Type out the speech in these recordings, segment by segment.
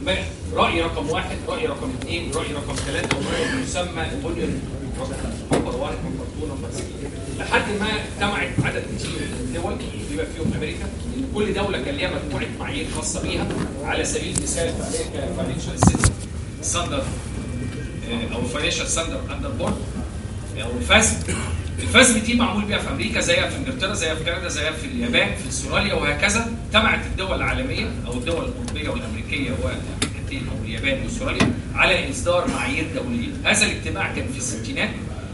ما راي رقم واحد راي رقم اثنين راي رقم ثلاثه وما يسمى الاونيون نمبر 1 نمبر 2 نمبر 3 لحد ما اجتمعت عدد كتير من الدول بما فيهم امريكا ان كل دوله كان ليها مجموعه معايير خاصه بيها على سبيل المثال في امريكا فاينانشال سيستم ستاندرد او فاينانشال ستاندرد اندر بورد او الفاسب الفاسب دي معمول بيها في امريكا زيها في انجلترا زيها في كندا زيها في اليابان في استراليا وهكذا اجتمعت الدول العالميه او الدول الاوروبيه والامريكيه والامريكتين او اليابان واستراليا على اصدار معايير دوليه هذا الاجتماع كان في الستينات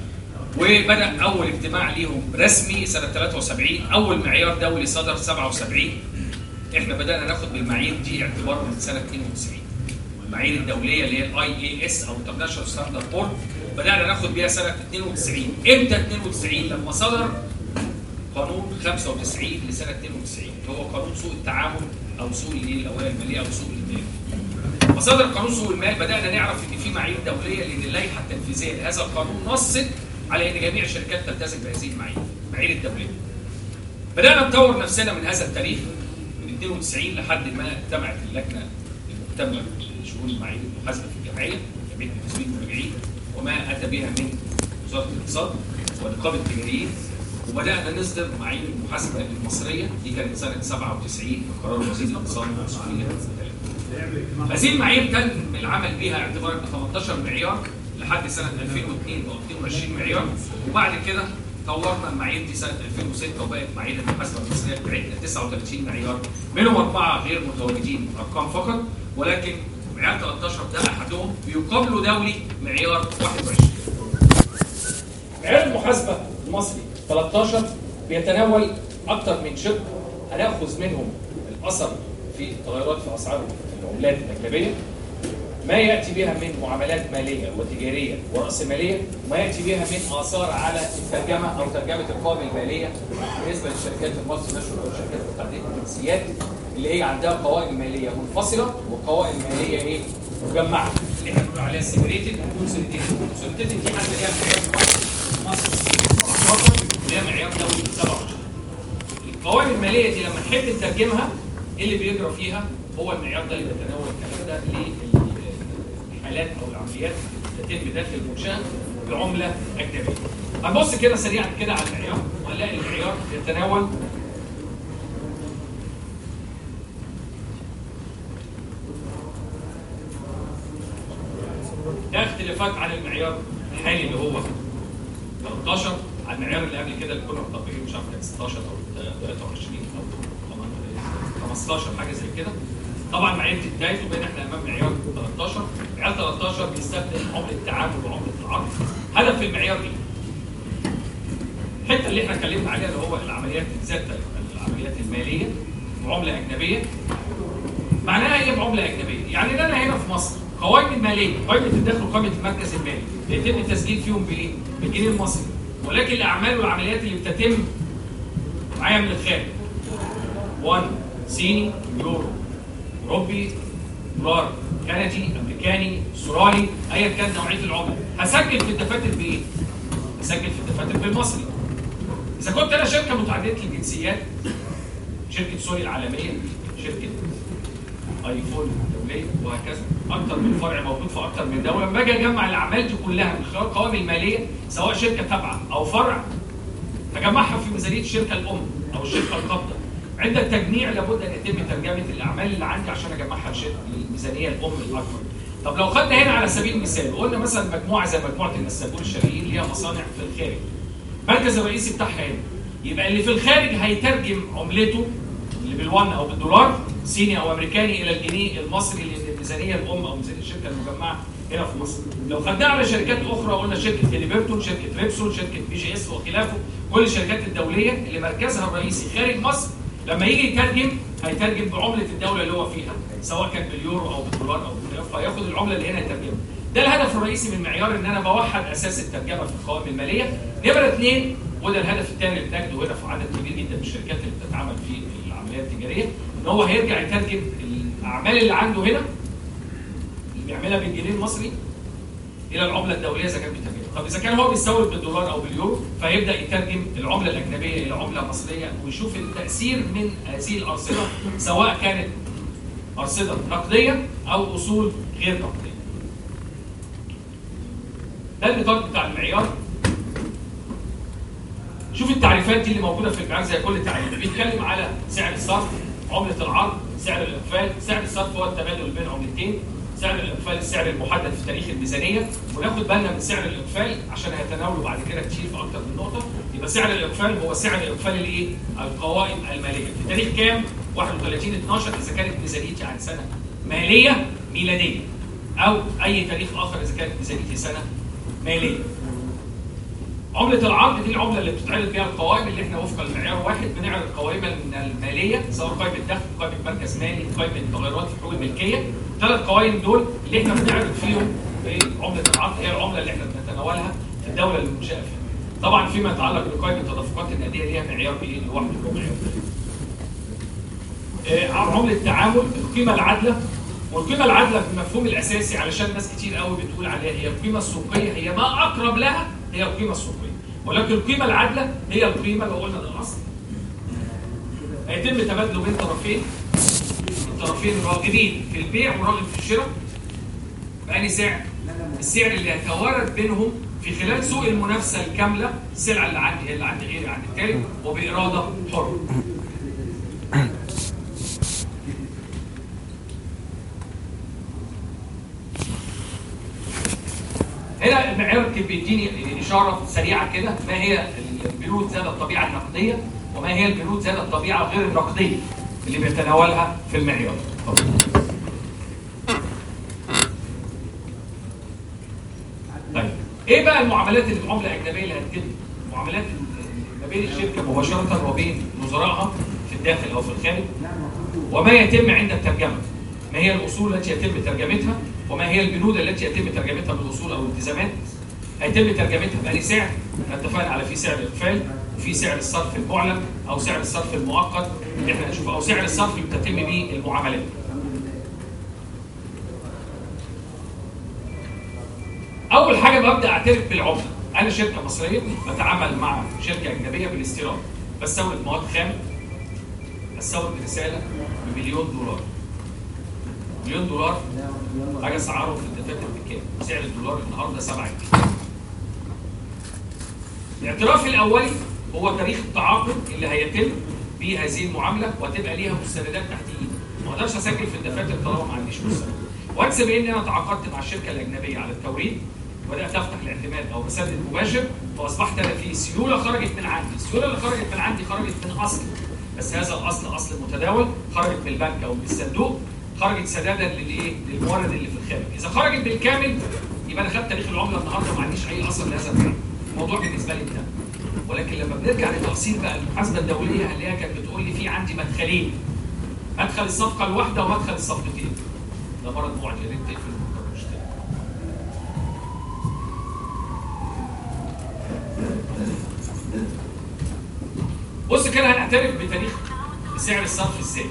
وبدا اول اجتماع ليهم رسمي سنه 73 اول معيار دولي صدر 77 احنا بدانا ناخد بالمعايير دي اعتبارا من سنه 92 المعايير الدوليه اللي هي الاي اي اس او انترناشونال ستاندرد بورد بدانا ناخد بيها سنه 92 امتى 92 لما صدر قانون 95 لسنه 92 اللي هو قانون سوق التعامل او سوق الايه الاوراق الماليه او سوق المال فصدر قانون سوق المال بدانا نعرف ان في معايير دوليه لان اللائحه التنفيذيه لهذا القانون نصت على ان جميع الشركات تلتزم بهذه المعايير المعايير الدوليه بدانا نطور نفسنا من هذا التاريخ من 92 لحد ما اجتمعت اللجنه المهتمه بشؤون المعايير المحاسبه في الجمعيه جمعيه التسويق والمراجعين وما اتى بها من وزاره الاقتصاد ونقابه التجاريين وبدانا نصدر معايير المحاسبه المصريه دي كانت سنه 97 بقرار وزير الاقتصاد والمسؤوليه هذه المعايير تم العمل بها اعتبارا ب 18 معيار لحد سنه 2002 او 22 معيار وبعد كده طورنا المعايير دي سنه 2006 وبقت معايير المحاسبه المصريه بتاعتنا 39 معيار منهم اربعه غير متواجدين ارقام فقط ولكن معيار 13 ده احدهم بيقابله دولي معيار 21 معيار المحاسبه المصري 13 بيتناول اكثر من شق هناخذ منهم الاثر في التغيرات في اسعار العملات الاجنبيه ما ياتي بها من معاملات ماليه وتجاريه وراسماليه وما ياتي بها من اثار على الترجمه او ترجمه القوائم الماليه بالنسبه للشركات المالتي ناشونال او الشركات متعدده الجنسيات اللي هي عندها قوائم ماليه منفصله وقوائم ماليه ايه؟ مجمعه اللي احنا بنقول عليها سيبريتد وكونسوليديتد الكونسوليديتد دي حتى ليها معيار مصر مصر ليها معيار دولي 27 القوائم الماليه دي لما نحب نترجمها ايه اللي بيجرى فيها هو المعيار ده اللي بيتناول الكلام ده للحالات او العمليات اللي تتم داخل المنشاه بعمله اجنبيه. هنبص كده سريعا كده على المعيار وهنلاقي المعيار يتناول ده اختلافات عن المعيار الحالي اللي هو 13 على المعيار اللي قبل كده اللي كنا مطبقين مش عارف كان 16 او 23 او 15 حاجه زي كده طبعا معايير بدايته بين احنا امام معيار 13 معيار 13 بيستخدم عمله التعامل وعمله العرض هدف المعيار ايه؟ الحته اللي احنا اتكلمنا عليها اللي هو العمليات ذات العمليات الماليه بعمله اجنبيه معناها ايه بعمله اجنبيه؟ يعني ان انا هنا في مصر قوائم الماليه قائمه الدخل وقائمه المركز المالي بيتم التسجيل فيهم بايه؟ بالجنيه المصري ولكن الاعمال والعمليات اللي بتتم معايا من الخارج 1 صيني يورو اوروبي دولار كندي امريكاني استرالي ايا كان نوعيه العمله هسجل في الدفاتر بايه؟ هسجل في الدفاتر بالمصري اذا كنت انا شركه متعدده الجنسيات شركه سوري العالميه شركه ايفون دوليه وهكذا اكثر من فرع موجود في اكثر من دوله لما باجي اجمع الاعمال دي كلها من خلال القوائم الماليه سواء شركه تابعه او فرع هجمعها في ميزانيه الشركه الام او الشركه القابضه عند التجميع لابد ان يتم ترجمه الاعمال اللي عندي عشان اجمعها للميزانيه الام الاكبر. طب لو خدنا هنا على سبيل المثال وقلنا مثلا مجموعه زي مجموعه النساجون الشرقيين ليها مصانع في الخارج. المركز الرئيسي بتاعها هنا. يبقى اللي في الخارج هيترجم عملته اللي بالوان او بالدولار صيني او امريكاني الى الجنيه المصري لان الميزانيه الام او ميزانيه الشركه المجمعه هنا في مصر. لو خدناها على شركات اخرى قلنا شركه هيليبرتون، شركه ريبسون، شركه بي جي اس وخلافه، كل الشركات الدوليه اللي مركزها الرئيسي خارج مصر لما يجي يترجم هيترجم بعمله الدوله اللي هو فيها سواء كان باليورو او بالدولار او بالخلاف فياخد العمله اللي هنا يترجمها. ده الهدف الرئيسي من المعيار ان انا بوحد اساس الترجمه في القوائم الماليه. نمره اثنين وده الهدف الثاني اللي بنجده هنا في عدد كبير جدا من الشركات اللي بتتعامل في العمليات التجاريه ان هو هيرجع يترجم الاعمال اللي عنده هنا اللي بيعملها بالجنيه المصري الى العمله الدوليه اذا كان بيترجمها. طب اذا كان هو بيستورد بالدولار او باليورو فيبدا يترجم العمله الاجنبيه الى عمله مصريه ويشوف التاثير من هذه الارصده سواء كانت ارصده نقديه او اصول غير نقديه ده النطاق بتاع المعيار شوف التعريفات دي اللي موجوده في المعيار زي كل تعريف بيتكلم على سعر الصرف عمله العرض سعر الاقفال سعر الصرف هو التبادل بين عملتين سعر الاقفال السعر المحدد في تاريخ الميزانيه وناخد بالنا من سعر الاقفال عشان هيتناولوا بعد كده كتير في اكتر من نقطه يبقى سعر الاقفال هو سعر الاقفال الايه؟ القوائم الماليه في تاريخ كام؟ 31 12 اذا كانت ميزانيتي عن سنه ماليه ميلاديه او اي تاريخ اخر اذا كانت ميزانيتي سنه ماليه. عملة العرض دي العملة اللي بتتعرض بيها القوائم اللي احنا وفقا لمعيار واحد بنعرض قوائم المالية سواء قائمة دخل، قائمة مركز مالي، قائمة تغيرات في حقوق الملكية، الثلاث قوائم دول اللي احنا بنعرض فيهم عملة العرض هي العملة اللي احنا بنتناولها في الدولة اللي منشأة فيها. طبعا فيما يتعلق بقائمة التدفقات النقدية ليها معيار بايه لوحده هو معيار. آه، عملة تعامل القيمة العادلة والقيمة العادلة بالمفهوم الأساسي علشان ناس كتير قوي بتقول عليها هي القيمة السوقية هي ما أقرب لها هي القيمة السوقية ولكن القيمة العادلة هي القيمة لو قلنا ده الأصل هيتم تبادله بين طرفين الطرفين راغبين في البيع وراغب في الشراء بأني سعر السعر اللي هيتوارد بينهم في خلال سوق المنافسة الكاملة السلعة اللي عندي هي اللي عند غيري عند التالي وبإرادة حرة هنا المعيار كان بيديني اشاره سريعه كده ما هي البنود ذات الطبيعه النقديه وما هي البنود ذات الطبيعه غير النقديه اللي بيتناولها في المعيار. طيب ايه بقى المعاملات اللي العمله الاجنبيه اللي هتتم؟ معاملات ما بين الشركه مباشره وبين وزرائها في الداخل او في الخارج وما يتم عند الترجمه ما هي الاصول التي يتم ترجمتها وما هي البنود التي يتم ترجمتها بالاصول او الالتزامات هيتم ترجمتها بأي سعر اتفقنا على في سعر الاقفال وفي سعر الصرف المعلن او سعر الصرف المؤقت اللي احنا هنشوفه او سعر الصرف اللي بتتم به المعاملات اول حاجه ببدا اعترف بالعمله انا شركه مصريه بتعامل مع شركه اجنبيه بالاستيراد بستورد مواد خام بستورد رساله بمليون دولار مليون دولار حاجه اسعاره في الدفاتر بكام؟ سعر الدولار النهارده 7 جنيه. الاعتراف الاولي هو تاريخ التعاقد اللي هيتم بهذه المعامله وهتبقى ليها مستندات تحت ايدي. ما اقدرش اسجل في الدفاتر طالما ما عنديش مستند. وانسى بان انا تعاقدت مع الشركه الاجنبيه على التوريد وبدات افتح الاعتماد او بسدد مباشر فاصبحت انا في سيوله خرجت من عندي، السيوله اللي خرجت من عندي خرجت من اصل بس هذا الاصل اصل متداول خرجت من البنك او من الصندوق خرجت سدادا للايه؟ للمورد اللي في الخارج، اذا خرجت بالكامل يبقى انا خدت تاريخ العمله النهارده وما عنديش اي اثر لهذا الفعل. الموضوع بالنسبه لي انتهى. ولكن لما بنرجع لتفصيل بقى المحاسبه الدوليه اللي هي كانت بتقول لي في عندي مدخلين. مدخل الصفقه الواحده ومدخل الصفقتين. ده مرض معدي يا ريت تقفل الموضوع مش تاني. بص كده هنعترف بتاريخ سعر الصرف ازاي؟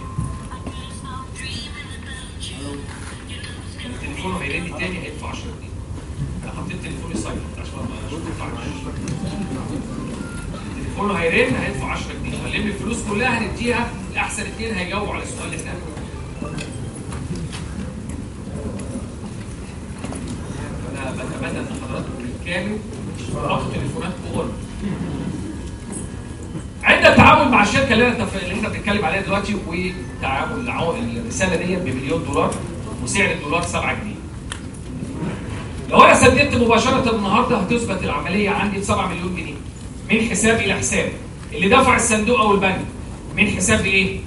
التليفون هيرن تاني هيدفع 10 جنيه انا حطيت تليفوني سايلنت عشان ما اشوفش التليفون هيرن هيدفع 10 جنيه هنلم الفلوس كلها هنديها لاحسن اثنين هيجاوبوا على السؤال اللي احنا انا بتمنى ان حضراتكم بالكامل تحطوا تليفوناتكم اون عند التعامل مع الشركه اللي انا اللي احنا بنتكلم عليها دلوقتي وتعامل العو- الرساله دي بمليون دولار وسعر الدولار 7 جنيه. لو انا سددت مباشره النهارده هتثبت العمليه عندي ب 7 مليون جنيه من حساب الى حساب اللي دفع الصندوق او البنك من حساب ايه؟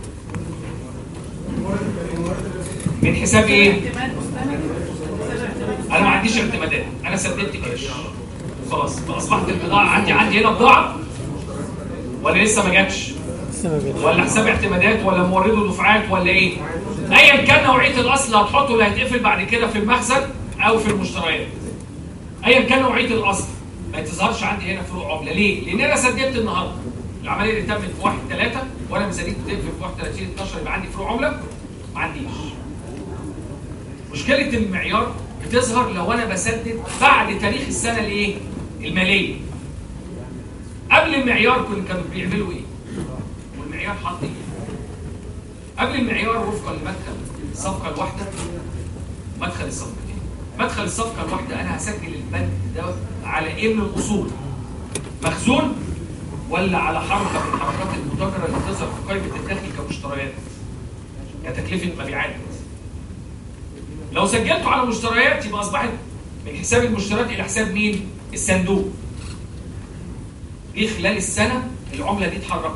من حساب ايه؟ انا ما عنديش اعتمادات انا سددت كاش خلاص فاصبحت البضاعه عندي عندي هنا بضاعه ولا لسه ما جاتش؟ ولا حساب اعتمادات ولا مورده دفعات ولا ايه؟ ايا كان نوعيه الاصل اللي هتحطه اللي هيتقفل بعد كده في المخزن او في المشتريات. ايا كان نوعيه الاصل ما تظهرش عندي هنا فروق عمله، ليه؟ لان انا سددت النهارده العمليه اللي تمت في 1 3 وانا ميزانيتي بتقفل في 31 12 يبقى عندي فروق عمله؟ ما عنديش. مشكله المعيار بتظهر لو انا بسدد بعد تاريخ السنه الايه؟ الماليه. قبل المعيار كن- كانوا بيعملوا ايه؟ والمعيار حط ايه؟ قبل المعيار وفقا لمدخل الصفقه الواحده مدخل الصفقتين مدخل الصفقه الواحده انا هسجل البند ده على ايه من الاصول مخزون ولا على حركه من حركات المتاجره اللي بتظهر في قائمه الدخل كمشتريات كتكلفه مبيعات لو سجلته على مشتريات يبقى اصبحت من حساب المشتريات الى حساب مين الصندوق دي خلال السنه العمله دي اتحركت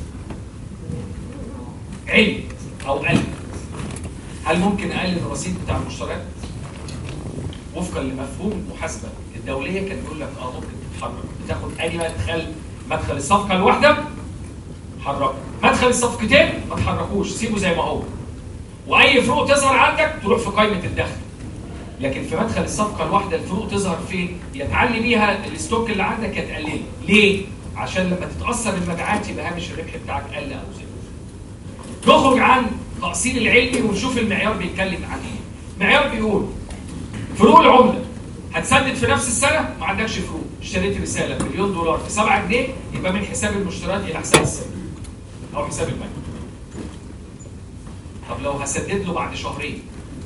علت او قلت هل ممكن اقلل الرصيد بتاع المشتريات وفقا لمفهوم المحاسبه الدوليه كان بيقول لك اه ممكن تتحرك بتاخد ادي مدخل مدخل الصفقه الواحده حركه مدخل الصفقتين ما تحركوش سيبه زي ما هو واي فروق تظهر عندك تروح في قائمه الدخل لكن في مدخل الصفقه الواحده الفروق تظهر فين يا تعلي بيها الستوك اللي عندك يا تقلله ليه عشان لما تتاثر المبيعات يبقى هامش الربح بتاعك قل او زاد نخرج عن تأصيل العلمي ونشوف المعيار بيتكلم عن ايه معيار بيقول فروق العمله هتسدد في نفس السنه ما عندكش فروق اشتريت رساله مليون دولار في 7 جنيه يبقى من حساب المشتريات الى حساب السنه او حساب البنك طب لو هسدد له بعد شهرين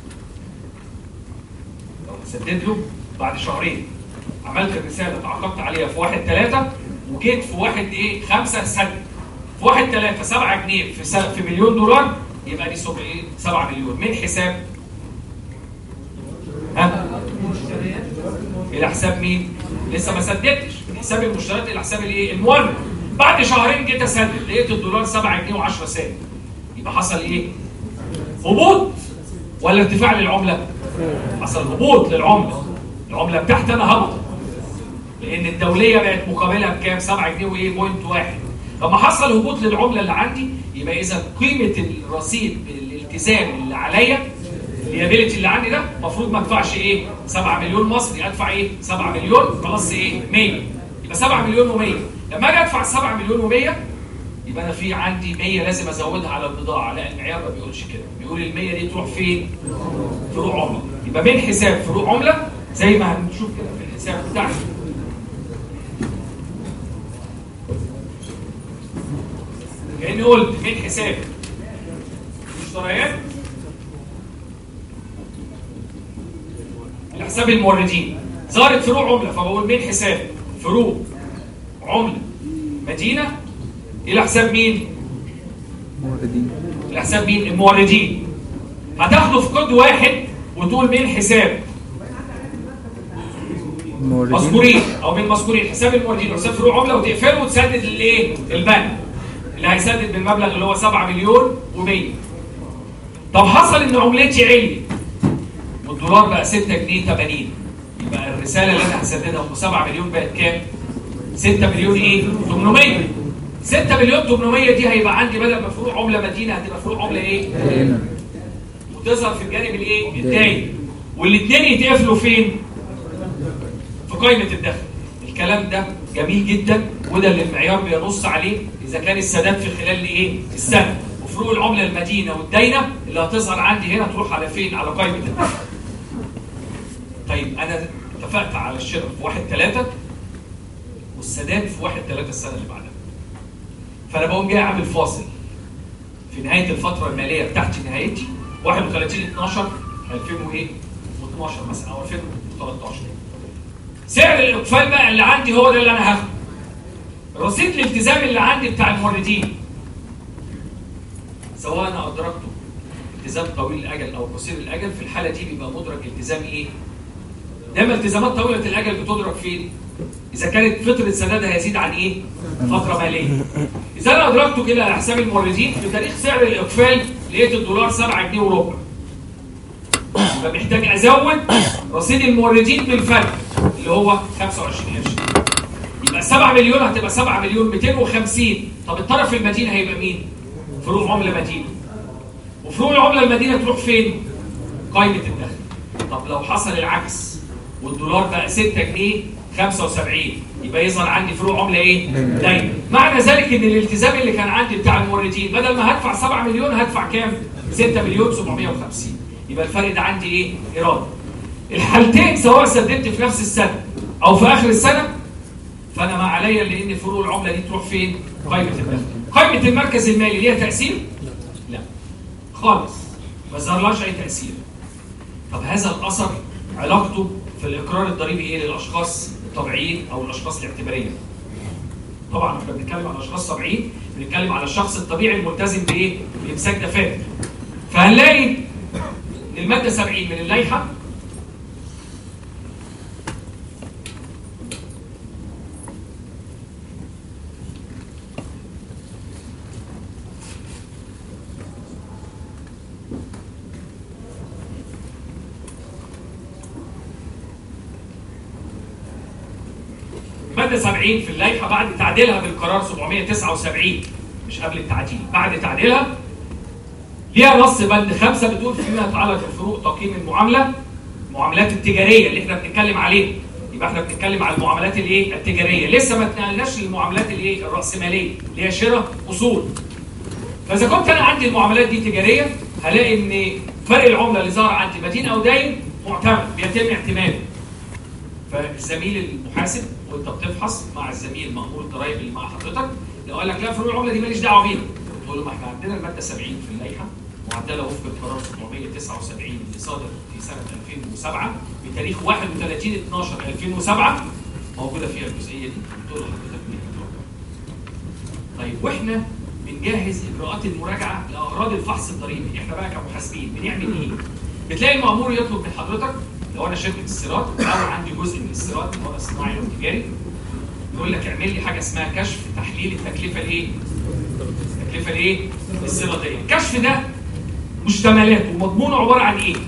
لو هسدد له بعد شهرين عملت الرساله تعاقدت عليها في 1 3 وجيت في 1 ايه 5 سدد في 1 3 7 جنيه في سنة في مليون دولار يبقى دي سبع ايه 7 مليون من حساب ها الى حساب مين لسه ما سددتش من حساب المشتريات الى حساب الايه المورد بعد شهرين جيت اسدد لقيت الدولار 7 جنيه و10 سنت يبقى حصل ايه هبوط ولا ارتفاع للعمله حصل هبوط للعمله العمله بتاعتي انا هبطت لان الدوليه بقت مقابلها بكام 7 جنيه وايه بوينت واحد لما حصل هبوط للعمله اللي عندي يبقى اذا قيمه الرصيد بالالتزام اللي عليا الليابيلتي اللي عندي ده المفروض ما ادفعش ايه 7 مليون مصري ادفع ايه 7 مليون بلس ايه 100 يبقى 7 مليون و100 لما اجي ادفع 7 مليون و100 يبقى انا في عندي 100 لازم ازودها على البضاعه لا المعيار ما بيقولش كده بيقول ال 100 دي تروح فين فروق عمله يبقى من حساب فروق عمله زي ما هنشوف كده في الحساب بتاعنا كاني قلت من حساب مشتريات لحساب الموردين ظهرت فروق عمله فبقول من حساب فروق عمله مدينه الى حساب مين؟ موردين الى حساب مين؟ الموردين هتاخده في كود واحد وتقول من حساب موردين مذكورين او من مذكورين حساب الموردين وحساب فروق عمله وتقفله وتسدد الايه؟ البنك اللي هيسدد بالمبلغ اللي هو 7 مليون و100 طب حصل ان عملتي عليت والدولار بقى 6 جنيه 80 يبقى الرساله اللي انا هسددها ام 7 مليون بقت كام؟ 6 مليون ايه؟ 800 6 مليون 800 دي هيبقى عندي بدل ما فروق عمله مدينه هتبقى فروق عمله ايه؟ هنا وتظهر في الجانب الايه؟ الداين والاثنين يتقفلوا فين؟ في قائمه الدخل الكلام ده جميل جدا وده اللي المعيار بينص عليه اذا كان السداد في خلال ايه؟ السنه وفروق العمله المدينه والداينه اللي هتظهر عندي هنا تروح على فين؟ على قائمه الدخل. طيب انا اتفقت على الشراء في 1 3 والسداد في 1 3 السنه اللي بعدها. فانا بقوم جاي عامل فاصل في نهايه الفتره الماليه بتاعتي نهايتي 31 12 2012 مثلا او 2013 سعر الاقفال بقى اللي عندي هو ده اللي انا هاخده رصيد الالتزام اللي عندي بتاع الموردين سواء انا ادركته التزام طويل الاجل او قصير الاجل في الحاله دي بيبقى مدرك التزام ايه؟ دايما التزامات طويله الاجل بتدرك فين؟ اذا كانت فتره سدادها يزيد عن ايه؟ فتره ماليه. اذا انا ادركته كده على حساب الموردين في تاريخ سعر الاقفال لقيت الدولار 7 جنيه وربع. يبقى محتاج ازود رصيد الموردين بالفرق اللي هو 25 قرش. يبقى 7 مليون هتبقى 7 مليون 250 طب الطرف المدين هيبقى مين؟ فروق عمله مدينه. وفروق العمله المدينه تروح فين؟ قائمه الدخل. طب لو حصل العكس والدولار بقى 6 جنيه 75 يبقى يظهر عندي فروق عمله ايه؟ دايما معنى ذلك ان الالتزام اللي كان عندي بتاع الموردين بدل ما هدفع 7 مليون هدفع كام؟ 6 مليون 750 يبقى الفرق ده عندي ايه؟ ايراد الحالتين سواء سددت في نفس السنه او في اخر السنه فانا ما عليا الا ان فروق العمله دي تروح فين؟ قائمه الدخل قائمه المركز المالي ليها تاثير؟ لا خالص ما ظهرلهاش اي تاثير طب هذا الاثر علاقته في الاقرار الضريبي ايه للاشخاص الطبيعيين او الاشخاص الاعتباريه طبعا احنا بنتكلم على اشخاص طبيعيين بنتكلم على الشخص الطبيعي الملتزم بايه بامساك دفاتر فهنلاقي ان الماده 70 من اللائحه مادة 70 في اللائحة بعد تعديلها بالقرار 779 مش قبل التعديل بعد تعديلها ليها نص بند خمسة بتقول فيما يتعلق بفروق تقييم المعاملة المعاملات التجارية اللي احنا بنتكلم عليها يبقى احنا بنتكلم على المعاملات الايه التجارية لسه ما اتنقلناش للمعاملات الايه الرأسمالية اللي هي شراء أصول فإذا كنت أنا عندي المعاملات دي تجارية هلاقي إن فرق العملة اللي ظهر عندي مدين أو داين معتمد بيتم اعتماده فالزميل المحاسب وانت بتفحص مع الزميل مأمور الضرايب اللي مع حضرتك لو قال لك لا فروق العمله دي ماليش دعوه بيها تقول له ما احنا عندنا الماده 70 في اللائحه معدله وفق القرار 779 اللي صادر في سنه 2007 بتاريخ 31 12 2007 موجوده فيها الجزئيه دي تقول لحضرتك مين طيب واحنا بنجهز اجراءات المراجعه لاغراض الفحص الضريبي احنا بقى كمحاسبين بنعمل ايه؟ بتلاقي المأمور يطلب من حضرتك لو انا شركه استيراد او عندي جزء من الاستيراد اللي هو صناعي او تجاري يقول لك اعمل لي حاجه اسمها كشف تحليل التكلفه الايه؟ التكلفه الايه؟ الاستيراديه، الكشف ده مشتملاته ومضمونه عباره عن ايه؟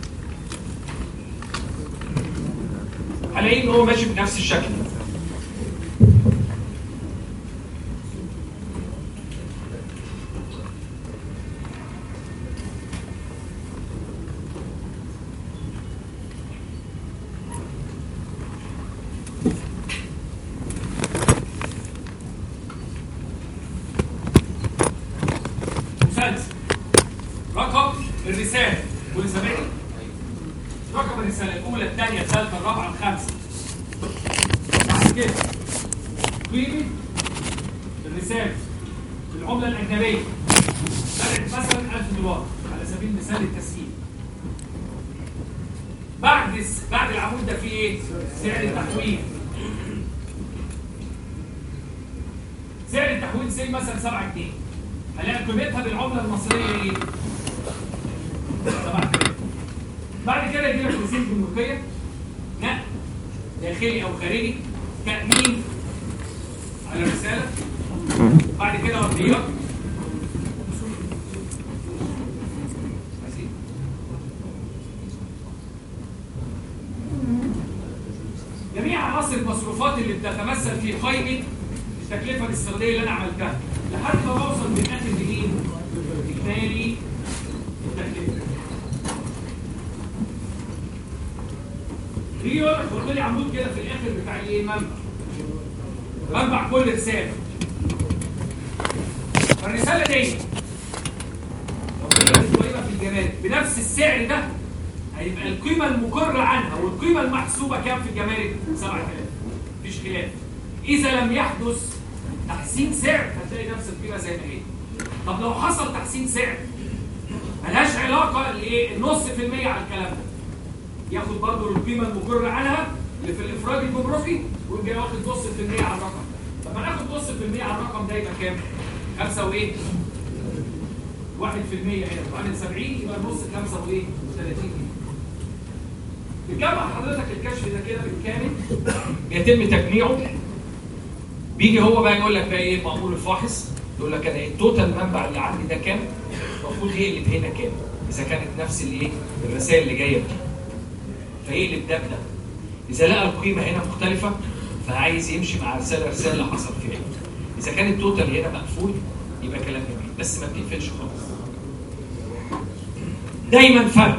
هلاقيه ان هو ماشي بنفس الشكل مسلسل رقم الرسالة كل سامعني؟ رقم الرسالة الأولى الثانية الثالثة الرابعة الخامسة بعد كده قيمة الرسالة بالعملة الأجنبية طلعت مثلا 1000 دولار على سبيل المثال التسهيل بعد الس- بعد العمود ده فيه ايه؟ سعر التحويل سعر التحويل سي مثلا 7 جنيه هلاقي قيمتها بالعمله المصريه ايه؟ 7 جنيه بعد كده يجي لك رسيد جمركيه نقل داخلي او خارجي تامين على الرساله بعد كده ورديات عايزين؟ جميع عناصر المصروفات اللي بتتمثل في قائمه التكلفه الاستيراديه اللي انا عملتها لحد ما بوصل بالاخر لايه؟ اجمالي التكلفه. يجي يقول لك حط لي عمود كده في الاخر بتاع الايه؟ المنبع. منبع كل رساله. فالرساله دي لو كانت قريبه في الجمارك بنفس السعر ده هيبقى القيمه المقر عنها والقيمه المحسوبه كام في الجمارك؟ 7000 مفيش خلاف. اذا لم يحدث تحسين سعر هتلاقي نفس القيمه زي ما هي. طب لو حصل تحسين سعر ملهاش علاقه لايه؟ النص في المية على الكلام ده. ياخد برضه القيمه المقر عنها اللي في الافراد الجمركي ويقوم جاي واخد نص في المية على الرقم ده. طب ما ناخد نص في المية على الرقم ده يبقى كام؟ 5 وايه؟ 1% هنا وعن 70 يبقى النص 5 وايه؟ 30 جنيه. بتجمع حضرتك الكشف ده كده بالكامل يتم تجميعه بيجي هو بقى يقول لك بقى ايه مأمور الفاحص يقول لك انا التوتال المنبع اللي عندي ده كام المفروض يقلب هنا كام اذا كانت نفس الايه الرسائل اللي جايه دي فيقلب ده بده اذا لقى القيمه هنا مختلفه فعايز يمشي مع رساله رساله اللي حصل فيها اذا كان التوتال هنا مقفول يبقى كلام جميل بس ما بتقفلش خالص دايما فرق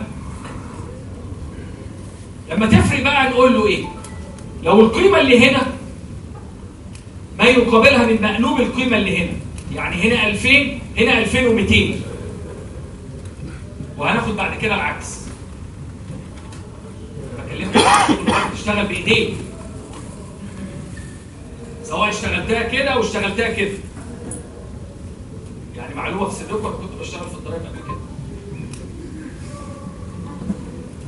لما تفرق بقى نقول له ايه لو القيمه اللي هنا ما يقابلها من مقلوب القيمه اللي هنا يعني هنا 2000 هنا 2200 وهناخد بعد كده العكس بكلمك تشتغل بايديك سواء اشتغلتها كده او اشتغلتها كده يعني معلومه في صدركم انا كنت بشتغل في الضرايب قبل كده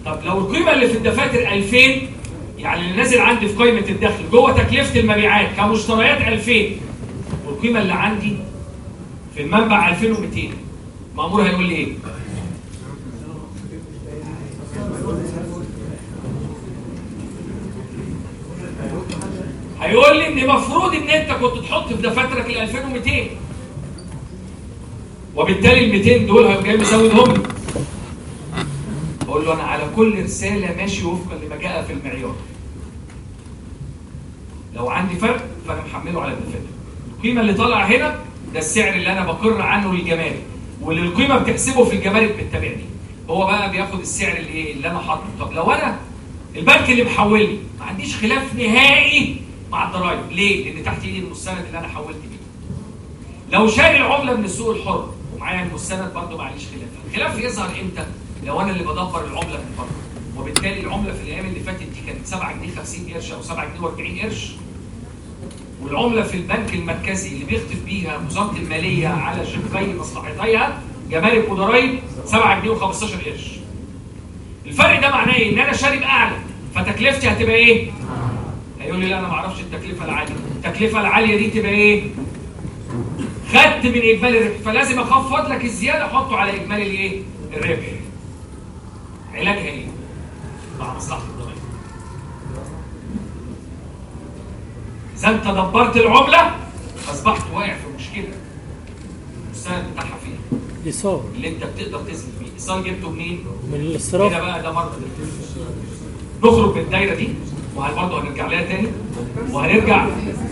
طب لو القيمه اللي في الدفاتر 2000 يعني اللي نازل عندي في قائمه الدخل جوه تكلفه المبيعات كمشتريات 2000 والقيمه اللي عندي في المنبع 2200 مأمور هيقول لي ايه؟ هيقول لي ان المفروض ان انت كنت تحط في دفاترك ال 2200 وبالتالي ال 200 دول هيبقى جاي مزودهم لي. بقول له انا على كل رساله ماشي وفقا لما جاء في المعيار لو عندي فرق فانا محمله على الدفاتر القيمه اللي طالعه هنا ده السعر اللي انا بقر عنه للجمارك واللي القيمه بتحسبه في الجمارك بتتابعني هو بقى بياخد السعر اللي ايه اللي انا حاطه طب لو انا البنك اللي محولني ما عنديش خلاف نهائي مع الضرايب ليه لان تحت ايدي المستند اللي انا حولت بيه لو شاري العمله من السوق الحر ومعايا المستند برضه معليش خلاف الخلاف يظهر امتى لو انا اللي بدبر العمله من بره وبالتالي العمله في الايام اللي فاتت دي كانت 7 جنيه 50 قرش او 7 جنيه و40 قرش والعمله في البنك المركزي اللي بيخطف بيها وزاره الماليه على شقي مصلحتيها جمارك وضرايب 7 جنيه و15 قرش الفرق ده معناه ايه؟ ان انا شاري باعلى فتكلفتي هتبقى ايه؟ هيقول لي لا انا ما اعرفش التكلفه العاليه التكلفه العاليه دي تبقى ايه؟ خدت من اجمالي الربح فلازم اخفض لك الزياده احطه على اجمالي الايه؟ الربح علاجها ايه؟ مع مصلحه الضرايب اذا انت دبرت العمله اصبحت واقع في مشكله السند بتاعها فين؟ ايصال اللي انت بتقدر تثبت فيه ايصال جبته منين؟ من هنا الاصراف بقى ده مرض نخرج من الدايره دي وهل برضه هنرجع لها تاني وهنرجع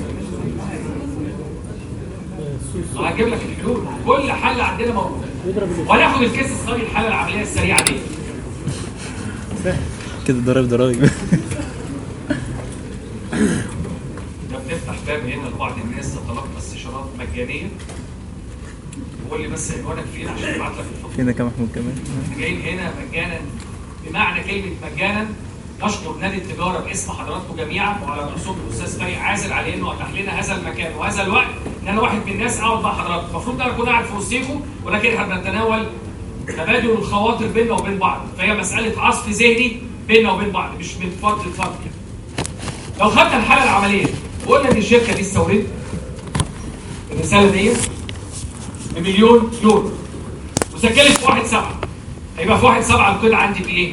وهجيب لك الحلول كل حل عندنا موجود يضرب الإيصال. وهناخد الكيس ستادي الحاله العمليه السريعه دي سهل كده ضرايب ضرايب ده بنفتح باب هنا لبعض الناس تتلقى استشارات مجانيه قول لي بس عنوانك فين عشان ابعت لك الفضل فينا كام محمود كمان احنا جايين هنا مجانا بمعنى كلمه مجانا نشكر نادي التجاره باسم حضراتكم جميعا وعلى راسهم الاستاذ فريق عازل على انه اتاح لنا هذا المكان وهذا الوقت ان انا واحد من الناس اقعد مع حضراتكم المفروض ان انا اكون قاعد في وسطيكم ولكن احنا بنتناول تبادل الخواطر بيننا وبين بعض فهي مساله عصف ذهني بيننا وبين بعض مش من فرد لفرد لو خدنا الحاله العمليه وقلنا ان الشركه دي استوردت الرساله دي بمليون يورو وسجلت في واحد سبعة هيبقى في واحد سبعة القيد عندي بايه؟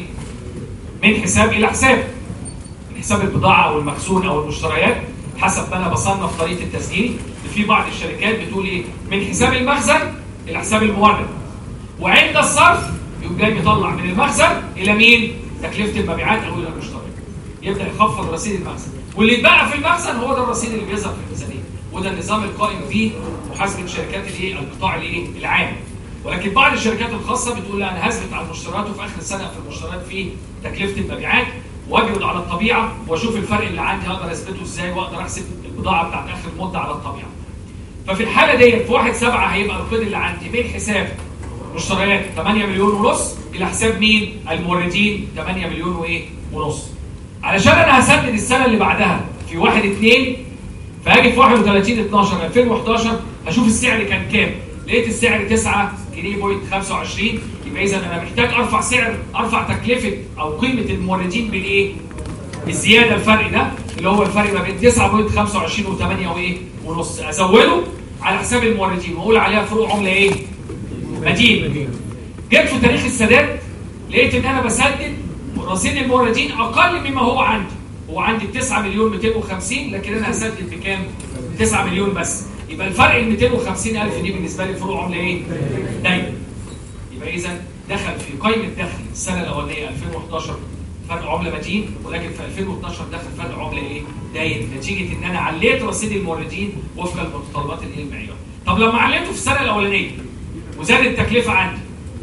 من حساب الى حساب من حساب البضاعة او المخزون او المشتريات حسب ما انا بصنف طريقة التسجيل في بعض الشركات بتقول ايه؟ من حساب المخزن الى حساب المورد وعند الصرف يقوم جاي يطلع من المخزن الى مين؟ تكلفة المبيعات او الى المشتريات يبدا يخفض رصيد المخزن واللي اتباع في المخزن هو ده الرصيد اللي بيظهر في الميزانيه وده النظام القائم به محاسبه شركات الايه القطاع الايه العام ولكن بعض الشركات الخاصه بتقول لا انا هثبت على المشتريات وفي اخر السنه في المشتريات في تكلفه المبيعات واجرد على الطبيعه واشوف الفرق اللي عندي هقدر اثبته ازاي واقدر احسب البضاعه بتاعت اخر المده على الطبيعه ففي الحاله ديت في واحد سبعه هيبقى القيد اللي عندي من حساب مشتريات 8 مليون ونص الى حساب مين؟ الموردين 8 مليون وايه؟ ونص. علشان انا هسدد السنه اللي بعدها في 1 2 فهاجي في 31 12 2011 هشوف السعر كان كام؟ لقيت السعر 9 جنيه بوينت 25 يبقى اذا انا محتاج ارفع سعر ارفع تكلفه او قيمه الموردين بالايه؟ بالزياده الفرق ده اللي هو الفرق ما بين 9.25 و8 وايه؟ ونص ازوده على حساب الموردين واقول عليها فروق عمله ايه؟ مدين جيت في تاريخ السداد لقيت ان انا بسدد رصيد الموردين اقل مما هو عندي هو عندي 9 مليون 250 لكن انا هسدد بكام 9 مليون بس يبقى الفرق ال 250 الف دي بالنسبه لي فروق عمله ايه دايما يبقى اذا دخل في قائمه دخل السنه الاولانيه 2011 فرق عمله متين ولكن في 2012 دخل فرق عمله ايه دايم نتيجه ان انا عليت رصيد الموردين وفقا لمتطلبات الايه المعيار طب لما عليته في السنه الاولانيه وزاد التكلفه عندي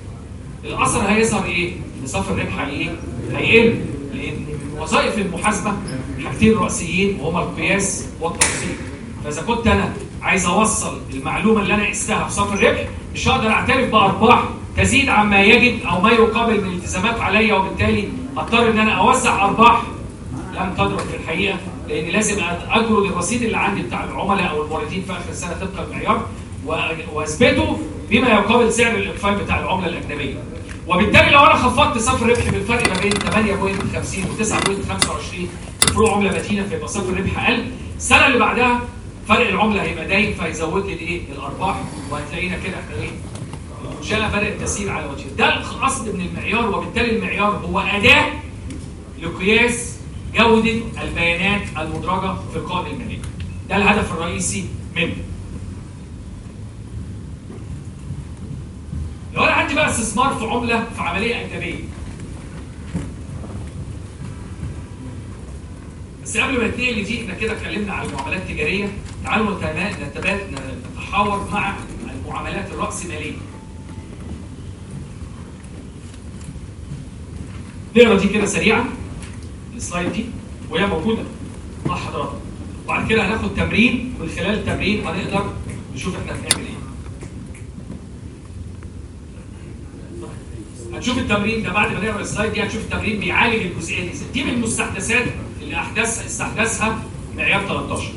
الاثر هيظهر ايه؟ نصاف الربح ايه؟ هيقل لان من وظائف المحاسبه حاجتين رئيسيين وهما القياس والتوصيل فاذا كنت انا عايز اوصل المعلومه اللي انا قستها في صف الربح مش هقدر اعترف بارباح تزيد عما يجب او ما يقابل من التزامات عليا وبالتالي اضطر ان انا اوزع ارباح لم تدرك في الحقيقه لان لازم اجرد الرصيد اللي عندي بتاع العملاء او الموردين في اخر السنه طبقا المعيار واثبته بما يقابل سعر الاقفال بتاع العمله الاجنبيه وبالتالي لو انا خفضت صافي الربح بالفرق ما بين 8.50 و 9.25 فروع عمله متينه فيبقى صافي الربح اقل السنه اللي بعدها فرق العمله هيبقى دايم فيزود لي الايه الارباح وهتلاقينا كده احنا ايه المنشاه بدات تسير على وجهها ده القصد من المعيار وبالتالي المعيار هو اداه لقياس جوده البيانات المدرجه في القائمه الماليه ده الهدف الرئيسي منه لو انا عندي بقى استثمار في عمله في عمليه اجنبيه بس قبل ما نتنقل لدي احنا كده اتكلمنا على المعاملات التجاريه تعالوا نتما- نتبادل نتحاور مع المعاملات الراسماليه نقرا دي كده سريعا السلايد دي وهي موجوده مع حضراتكم وبعد كده هناخد تمرين من خلال التمرين هنقدر نشوف احنا بنعمل ايه هنشوف التمرين ده بعد ما نقرا السلايد دي هنشوف التمرين بيعالج الجزئيه دي دي من المستحدثات اللي احدث استحدثها معيار 13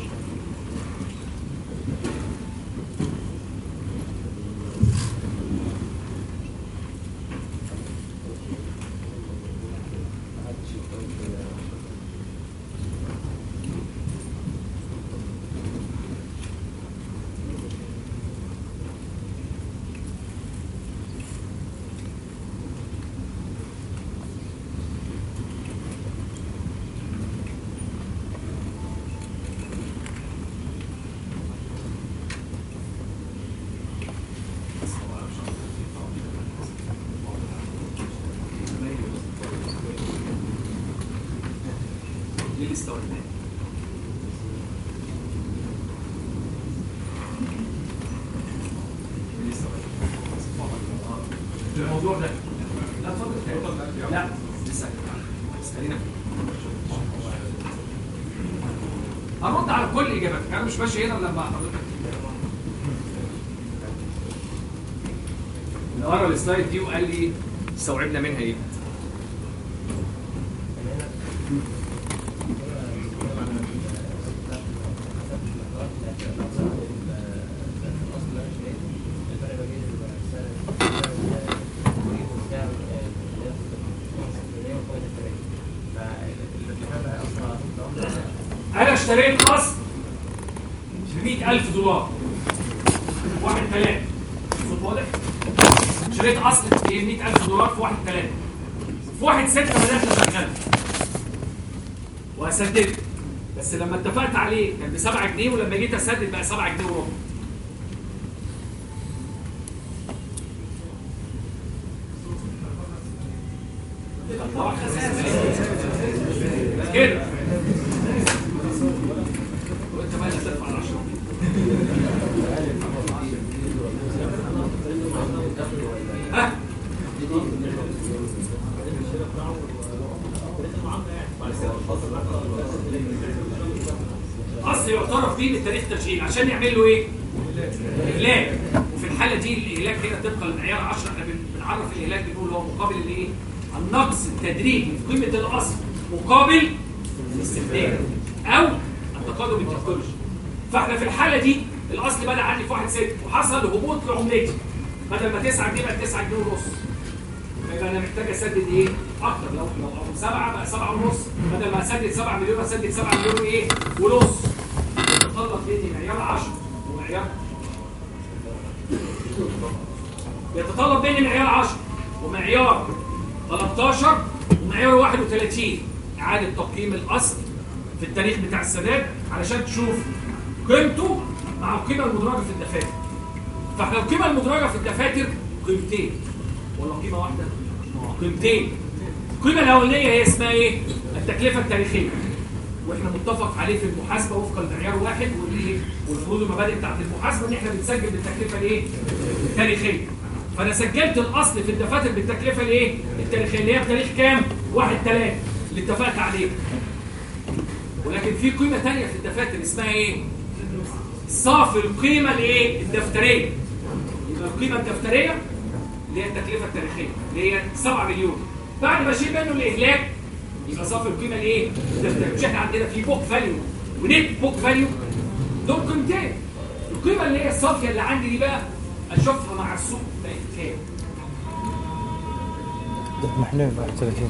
دي الاستوردات الموضوع ده لا اتفضل لا لسه خلينا هرد على كل اجاباتك انا مش ماشي هنا إلا لما حضرتك قرا السلايد دي وقال لي استوعبنا منها ايه انا اشتريت اصل ب 100000 دولار واحد ثلاثة صوت واضح؟ اشتريت اصل ب 100000 دولار في واحد ثلاثة في واحد ستة بدأت اشغله واسدده بس لما اتفقت عليه كان ب 7 جنيه ولما جيت اسدد بقى 7 جنيه وربع كده وانت بقى اللي هتدفع ال 10 ها اصل يعترف بيه من تاريخ التسجيل عشان يعمل له ايه؟ اهلاك وفي الحاله دي الاهلاك هنا طبقا للمعيار 10 احنا بن- بنعرف الاهلاك بنقول هو مقابل الايه؟ النقص التدريجي في قيمه الاصل مقابل الاستخدام او التقادم التكنولوجي فاحنا في الحاله دي الاصل بدا عندي في 1 6 وحصل هبوط لعملتي بدل ما 9 جنيه بقت 9 جنيه ونص فيبقى انا محتاج اسدد ايه؟ اكتر لو لو أو 7 بقى 7 ونص بدل ما اسدد 7 مليون اسدد 7 مليون وايه؟ ونص يتطلب مني معيار 10 ومعيار يتطلب مني معيار 10 ومعيار 13 ومعيار 31 اعاده تقييم الاصل في التاريخ بتاع السداد علشان تشوف قيمته مع القيمه المدرجه في الدفاتر فاحنا القيمه المدرجه في الدفاتر قيمتين ولا قيمه واحده؟ قيمتين القيمه الاولانيه هي اسمها ايه؟ التكلفه التاريخيه واحنا متفق عليه في المحاسبه وفقا لمعيار واحد والايه؟ والفروض والمبادئ بتاعت المحاسبه ان احنا بنسجل بالتكلفه الايه؟ التاريخيه فانا سجلت الاصل في الدفاتر بالتكلفه الايه؟ التاريخيه اللي هي بتاريخ كام؟ 1 3 اللي اتفقت عليه ولكن في قيمه ثانيه في الدفاتر اسمها ايه؟ صافي القيمه الايه؟ الدفتريه يبقى القيمه الدفتريه اللي هي التكلفه التاريخيه اللي هي 7 مليون بعد ما اشيل منه الاهلاك يبقى صافي القيمه الايه؟ الدفتريه مش احنا عندنا في بوك فاليو ونت بوك فاليو دول قيمتين القيمه اللي هي الصافيه اللي عندي دي بقى اشوفها مع السوق بقت كام محلول 31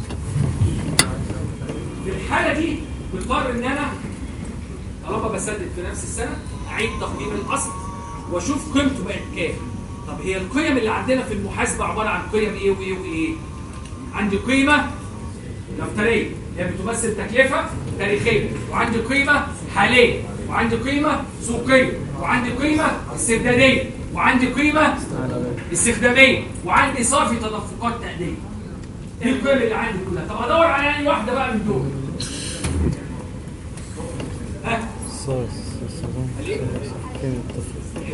في الحاله دي بضطر ان انا طالما بسدد في نفس السنه اعيد تقييم الاصل واشوف قيمته بقت كام طب هي القيم اللي عندنا في المحاسبه عباره عن قيم ايه وايه وايه عندي قيمه دفتريه هي بتمثل تكلفه تاريخيه وعندي قيمه حاليه وعندي قيمه سوقيه وعندي قيمه استبداديه وعندي قيمه استخداميه وعندي صافي تدفقات تأدية ايه القيم اللي عندي كلها طب ادور على اي واحده بقى من دول ها صوص صابون ليه؟ كيف الطفل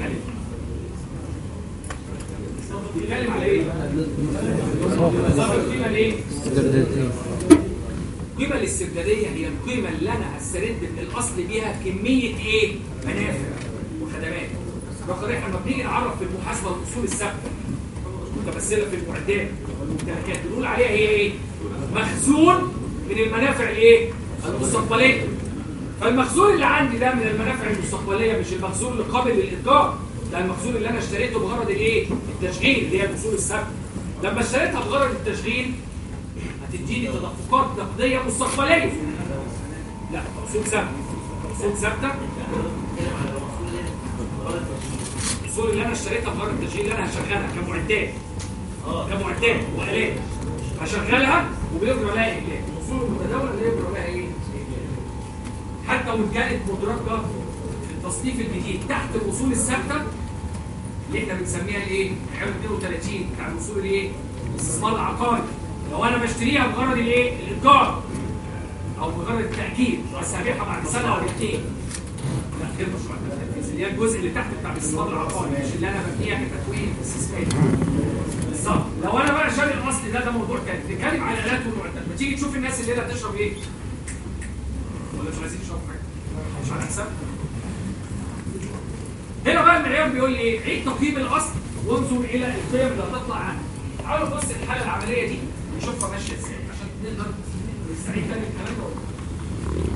بيتكلم على ايه؟ صافي القيمه الايه؟ استردادية القيمه الاستبداديه هي القيمه اللي انا هسترد من الاصل بيها كميه ايه؟ منافع وخدمات رقم احنا لما بنيجي نعرف في المحاسبه الاصول الثابته متمثله في المعدات والممتلكات بنقول عليها هي ايه؟ مخزون من المنافع الايه؟ المستقبليه فالمخزون اللي عندي ده من المنافع المستقبليه مش المخزون اللي قابل للاتجار ده المخزون اللي انا اشتريته بغرض الايه؟ التشغيل اللي هي الاصول الثابته لما اشتريتها بغرض التشغيل هتديني تدفقات نقديه مستقبليه لا اصول ثابته اصول ثابته الاصول اللي انا اشتريتها بغرض التشغيل اللي انا هشغلها كمعدات كمعدات والات هشغلها وبيجرى لها اهلاك الاصول المتداوله اللي يجرى لها ايه؟ حتى وان كانت مدرجه في التصنيف الجديد تحت الاصول الثابته اللي احنا بنسميها الايه؟ حلو 32 بتاع الاصول الايه؟ الاستثمار العقاري لو انا بشتريها بغرض الايه؟ الايجار او بغرض التاكيد بس هبيعها بعد سنه او اثنين لا غير مشروع التنفيذ اللي هي الجزء اللي تحت بتاع الاستثمار العقاري مش اللي انا ببنيها كتكوين استثماري بالظبط لو انا بقى شاري الاصل ده ده موضوع تاني نتكلم على الالات والمعدات ما تيجي تشوف الناس اللي هنا تشرب ايه ولا مش عايزين يشربوا حاجه مش على حساب هنا بقى المعيار بيقول لي ايه عيد تقييم الاصل وانظر الى القيم اللي هتطلع عنها تعالوا نبص الحاله العمليه دي نشوفها ماشيه ازاي عشان نقدر نستعيد تاني الكلام ده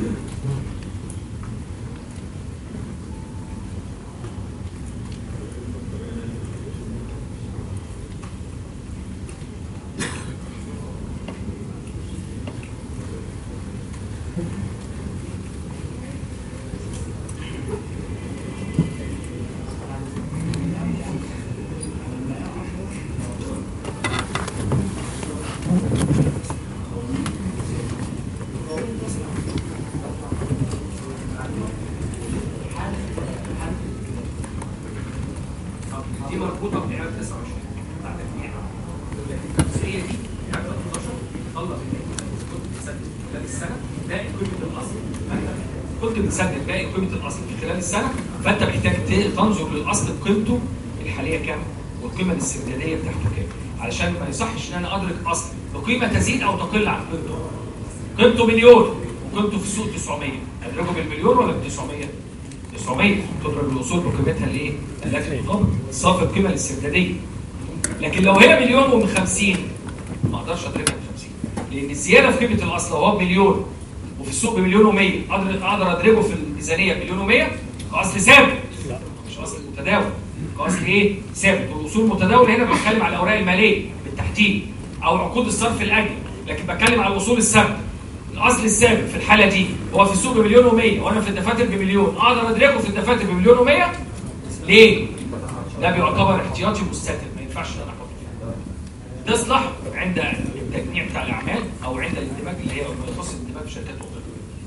دي مربوطه بمعيار 29 بتاع تجميع الجزئيه دي معيار 13 خلص كنت بتسدد خلال السنه باقي قيمه الاصل فانت كنت بتسدد باقي قيمه الاصل في خلال السنه فانت محتاج ت- تنظر للاصل بقيمته الحاليه كام والقيمه الاستبداديه بتاعته كام علشان ما يصحش ان انا ادرك اصل بقيمه تزيد او تقل عن قيمته قيمته مليون وقيمته في السوق 900 ادركه بالمليون ولا ب 900 900 تضرب الاصول بقيمتها الايه؟ التي تضرب صافي القيمه الاستبداديه لكن لو هي مليون ومن 50 ما اقدرش ادركها ب 50 لان الزياده في قيمه الاصل لو هو بمليون وفي السوق بمليون و100 اقدر اقدر ادركه في الميزانيه بمليون و100 كاصل ثابت مش اصل متداول كاصل ايه؟ ثابت والاصول المتداوله هنا بتكلم على الاوراق الماليه بالتحديد او عقود الصرف الاجل لكن بتكلم على الاصول الثابته الاصل الثابت في الحاله دي هو في السوق بمليون و100 وانا في الدفاتر بمليون اقدر ادركه في الدفاتر بمليون و100 ليه؟ ده بيعتبر احتياطي مستتر ما ينفعش ان انا احطه فيه. تصلح عند التجميع بتاع الاعمال او عند الاندماج اللي هي ما يخص الاندماج بشركات اخرى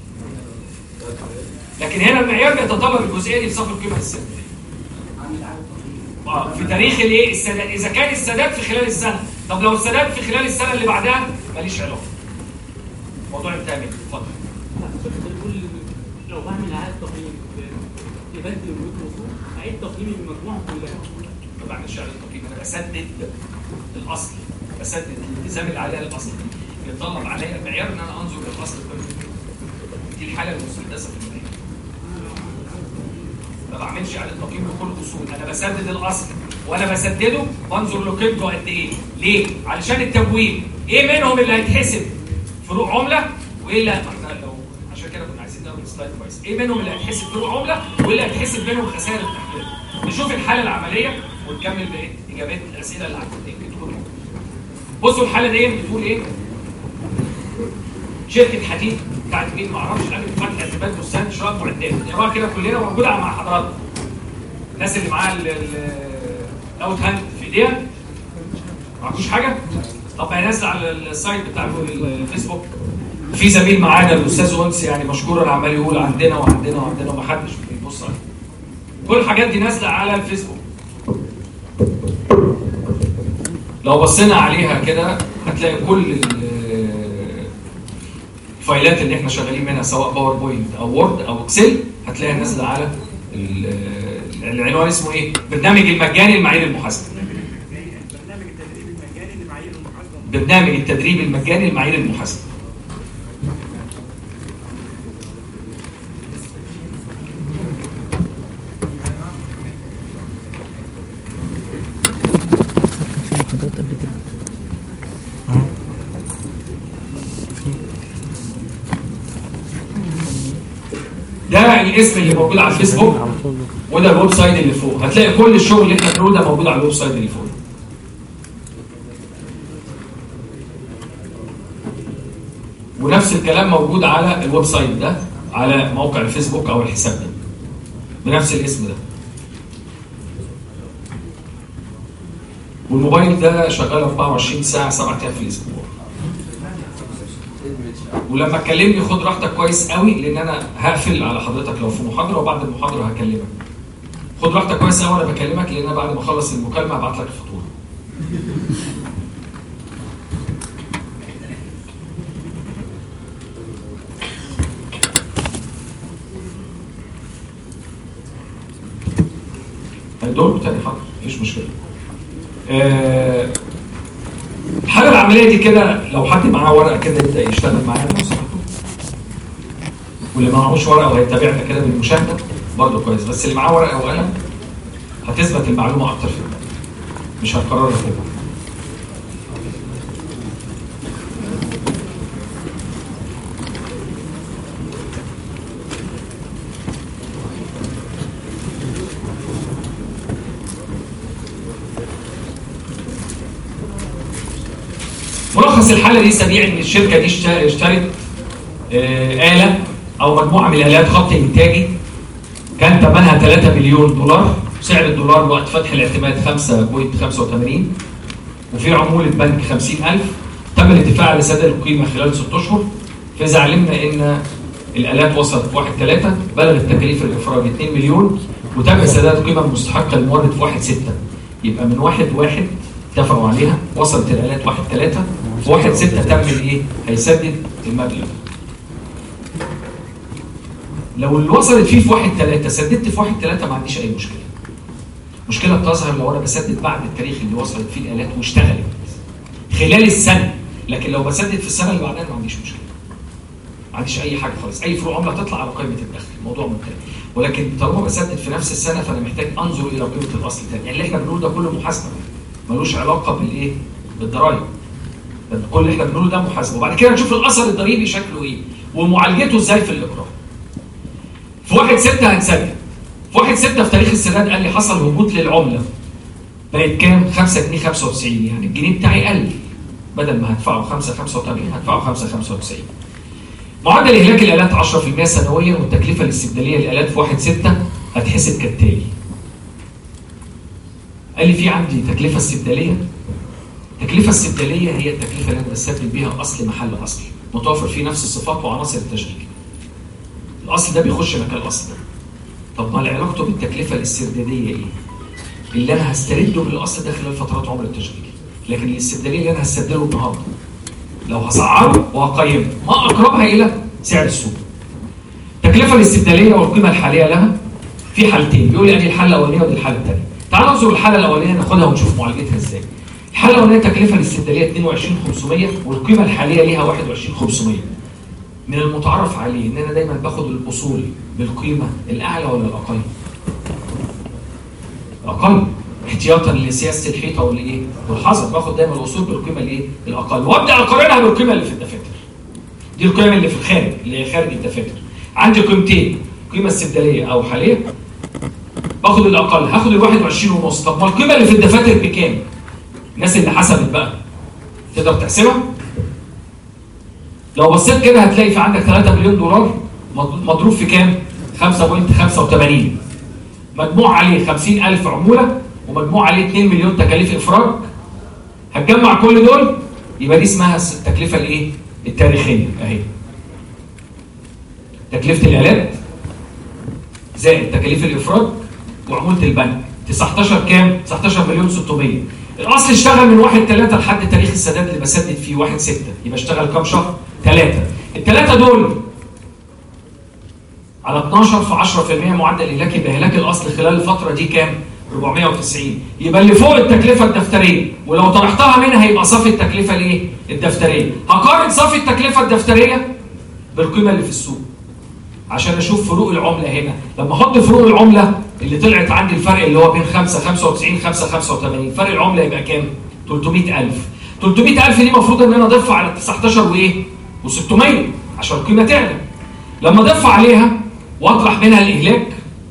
لكن هنا المعيار بيتطلب الجزئيه دي لصافي القيمه السنويه اه في تاريخ الايه السداد اذا كان السداد في خلال السنه طب لو السداد في خلال السنه اللي بعدها ماليش علاقه الموضوع انتهى منه اتفضل كنت بتقول لو بعمل اعاده تقييم لبند وجود وصول اعيد تقييم المجموعه كلها ما بعملش على التقييم انا بسدد الاصل بسدد الالتزام اللي عليها الاصل يتطلب عليا المعيار ان انا انظر للاصل كله دي الحاله المستحدثه في المعيار ما بعملش على التقييم بكل اصول انا بسدد الاصل وانا بسدده بنظر لقيمته قد ايه ليه علشان التمويل ايه منهم اللي هيتحسب فروق عمله وايه اللي ما احنا لو عشان كده كنا عايزين نعمل سلايد كويس ايه منهم اللي هيتحسب فروق عمله وايه اللي هيتحسب منهم خسائر التحويل نشوف الحاله العمليه ونكمل بقيه اجابات الاسئله اللي عندك يمكن تكون موجودة. بصوا الحاله دي بتقول ايه شركه حديد بتاعت مين ما اعرفش قبل فتح اعتماد بستان شراء معدات نقراها كده كلنا موجوده مع حضراتكم الناس اللي معاها الاوت هاند في ايديها معكوش حاجه طب هي نازله على السايت بتاع الفيسبوك في زميل معانا الاستاذ انس يعني مشكورا عمال يقول عندنا وعندنا وعندنا ومحدش بيبص عليه كل الحاجات دي نازله على الفيسبوك لو بصينا عليها كده هتلاقي كل ال- الفايلات اللي احنا شغالين منها سواء باوربوينت او وورد او اكسل هتلاقيها نازله على ال- العنوان اسمه ايه؟ برنامج المجاني لمعايير المحاسبه. برنامج التدريب المجاني لمعايير المحاسبه. محاضرات قبل كده ده الاسم اللي موجود على الفيسبوك على طول وده الويب سايت اللي فوق هتلاقي كل الشغل اللي احنا بنقوله ده موجود على الويب سايت اللي فوق ونفس الكلام موجود على الويب سايت ده على موقع الفيسبوك او الحساب ده بنفس الاسم ده والموبايل ده شغال 24 ساعه 7 ايام في الاسبوع ولما تكلمني خد راحتك كويس قوي لان انا هقفل على حضرتك لو في محاضره وبعد المحاضره هكلمك خد راحتك كويس قوي وانا بكلمك لان انا بعد ما اخلص المكالمه هبعت لك الفاتوره دول تاني حاضر مفيش مشكله آه، الحاله العمليه دي كده لو حد معاه ورقه كده يبدا يشتغل معانا لو سمحتوا واللي معهوش ورقه وهيتابعنا كده بالمشاهده برضه كويس بس اللي معاه ورقه وقلم هتثبت المعلومه اكتر في دماغه مش هتكررها تاني ملخص الحاله دي سريع ان الشركه دي اشت- اشترت آه، آلة أو مجموعة من الآلات خط إنتاجي كان ثمنها 3 مليون دولار سعر الدولار وقت فتح الاعتماد 5.85 وفي عمولة بنك 50000 تم الاتفاق على سداد القيمة خلال 6 أشهر فإذا علمنا إن الآلات وصلت في 1 3 بلغت تكاليف الإفراج 2 مليون وتم سداد القيمة المستحقة للمورد في 1 6 يبقى من 1 1 اتفقوا عليها وصلت الآلات 1 3 في 1 6 تم الإيه؟ هيسدد المبلغ لو اللي وصلت فيه في 1 3 سددت في 1 3 ما عنديش اي مشكله. مشكله بتظهر لو انا بسدد بعد التاريخ اللي وصلت فيه الالات واشتغلت خلال السنه لكن لو بسدد في السنه اللي بعدها ما عنديش مشكله. ما عنديش اي حاجه خالص اي فروع عمله تطلع على قائمه الدخل الموضوع منتهي ولكن طالما بسدد في نفس السنه فانا محتاج انظر الى قيمه الاصل تاني يعني اللي احنا بنقوله ده كله محاسبه ملوش علاقه بالايه؟ بالضرايب ده كل اللي احنا بنقوله ده محاسبه وبعد كده نشوف الاثر الضريبي شكله ايه ومعالجته ازاي في الاقرار في واحد ستة هنسجل في واحد ستة في تاريخ السداد قال لي حصل هبوط للعملة بقت كام؟ 5 جنيه 95 يعني الجنيه بتاعي قل بدل ما هدفعه 5 85 هدفعه 5 95 معدل إهلاك الآلات 10% سنويا والتكلفة الاستبدالية للآلات في 1 6 هتحسب كالتالي قال لي في عندي تكلفة استبدالية التكلفة الاستبدالية هي التكلفة اللي أنا بستبدل بيها أصل محل أصل متوفر فيه نفس الصفات وعناصر التشغيل الاصل ده بيخش مكان الاصل ده طب ما علاقته بالتكلفه الاسترداديه ايه؟ اللي انا هسترده بالاصل ده خلال فترات عمر التشغيل لكن الاستبداليه اللي انا هستبدله النهارده لو هسعره وهقيمه ما اقربها الى سعر السوق التكلفه الاستبداليه والقيمه الحاليه لها في حالتين بيقول لي ادي الحاله الاولانيه ودي الحاله الثانيه تعال ننظر الحاله الاولانيه ناخدها ونشوف معالجتها ازاي الحاله الاولانيه التكلفه الاستبداليه 22500 والقيمه الحاليه ليها 21500 من المتعارف عليه ان انا دايما باخد الاصول بالقيمه الاعلى ولا الاقل؟ الاقل احتياطا لسياسه الحيطه والايه؟ والحذر باخد دايما الاصول بالقيمه الايه؟ الاقل وابدا اقارنها بالقيمه اللي في الدفاتر. دي القيم اللي في الخارج اللي هي خارج الدفاتر. عندي قيمتين قيمه استبداليه او حاليه باخد الاقل هاخد ال 21 ونص طب ما القيمه اللي في الدفاتر بكام؟ الناس اللي حسبت بقى تقدر تحسبها لو بصيت كده هتلاقي في عندك 3 مليون دولار مضروب في كام 5.85 مجموع عليه 50000 عموله ومجموع عليه 2 مليون تكاليف افراج هتجمع كل دول يبقى دي اسمها التكلفه الايه التاريخيه اهي تكلفه العلاج زائد تكاليف الافراج وعموله البنك 19 كام 19 مليون 600 الاصل اشتغل من 1 3 لحد تاريخ السداد اللي بسدد فيه 1 6 يبقى اشتغل كام شهر 3 الثلاثه دول على 12 في 10% معدل اهلاك يبقى اهلاك الاصل خلال الفتره دي كام 490 يبقى اللي فوق التكلفه الدفتريه ولو طرحتها منها يبقى صافي التكلفه الايه الدفتريه هقارن صافي التكلفه الدفتريه بالقيمه اللي في السوق عشان اشوف فروق العمله هنا لما احط فروق العمله اللي طلعت عندي الفرق اللي هو بين 5 95 5 85 فرق العمله يبقى كام 300000 300000 دي المفروض ان انا اضيفها على 19 وايه و600 عشان القيمه تعلى لما اضيف عليها واطرح منها الاهلاك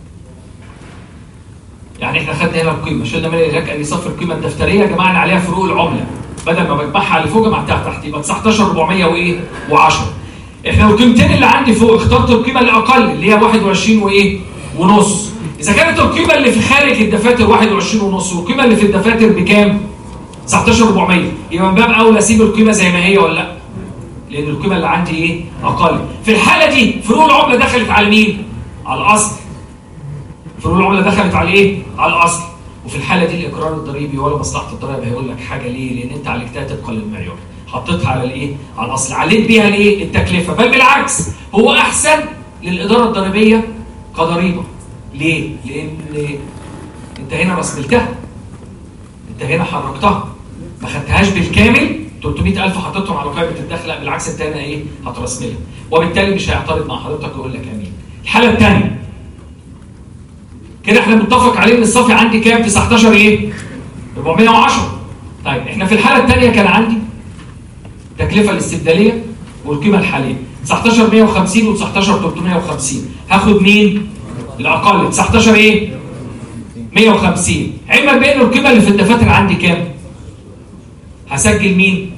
يعني احنا خدنا هنا القيمه شلنا من الاهلاك قال لي صفر القيمه الدفتريه جمعنا عليها فروق العمله بدل ما بجمعها اللي فوق جمعتها تحت يبقى 19 400 وايه و10 احنا القيمتين اللي عندي فوق اخترت القيمه الاقل اللي هي 21 وايه ونص اذا كانت القيمه اللي في خارج الدفاتر 21 ونص والقيمه اللي في الدفاتر بكام 19 400 يبقى من باب اولى اسيب القيمه زي ما هي ولا لا لان القيمه اللي عندي ايه اقل في الحاله دي فروق العمله دخلت على مين على الاصل فروق العمله دخلت على ايه على الاصل وفي الحاله دي الاقرار الضريبي ولا مصلحه الضرائب هيقول لك حاجه ليه لان انت عالجتها طبقا للمعيار حطيتها على الايه على الاصل عليت بيها الايه التكلفه بل بالعكس هو احسن للاداره الضريبيه كضريبه ليه لان انت هنا رسملتها انت هنا حركتها ما خدتهاش بالكامل 300000 حطيتهم على قائمه الدخل لا بالعكس انت هنا ايه هترسملها وبالتالي مش هيعترض مع حضرتك ويقول لك امين الحاله الثانيه كده احنا متفق عليه ان الصافي عندي كام 19 ايه 410 طيب احنا في الحاله الثانيه كان عندي التكلفه الاستبداليه والقيمه الحاليه 19 150 و19 350 هاخد مين الاقل 19 ايه 150 علما بان القيمه اللي في الدفاتر عندي كام هسجل مين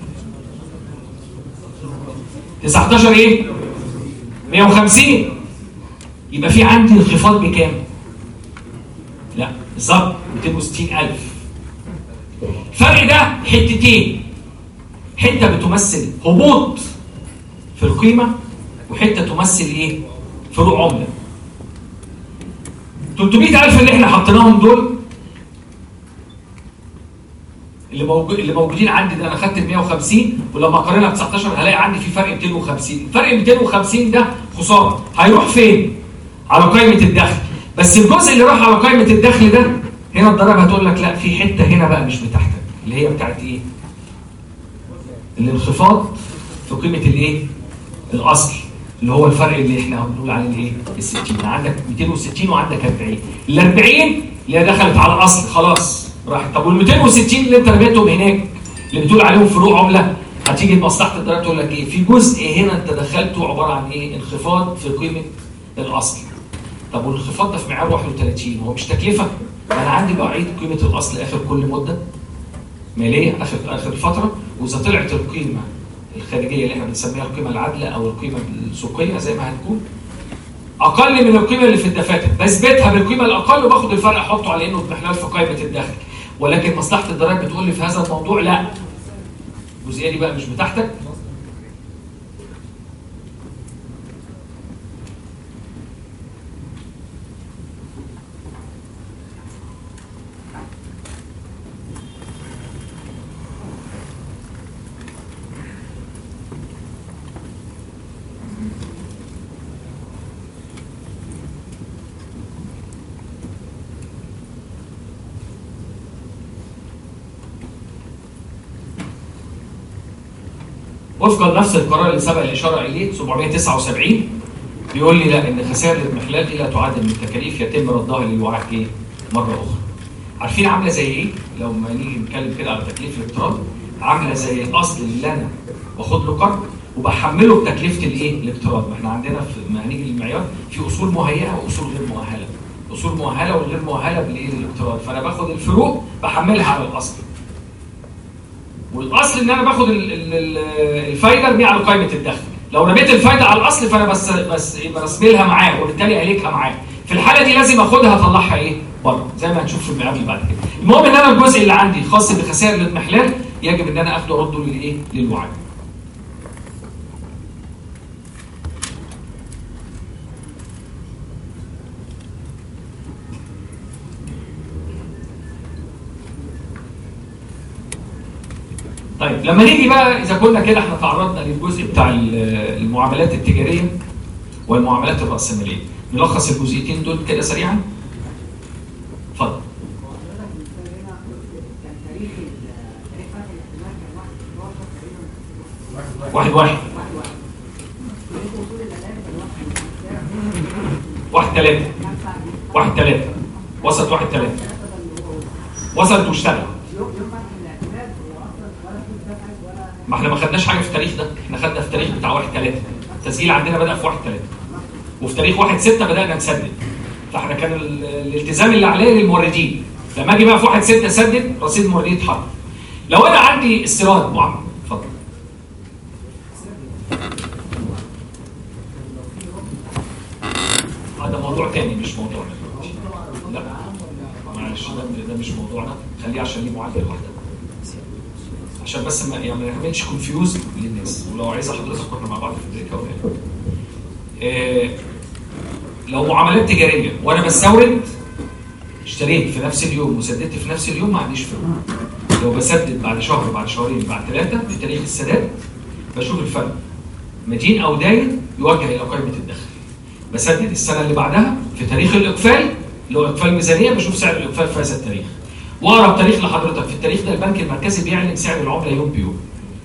19 ايه 150 يبقى في عندي انخفاض بكام لا بالظبط 260000 الفرق ده حتتين حته بتمثل هبوط في القيمه وحته تمثل ايه فروق عمله 300000 اللي احنا حطيناهم دول اللي موجود اللي موجودين عندي ده انا خدت ال 150 ولما اقارنها ب 19 هلاقي عندي في فرق 250 الفرق 250 ده خساره هيروح فين على قائمه الدخل بس الجزء اللي راح على قائمه الدخل ده هنا الضرائب هتقول لك لا في حته هنا بقى مش بتاعتك اللي هي بتاعت ايه الانخفاض في قيمه الايه الاصل اللي هو الفرق اللي احنا بنقول عليه الايه ال 60 عندك 260 وعندك 40 ال 40 اللي هي دخلت على الاصل خلاص راحت طب وال 260 اللي انت رميتهم هناك اللي بتقول عليهم فروق عمله هتيجي مصلحه الضرائب تقول لك ايه في جزء هنا انت دخلته عباره عن ايه انخفاض في قيمه الاصل طب والانخفاض ده في معيار 31 هو مش تكلفه انا عندي بعيد قيمه الاصل اخر كل مده ماليه اخر اخر فتره واذا طلعت القيمه الخارجيه اللي احنا بنسميها القيمه العادله او القيمه السوقيه زي ما هتكون اقل من القيمه اللي في الدفاتر بثبتها بالقيمه الاقل وباخد الفرق احطه على انه اضمحلال في قائمه الدخل ولكن مصلحه الضرائب بتقول لي في هذا الموضوع لا الجزئيه دي بقى مش بتاعتك وفقا لنفس القرار اللي سبق الاشاره اليه 779 بيقول لي لا ان خسائر الاضمحلال دي لا تعادل من التكاليف يتم ردها للوعاء ايه مره اخرى. عارفين عامله زي ايه؟ لو ما نيجي نتكلم كده على تكليف الاقتراض عامله زي الاصل اللي انا باخد له قرض وبحمله بتكلفه الايه؟ الاقتراض، ما احنا عندنا في ما هنيجي للمعيار في اصول مهيئه واصول غير مؤهله. اصول مؤهله والغير مؤهله بالايه؟ الاقتراض، فانا باخد الفروق بحملها على الاصل. والاصل ان انا باخد ال- ال- ال- الفايده ارميها على قائمه الدخل لو رميت الفايده على الاصل فانا بس بس برسملها معاه وبالتالي اليكها معاه في الحاله دي لازم اخدها اطلعها ايه بره زي ما هنشوف في المقابل بعد كده المهم ان انا الجزء اللي عندي خاص بخسائر الاضمحلال يجب ان انا اخده ارده للايه للوعي طيب لما نيجي بقى اذا كنا كده احنا تعرضنا للجزء بتاع ال- المعاملات التجاريه والمعاملات الراسماليه نلخص الجزئيتين دول كده سريعا اتفضل واحد واحد واحد ثلاثة واحد ثلاثة وصلت واحد ثلاثة وصلت واشتغلت ما احنا ما خدناش حاجه في التاريخ ده احنا خدنا في التاريخ بتاع واحد ثلاثة التسجيل عندنا بدا في واحد ثلاثة وفي تاريخ واحد ستة بدانا نسدد فاحنا كان ال- الالتزام اللي عليه للموردين لما اجي بقى في واحد ستة اسدد رصيد الموردين يتحرك لو انا عندي استيراد معامله اتفضل هذا موضوع تاني مش موضوعنا دلوقتي. لا معلش ده, ده مش موضوعنا خليه عشان ليه معادله لوحدها عشان بس ما يعني ما نعملش كونفيوز للناس ولو عايزه حضرتك كنا مع بعض في البريك او هنا. آه لو معاملات تجاريه وانا بستورد اشتريت في نفس اليوم وسددت في نفس اليوم ما عنديش فروق لو بسدد بعد شهر بعد شهرين بعد ثلاثه في تاريخ السداد بشوف الفرق مدين او داين يوجه الى قائمه الدخل بسدد السنه اللي بعدها في تاريخ الاقفال اللي هو اقفال ميزانيه بشوف سعر الاقفال في هذا التاريخ واقرب تاريخ لحضرتك في التاريخ ده البنك المركزي بيعلن سعر العمله يوم بيوم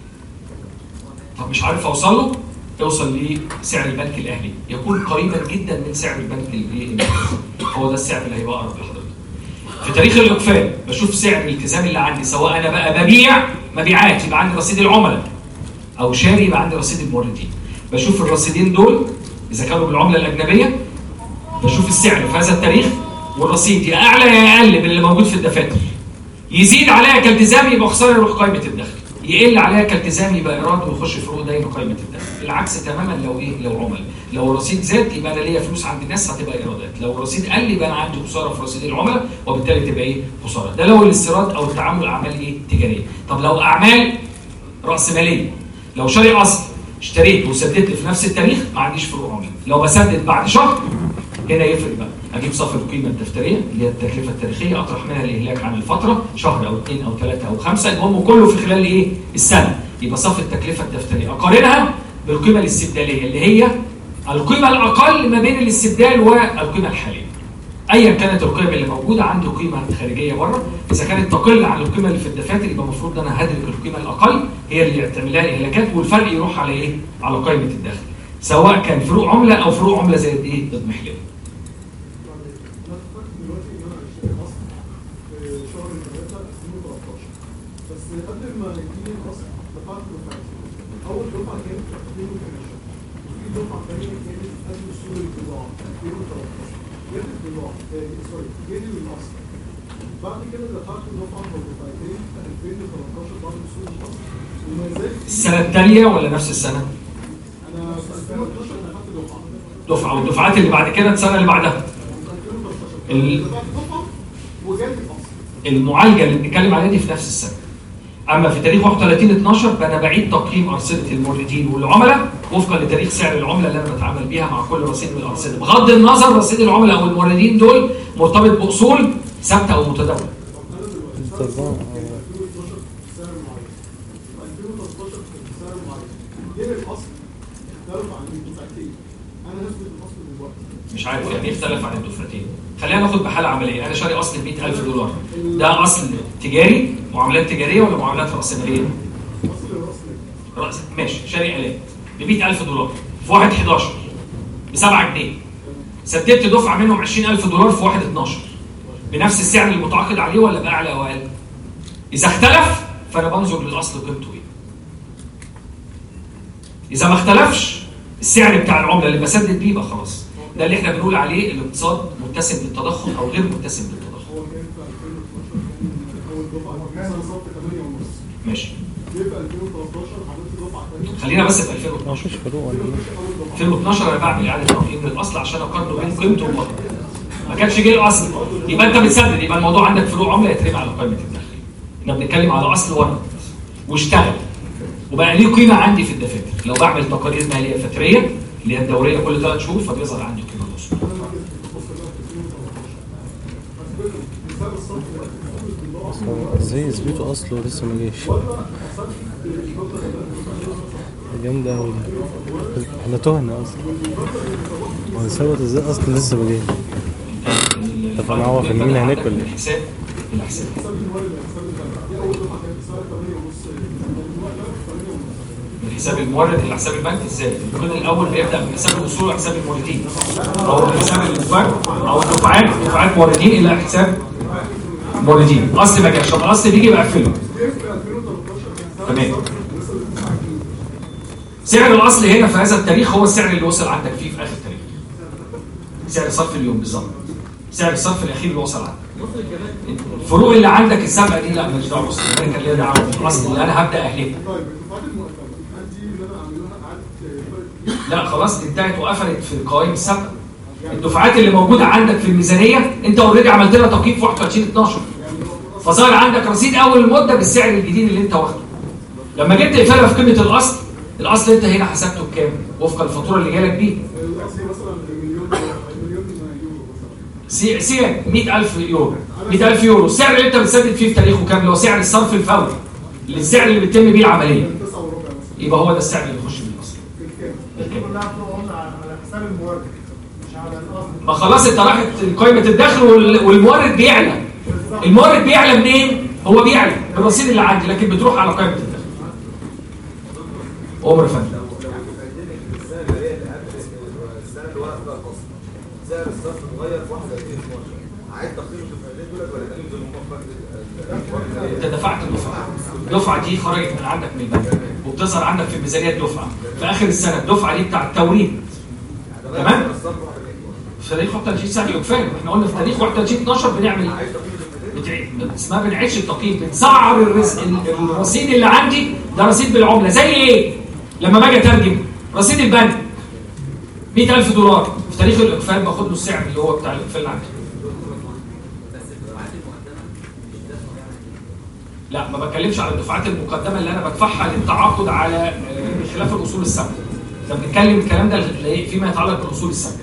طب مش عارف اوصل له اوصل لسعر البنك الاهلي يكون قريبا جدا من سعر البنك الايه هو ده السعر اللي هيبقى اقرب لحضرتك في تاريخ الاقفال بشوف سعر الالتزام اللي عندي سواء انا بقى ببيع مبيعات يبقى عندي رصيد العملاء او شاري يبقى عندي رصيد الموردين بشوف الرصيدين دول اذا كانوا بالعمله الاجنبيه بشوف السعر في هذا التاريخ والرصيد يا اعلى يا اقل من اللي موجود في الدفاتر يزيد عليها كالتزام يبقى خساره يروح قائمه الدخل يقل عليها كالتزام يبقى ايراد ويخش فروق داين قائمه الدخل العكس تماما لو ايه لو عمل لو الرصيد زاد يبقى انا ليا فلوس عند الناس هتبقى ايرادات لو الرصيد قل يبقى انا عندي خساره في رصيد العملاء وبالتالي تبقى ايه خساره ده لو الاستيراد او التعامل اعمال ايه تجاريه طب لو اعمال راسماليه لو شاري اصل اشتريت وسددت في نفس التاريخ ما عنديش فروق عمله لو بسدد بعد شهر هنا يفرق بقى اجيب صافي القيمه الدفتريه اللي هي التكلفه التاريخيه اطرح منها الاهلاك عن الفتره شهر او اثنين او ثلاثه او خمسه المهم كله في خلال ايه السنه يبقى صافي التكلفه الدفتريه اقارنها بالقيمه الاستبداليه اللي هي القيمه الاقل ما بين الاستبدال والقيمه الحاليه ايا كانت القيم اللي موجوده عندي قيمه خارجيه بره اذا كانت تقل عن القيمه اللي في الدفاتر يبقى المفروض ان انا هدرك القيمه الاقل هي اللي يعتمد لها الاهلاكات والفرق يروح على ايه على قائمه الدخل سواء كان فروق عمله او فروق عمله زي ايه اضمحلال دلوقتي ان انا اشتري اصل في شهر 3 2013 بس قبل ما يجيلي الاصل دفعت دفعتين اول دفعه كانت 2012 وفي دفعه ثانيه كانت قبل وصول البضاعه 2013 جت البضاعه آه، سوري جالي الاصل بعد كده دفعت دفعه او دفعتين في 2013 بعد وصول الاصل وما زال في- السنه التاليه ولا نفس السنه انا في 2012 دفعت دفعه دفعه والدفعات اللي بعد كده السنه اللي بعدها ال- دفعت دفعه وجالي الاصل المعالجه اللي بنتكلم عليها دي في نفس السنه اما في تاريخ 31 12 فانا بعيد تقييم ارصده الموردين والعملاء وفقا لتاريخ سعر العمله اللي انا بتعامل بيها مع كل رصيد من الارصده بغض النظر رصيد العملاء او الموردين دول مرتبط باصول ثابته او متداوله التزام سعر معين في 2013 سعر معين غير الاصل اختلف عن الدفعتين انا هثبت الاصل دلوقتي مش عارف يعني ايه اختلف عن الدفعتين خلينا ناخد بحاله عمليه انا شاري اصل ب 100000 دولار ده اصل تجاري معاملات تجاريه ولا معاملات راسماليه؟ اصل الاصل رأس ماشي شاري آلات ب 100000 دولار في 1 11 ب 7 جنيه سددت دفعه منهم 20000 دولار في 1 12 بنفس السعر اللي متعاقد عليه ولا باعلى او اقل؟ اذا اختلف فانا بنظر للاصل قيمته ايه؟ اذا ما اختلفش السعر بتاع العمله اللي بسدد بيه يبقى خلاص ده اللي احنا بنقول عليه الاقتصاد متسم بالتضخم او غير متسم بالتضخم هو كان في 2012 كان اول دفعه كان صف 8 ونص ماشي 2013 عملت دفعه ثانيه خلينا بس في 2012 مفيش فروق ولا ايه؟ 2012 انا بعمل اعاده تقييم للاصل عشان اقارنه بين قيمته وقيمته ما كانش جه الاصل يبقى انت بتسدد يبقى الموضوع عندك فروق عمله يترمي على قائمه الدخل احنا بنتكلم على اصل ورد واشتغل وبقى ليه قيمه عندي في الدفاتر لو بعمل تقارير ماليه فتريه اللي هي الدوريه كل ثلاث شهور فبيظهر عندي قيمه الاصول مثال الصف ازاي يثبتوا اصله لسه ما جاش جامدة أوي دي. احنا تهنا اصلا هنثبت ازاي اصلا لسه ما جاش طب انا هو فنانين هناك ولا ايه؟ الحساب الحساب حساب الموارد حساب البنك دي اول دفعه كانت بسعر 8 ونص دلوقتي 8 ونص حساب المورد اللي حساب البنك ازاي؟ الكود الاول بيبدا من حساب الاصول وحساب الموردين او حساب البنك او الدفعات دفعات موردين الى حساب موردين اصل ما جاش طب الاصل بيجي بقفله في 2013 كان تمام سعر الاصل هنا في هذا التاريخ هو السعر اللي وصل عندك فيه في اخر التاريخ سعر صرف اليوم بالظبط سعر الصرف الاخير اللي وصل عندك مصر الجمال الفروق اللي عندك السابقه دي لا ماليش دعوه بس كان ليها دعوه بالاصل اللي انا هبدا اهلكه طيب الدفعات المؤقته هل دي اللي انا اعملها اعاده فرق لا خلاص دي انتهت وقفلت في القوائم السابقه الدفعات اللي موجوده عندك في الميزانيه انت اوريدي عملت لها تقييم في 21 12 فصار عندك رصيد اول المده بالسعر الجديد اللي انت واخده لما جيت تقفلها في قيمه الاصل الاصل انت هنا حسبته بكام وفق الفاتوره اللي جالك بيه الاصلي مثلا مليون مليون يورو مثلا سي سي 100000 يورو 100000 يورو السعر اللي انت بتسدد فيه في تاريخه كام اللي هو سعر الصرف الفوري اللي السعر اللي بيتم بيه العمليه 9 وربع مثلا يبقى هو ده السعر اللي يخش من الاصل بالكام؟ كلها بتقوم على حساب المورد مش على الاصل ما خلاص انت راحت قائمه الدخل وال- والمورد بيعلى المورد بيعلى منين هو بيعلى بالرصيد اللي عندي لكن بتروح على قائمه الدخل عمر يا فندم السنه الجاريه اللي قبل السنه اللي ورا فيها الفصل سعر الصرف اتغير في 31 12 عايز تقييم الدفعتين دول ولا تقييم زي ما انت دفعت الدفعه الدفعه دي خرجت من عندك من البنك وبتظهر عندك في ميزانيه الدفعه في اخر السنه الدفعه دي بتاع التوريد تمام في تاريخ 31 سنه يكفايه احنا قلنا في تاريخ 31 12 بنعمل بتع- اسمها بنعيش التقييم بنسعر الرز... ال- الرصيد اللي عندي ده رصيد بالعمله زي ايه؟ لما باجي اترجم رصيد البنك 100000 دولار في تاريخ الاقفال باخد له السعر اللي هو بتاع الاقفال اللي عندي لا ما بتكلمش على الدفعات المقدمه اللي انا بدفعها للتعاقد على آه، خلاف الاصول الثابته احنا بنتكلم الكلام ده اللي- فيما يتعلق بالاصول الثابته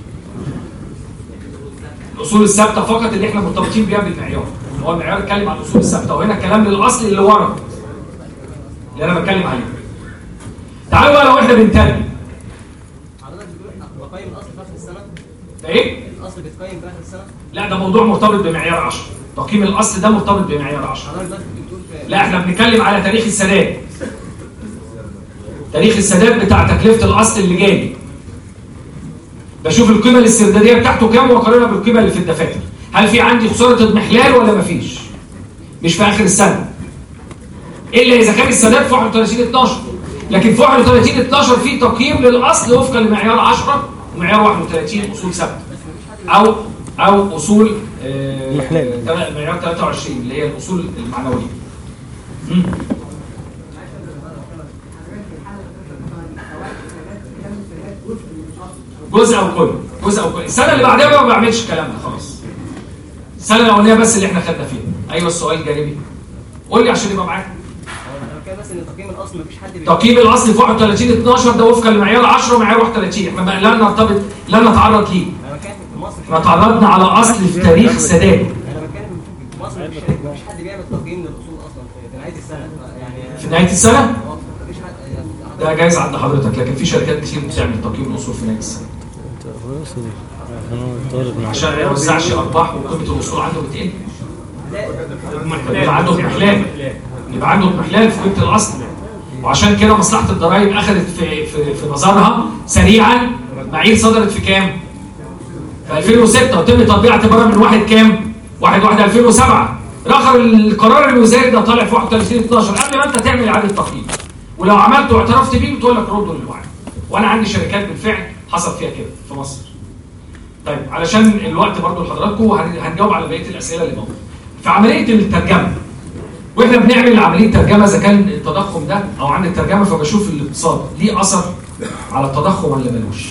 الاصول الثابته فقط اللي احنا مرتبطين بيها بالمعيار هو المعيار اتكلم عن الاصول الثابته وهنا الكلام للاصل اللي ورا اللي انا بتكلم عليه تعالوا بقى لو احنا بنترجم حضرتك بتقول بقيم الاصل في اخر السنه ده ايه؟ الاصل بيتقيم في اخر السنه لا ده موضوع مرتبط بمعيار 10 تقييم الاصل ده مرتبط بمعيار 10 حضرتك دلوقتي بتقول في لا احنا بنتكلم على تاريخ السداد تاريخ السداد بتاع تكلفة الأصل اللي جاي بشوف القيمة الاستردادية بتاعته كام وأقارنها بالقيمة اللي في الدفاتر هل في عندي خسارة اضمحلال ولا مفيش مش في آخر السنة إلا إذا كان السداد في 31 12 لكن في 31 12 في تقييم للأصل وفقا لمعيار 10 ومعيار 31 أصول ثابتة أو أو أصول آه، محلال. تلا- معيار 23 اللي هي الأصول المعنوية مم. جزء او كل جزء او كل السنه اللي بعدها بقى ما بعملش الكلام ده خلاص السنه الاولانيه بس اللي احنا خدنا فيها ايوه السؤال الجانبي قول لي عشان يبقى معاك انا بتكلم بس ان تقييم الاصل مفيش حد بي- تقييم الاصل في 31 12 ده وفقا لمعيار 10 ومعيار 31 احنا بقى لا نرتبط لا نتعرض ليه انا بتكلم في مصر احنا تعرضنا على اصل في تاريخ السداد انا بتكلم في مصر مفيش مفيش حد بيعمل تقييم للاصول اصلا في- في نهايه السنه يعني في نهايه السنه هو مفيش حد يعني ده جايز عند حضرتك لكن في شركات كتير بتعمل تقييم الاصول في نهايه السنه انت خلاص انا طالب مع عشان ما يوزعش ارباح وقيمه الاصول عنده بتقل يبقى عنده اضمحلال يبقى عنده اضمحلال في قيمه الاصل وعشان كده مصلحه الضرائب اخذت في في في نظرها سريعا معايير صدرت في كام؟ في 2006 وتم تطبيق اعتبارها من واحد كام؟ 1 1 2007 رخر القرار الوزاري ده طالع في 31 12 قبل ما انت تعمل اعاده تقييم ولو عملته واعترفت بيه بتقول لك ردوا للوعي وانا عندي شركات بالفعل حصل فيها كده في مصر طيب علشان الوقت برضو لحضراتكم هن- هنجاوب على بقيه الاسئله اللي موجوده في عمليه الترجمه واحنا بنعمل عمليه ترجمه اذا كان التضخم ده او عن الترجمه فبشوف الاقتصاد ليه اثر على التضخم ولا ملوش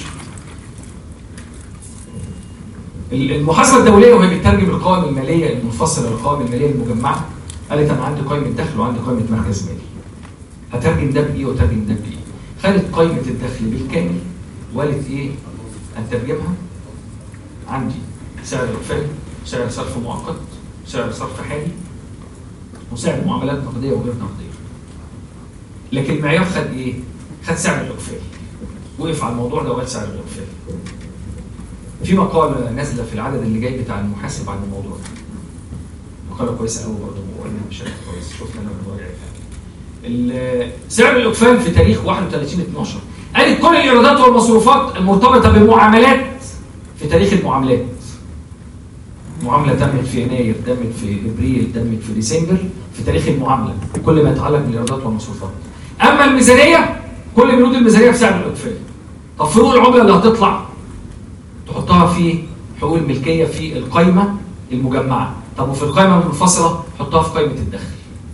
المحاسبه الدوليه وهي بتترجم القوائم الماليه المنفصله للقوائم الماليه المجمعه قالت انا عندي قائمه دخل وعندي قائمه مركز مالي هترجم ده بايه وترجم ده بايه خدت قائمه الدخل بالكامل وقالت ايه هترجمها عندي سعر اقفال سعر صرف مؤقت سعر صرف حالي وسعر معاملات نقديه وغير نقديه لكن المعيار خد ايه خد سعر الاقفال وقف على الموضوع ده وقال سعر الاقفال في مقالة نازلة في العدد اللي جاي بتاع المحاسب عن الموضوع ده. مقالة كويسة قوي برضه وقلنا بشكل كويس شفنا انا بنراجع فيها. سعر الإقفال في تاريخ 31 12 قالت كل الإيرادات والمصروفات المرتبطة بمعاملات في تاريخ المعاملات. معاملة تمت في يناير، تمت في ابريل، تمت في ديسمبر، في تاريخ المعاملة، كل ما يتعلق بالإيرادات والمصروفات. أما الميزانية كل بنود الميزانية في سعر الإقفال. طب فروق العملة اللي هتطلع تحطها في حقوق الملكية في القائمة المجمعة طب وفي القائمة المنفصلة حطها في قائمة الدخل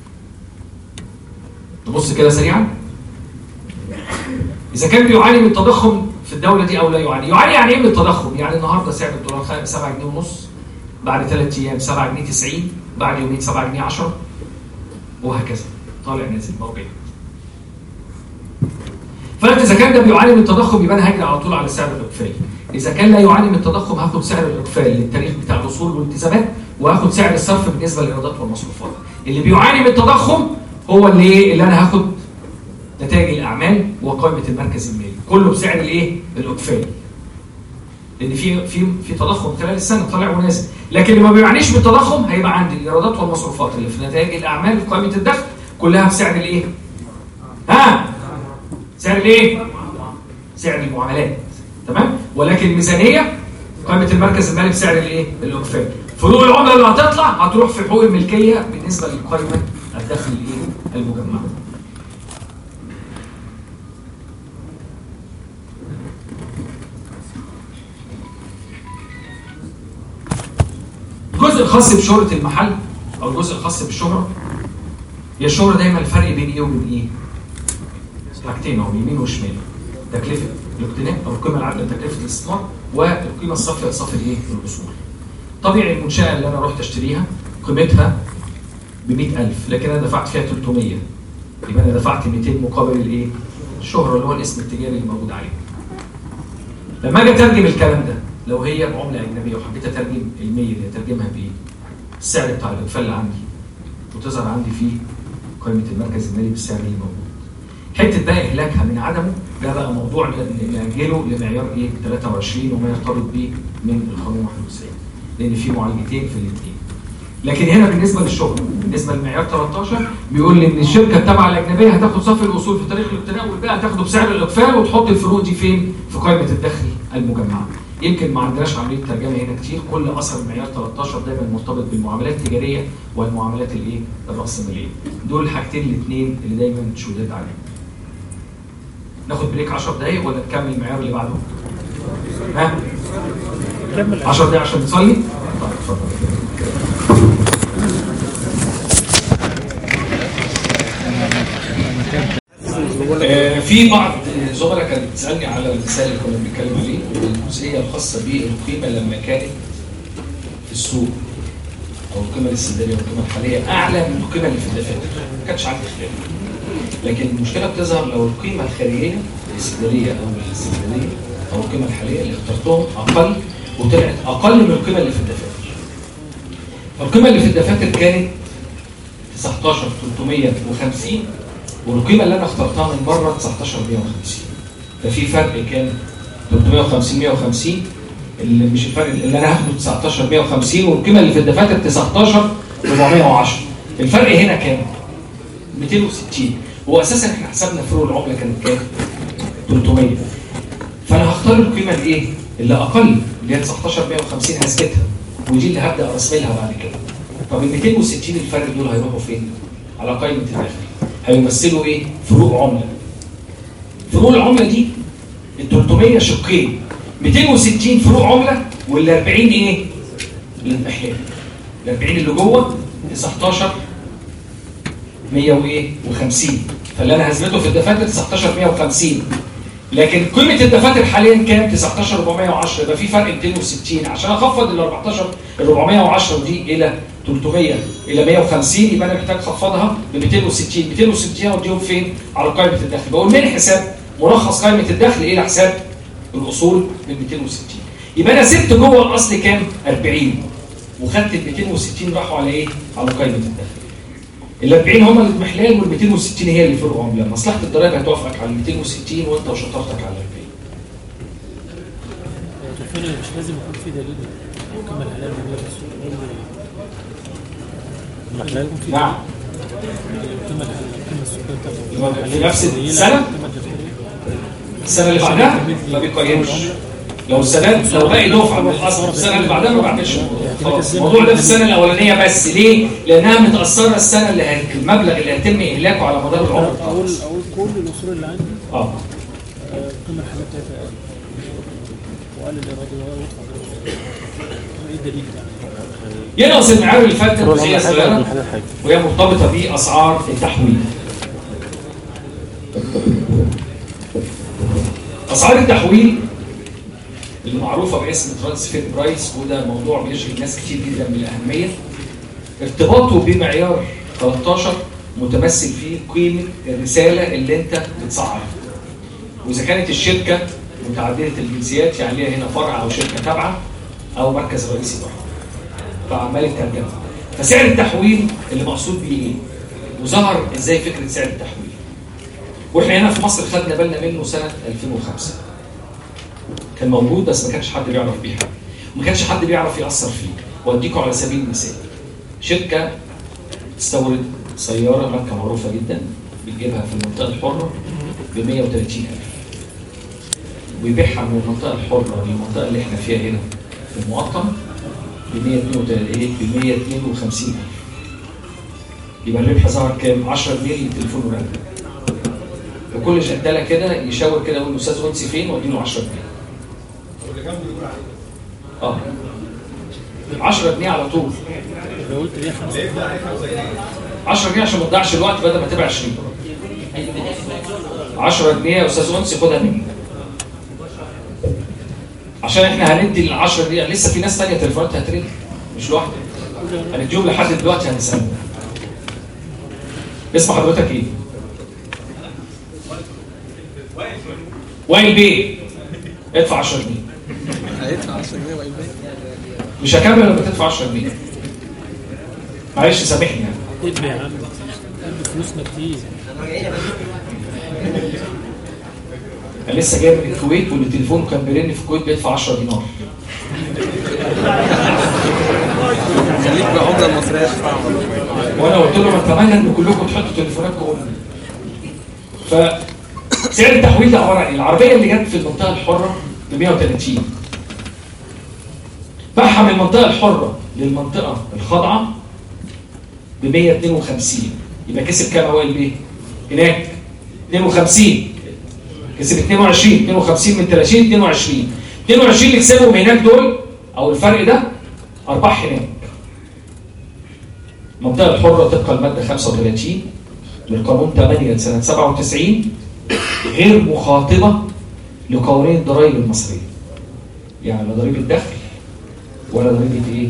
نبص كده سريعا إذا كان بيعاني من التضخم في الدولة دي أو لا يعاني يعاني يعني إيه من التضخم يعني النهاردة سعر الدولار 7 جنيه ونص بعد ثلاث أيام 7 جنيه 90 بعد يومين 7 جنيه 10 وهكذا طالع نازل موجود فانت اذا كان ده بيعاني من التضخم يبقى انا هجري على طول على سعر الاقفال اذا كان لا يعاني من التضخم هاخد سعر الاقفال للتاريخ بتاع الاصول والالتزامات وهاخد سعر الصرف بالنسبه للايرادات والمصروفات اللي بيعاني من التضخم هو اللي ايه اللي انا هاخد نتائج الاعمال وقائمه المركز المالي كله بسعر الايه الاقفال لان في في في تضخم خلال السنه طالع ونازل لكن اللي ما بيعنيش بالتضخم هيبقى عندي الايرادات والمصروفات اللي في نتائج الاعمال في قائمه الدخل كلها بسعر الايه ها سعر الايه سعر المعاملات تمام ولكن الميزانيه قائمه المركز المالي بسعر الايه الاقفال فروق العمله اللي هتطلع هتروح في حقوق الملكيه بالنسبه لقائمه الدخل الايه المجمع الجزء الخاص بشهرة المحل او الجزء الخاص بالشهرة هي الشهرة دايما الفرق بين ايه وبين ايه حاجتين اهو يمين وشمال تكلفه الاقتناء او القيمه العادله لتكلفه الاستثمار والقيمه الصافيه لصافي الايه؟ الاصول. طبيعي المنشاه اللي انا رحت اشتريها قيمتها ب 100000 لكن انا دفعت فيها 300 يبقى انا دفعت 200 مقابل الايه؟ الشهره اللي هو الاسم التجاري اللي موجود عليه. لما اجي اترجم الكلام ده لو هي بعمله اجنبيه وحبيت اترجم ال 100 دي اترجمها بايه؟ السعر بتاع الاقفال اللي عندي وتظهر عندي في قائمه المركز المالي بالسعر اللي موجود. حته بقى اهلاكها من عدمه ده بقى موضوع ناجله لمعيار ايه 23 وما يرتبط به من القانون 91 لان في معالجتين في الاثنين لكن هنا بالنسبه للشغل بالنسبه للمعيار 13 بيقول لي ان الشركه التابعه الاجنبيه هتاخد صافي الاصول في تاريخ الاقتناء والباقي هتاخده بسعر الاقفال وتحط الفروق دي فين؟ في قائمه الدخل المجمعه. يمكن ما عندناش عمليه ترجمه هنا كتير كل اثر المعيار 13 دايما مرتبط بالمعاملات التجاريه والمعاملات الايه؟ الراسماليه. دول الحاجتين الاثنين اللي دايما شداد عليهم. ناخد بريك 10 دقايق ولا نكمل المعيار اللي بعده؟ ها؟ 10 دقايق عشان نصلي؟ طيب اتفضل. آه، في بعض زملاء كانت بتسالني على المثال اللي كنا بنتكلم عليه الجزئيه الخاصه بالقيمه لما كانت في السوق او القيمه الاستثماريه والقيمه الحاليه اعلى من القيمه اللي في الدفاتر ما كانش عندي خلاف لكن المشكله بتظهر لو القيمه الخارجيه الاستثماريه او الاستثماريه او القيمه الحاليه اللي اخترتهم اقل وطلعت اقل من القيمه اللي في الدفاتر فالقيمه اللي في الدفاتر كانت 19 350 والقيمه اللي انا اخترتها من بره 19 150 ففي فرق كان 350 150 اللي مش الفرق اللي انا هاخده 19 150 والقيمه اللي في الدفاتر 19 410 الفرق هنا كام 260 هو اساسا احنا حسبنا فروق العمله كانت كام 300 فانا هختار القيمه الايه اللي اقل اللي هي 19 150 هثبتها ودي اللي هبدا ارسملها بعد كده طب ال 260 الفرق دول هيروحوا فين على قائمه الدخل هيمثلوا ايه فروق عمله فروق العمله دي ال 300 شقين 260 فروق عمله وال 40 ايه الانتحال ال 40 اللي جوه 19 150 فاللي انا هثبته في الدفاتر 19 150 لكن قيمه الدفاتر حاليا كام 19 410 يبقى في فرق 260 عشان اخفض ال 14 ال 410 دي الى 300 الى 150 يبقى انا محتاج اخفضها ب 260 260 اوديهم فين على قائمه الدخل بقول من حساب ملخص قائمه الدخل الى حساب الاصول ب 260 يبقى انا سبت جوه الاصل كام 40 وخدت ال 260 راحوا على ايه على قائمه الدخل ال 40 هم الاضمحلال وال 260 هي اللي في العمله مصلحه الضرائب هتوافقك على ال 260 وانت وشطارتك على ال 40 فين مش لازم يكون في دليل كما الحلال من الرسول المحلال نعم كما الحلال كما السكر يبقى في نفس السنه السنه اللي بعدها ما بيقيمش لو السنه لو باقي دفعه من الاصل السنه اللي بعدها ما بعملش خلاص الموضوع ده في السنه الاولانيه بس ليه؟ لانها متاثره السنه اللي هت- المبلغ اللي هيتم اهلاكه على مدار العمر اقول بتاعها. اقول كل الاصول اللي عندي اه آه، القيمه الحاليه بتاعتها اقل وقال الاراده وادفع ايه الدليل يعني؟ ينقص المعيار اللي فات طول جزئيه العمر حاجه صغيره والمحلال حاجه وهي مرتبطه باسعار التحويل. اسعار التحويل اللي معروفه باسم ترانسفير برايس وده موضوع بيشغل ناس كتير جدا بالاهميه ارتباطه بمعيار 13 متمثل في قيمه الرساله اللي انت بتسعرها. واذا كانت الشركه متعدده الجنسيات يعني ليها هنا فرع او شركه تابعه او مركز رئيسي فرع. فعمال الترجمه فسعر التحويل اللي مقصود بيه ايه وظهر ازاي فكره سعر التحويل واحنا هنا في مصر خدنا بالنا منه سنه 2005 كان موجود بس ما كانش حد بيعرف بيه حاجه وما كانش حد بيعرف ياثر فيه واديكم على سبيل المثال شركه تستورد سياره ماركه معروفه جدا بتجيبها في المنطقه الحره ب 130000 ويبيعها من المنطقه الحره للمنطقه اللي احنا فيها هنا في المقطم ب 152 يبقى الربح ظهر كام 10 جنيه للتليفون ورقم فكل جداله كده يشاور كده يقول له استاذ ونسي فين وادي له 10 جنيه اه 10 جنيه على طول لو قلت ليه خمسه 10 جنيه عشان ما تضيعش الوقت بدل ما تبقى 20 10 جنيه يا استاذ ونسي خدها مني عشان احنا هندي ال 10 جنيه لسه في ناس ثانيه تليفوناتها هترن مش لوحدك هنديهم لحد دلوقتي هنسالهم اسم حضرتك ايه؟ وائل بيه ادفع 10 جنيه هيدفع 10 جنيه وقيل مش هكمل لما تدفع 10 جنيه معلش سامحني يعني ادي يا عم ادي فلوسنا كتير انا لسه جاي من الكويت واللي تليفونه كان بيرن في الكويت بيدفع 10 دينار خليك بالعمله المصريه تدفع وانا قلت لهم اتمنى ان كلكم تحطوا تليفوناتكم اونلاين ف سعر التحويل ده عباره عن ايه؟ العربيه اللي جت في المنطقه الحره ب 130 باعها من المنطقه الحره للمنطقه الخاضعه ب 152 يبقى كسب كام اوائل بيه؟ هناك 52 كسب 22 52 من 30 22 22 اللي كسبهم هناك دول او الفرق ده ارباح هناك المنطقة الحرة طبقا المادة 35 من قانون 8 سنة 97 غير مخاطبة لقوانين الضرائب المصرية. يعني لا ضريبة دخل ولا ضريبة ايه؟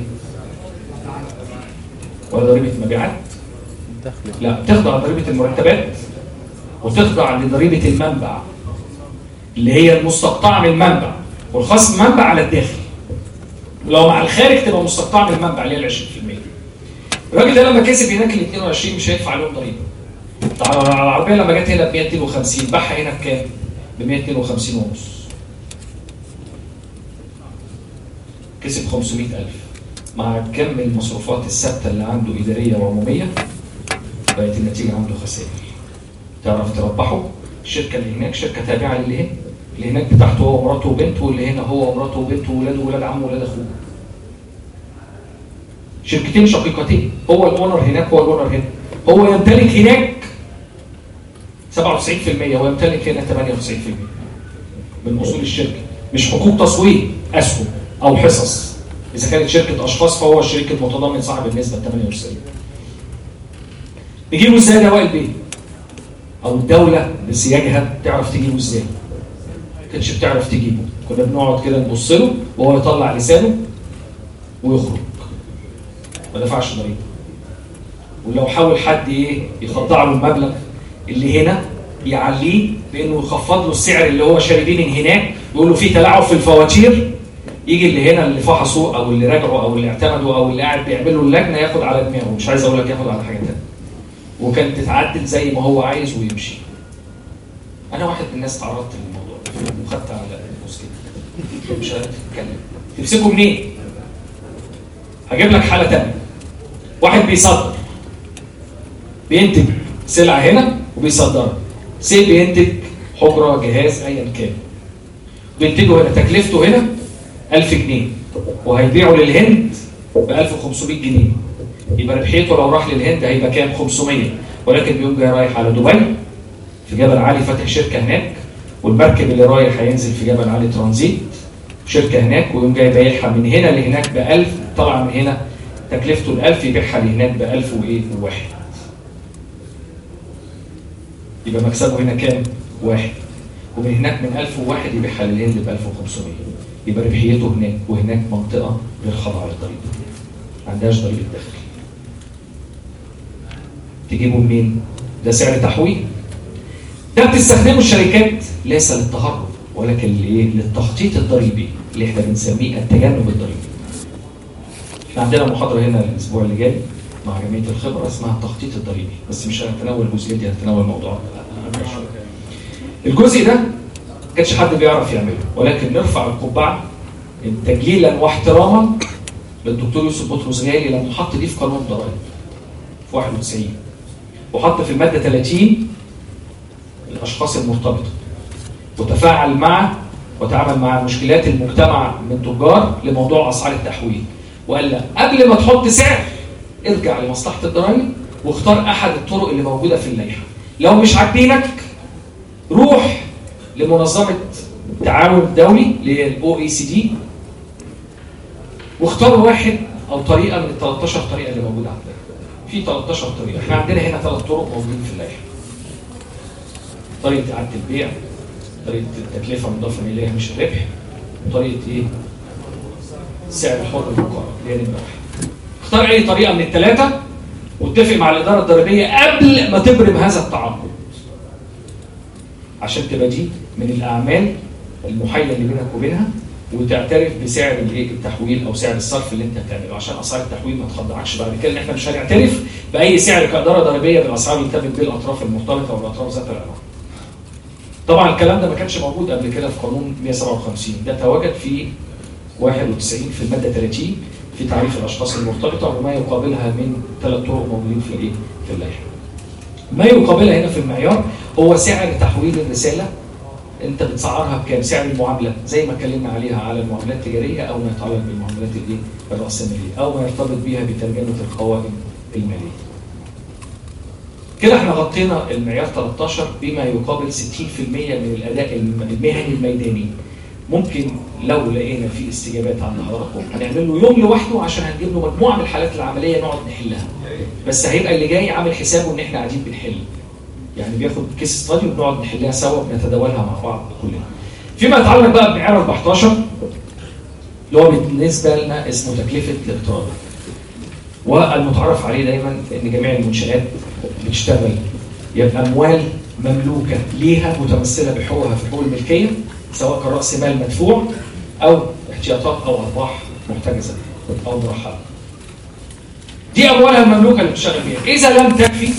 ولا ضريبة مبيعات الدخل لا تخضع لضريبة المرتبات وتخضع لضريبة المنبع اللي هي المستقطعة من المنبع والخاص منبع على الداخل ولو مع الخارج تبقى مستقطعة من المنبع اللي هي ال 20% الراجل ده لما كسب هناك ال 22 مش هيدفع عليهم ضريبه. طبعا العربيه لما جت هنا ب 152 باعها هنا بكام؟ ب 152 ونص. كسب 500000 مع كم المصروفات الثابته اللي عنده اداريه وعموميه بقت النتيجه عنده خسائر. تعرف تربحه الشركه اللي هناك شركه تابعه للي هنا اللي هناك بتاعته هو ومراته وبنته واللي هنا هو ومراته وبنته وولاده وولاد عمه وولاد اخوه. شركتين شقيقتين هو الاونر هناك هو الاونر هنا هو يمتلك هناك 97% ويمتلك هنا 98% من اصول الشركه مش حقوق تصوير اسهم او حصص اذا كانت شركه اشخاص فهو الشريك المتضمن صاحب النسبه 98 نجيبه ازاي ده وائل بيه او الدوله بسياجها تعرف تجيبه ازاي ما كانتش بتعرف تجيبه كنا بنقعد كده نبص له وهو يطلع لسانه ويخرج ما دفعش ضريبه ولو حاول حد ايه يخضع له المبلغ اللي هنا يعليه بانه يخفض له السعر اللي هو شاري بيه من هناك يقول له في تلاعب في الفواتير يجي اللي هنا اللي فحصوا او اللي راجعوا او اللي اعتمدوا او اللي قاعد بيعملوا اللجنه ياخد على دماغه مش عايز اقول لك ياخد على حاجه ثانيه وكانت تتعدل زي ما هو عايز ويمشي انا واحد من الناس تعرضت للموضوع ده وخدت على المشكله مش هتتكلم تمسكه منين؟ هجيب لك حاله ثانيه واحد بيصدر بينتج سلعه هنا وبيصدرها سي بينتج حجره جهاز ايا كان بينتجه هنا تكلفته هنا 1000 جنيه وهيبيعه للهند ب 1500 جنيه يبقى ربحيته لو راح للهند هيبقى كام 500 ولكن بيقوم جاي رايح على دبي في جبل عالي فاتح شركه هناك والمركب اللي رايح هينزل في جبل عالي ترانزيت شركه هناك ويقوم جاي بايعها من هنا لهناك ب 1000 طالعه من هنا تكلفته ال 1000 يبيعها لهناك ب 1000 وايه وواحد يبقى مكسبه هنا كام؟ واحد ومن هناك من 1001 يبيعها للهند ب 1500 يبقى ربحيته هناك وهناك منطقه غير خاضعه للضريبه ما عندهاش ضريبه دخل تجيبه منين؟ ده سعر تحويل ده بتستخدمه الشركات ليس للتهرب ولكن لايه؟ للتخطيط الضريبي اللي احنا بنسميه التجنب الضريبي. احنا عندنا محاضره هنا الاسبوع اللي جاي مع جمعيه الخبره اسمها التخطيط الضريبي بس مش هنتناول الجزئيه دي هنتناول الموضوع الجزء ده ما كانش حد بيعرف يعمله ولكن نرفع القبعه تجليلا واحتراما للدكتور يوسف بطرس غالي لما حط دي في قانون الضرائب في 91 وحط في الماده 30 الاشخاص المرتبطه وتفاعل مع وتعامل مع مشكلات المجتمع من تجار لموضوع اسعار التحويل وقال لا قبل ما تحط سعر ارجع لمصلحه الضرائب واختار احد الطرق اللي موجوده في اللائحه لو مش عاجبينك روح لمنظمه التعاون الدولي اللي هي الاو اي سي دي واختار واحد او طريقه من ال 13 طريقه اللي موجوده عندنا في 13 طريقه احنا عندنا هنا ثلاث طرق موجودين في اللائحه طريقه اعاده البيع طريقه التكلفه المضافه اليها مش الربح وطريقه ايه سعر الحر المقارن اللي هي نمره واحد اختار اي طريقه من الثلاثه واتفق مع الاداره الضريبيه قبل ما تبرم هذا التعاقد عشان تبقى دي من الاعمال المحايله اللي بينك وبينها وتعترف بسعر الايه التحويل او سعر الصرف اللي انت بتعمله عشان اسعار التحويل ما تخدعكش بعد كده ان احنا مش هنعترف باي سعر كاداره ضريبيه بالاسعار اللي تمت بين الاطراف المختلطه والاطراف ذات العلاقه. طبعا الكلام ده ما كانش موجود قبل كده في قانون 157 ده تواجد في 91 في الماده 30 في تعريف الاشخاص المرتبطه وما يقابلها من ثلاث طرق موجودين في الايه؟ في اللائحه. ما يقابلها هنا في المعيار هو سعر تحويل الرساله انت بتسعرها بكام؟ سعر المعامله زي ما اتكلمنا عليها على المعاملات التجاريه او ما يتعلق بالمعاملات الايه؟ الراسماليه او ما يرتبط بها بترجمه القوائم الماليه. كده احنا غطينا المعيار 13 بما يقابل 60% من الاداء المهني الميداني. ممكن لو لقينا في استجابات عند حضراتكم هنعمل له يوم لوحده عشان هنجيب له مجموعه من الحالات العمليه نقعد نحلها. بس هيبقى اللي جاي عامل حسابه ان احنا قاعدين بنحل. يعني بياخد كيس ستادي وبنقعد نحلها سوا وبنتداولها مع بعض كلنا. فيما يتعلق بقى بمعيار 14 اللي هو بالنسبه لنا اسمه تكلفه الاقتراض. والمتعارف عليه دايما ان جميع المنشات بتشتغل يبقى اموال مملوكه ليها متمثله بحقوقها في حقوق الملكيه سواء كان راس مال مدفوع او احتياطات او ارباح محتجزه او مرحله. دي اموالها المملوكه اللي بتشتغل بيها، اذا لم تكفي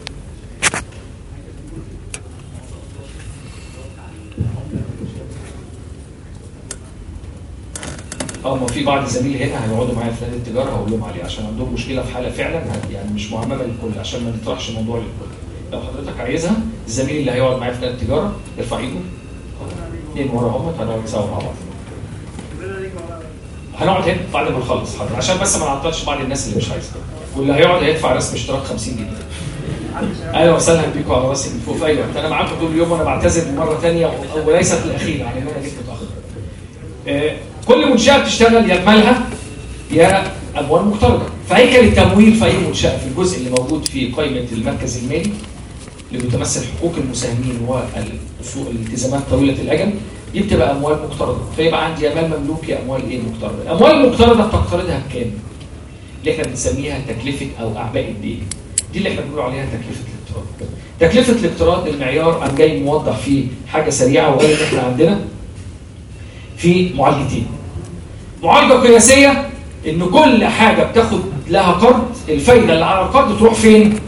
اه ما في بعض زميلي هنا هيقعدوا معايا في نادي التجاره هقول لهم عليه عشان عندهم مشكله في حاله فعلا يعني مش معممه للكل عشان ما نطرحش الموضوع للكل. لو حضرتك عايزها الزميل اللي هيقعد معايا في نادي التجاره يرفع ايده اثنين ورا هم هنقعد سوا مع بعض. هنقعد هنا بعد ما نخلص حضرتك عشان بس ما نعطلش بعض الناس اللي مش عايزه واللي هيقعد هيدفع رسم اشتراك 50 جنيه. اهلا وسهلا بيكم على راسي من فوق في اي وقت انا معاكم طول اليوم وانا بعتذر مره ثانيه وليست الاخيره يعني انا جيت متاخر. آه، كل منشاه بتشتغل يا بمالها يا اموال مقترضه فهيكل التمويل في اي منشاه في الجزء اللي موجود في قائمه المركز المالي اللي بتمثل حقوق المساهمين والالتزامات طويله الاجل دي بتبقى اموال مقترضه فيبقى عندي يا مال مملوك يا اموال ايه مقترضه الاموال المقترضه بتقترضها بكام اللي احنا بنسميها تكلفه او اعباء الدين دي اللي احنا بنقول عليها تكلفه الاقتراض تكلفه الاقتراض المعيار قام جاي موضح فيه حاجه سريعه وقال ان احنا عندنا في معالجتين معالجه قياسيه ان كل حاجه بتاخد لها قرض الفايده اللي على القرض تروح فين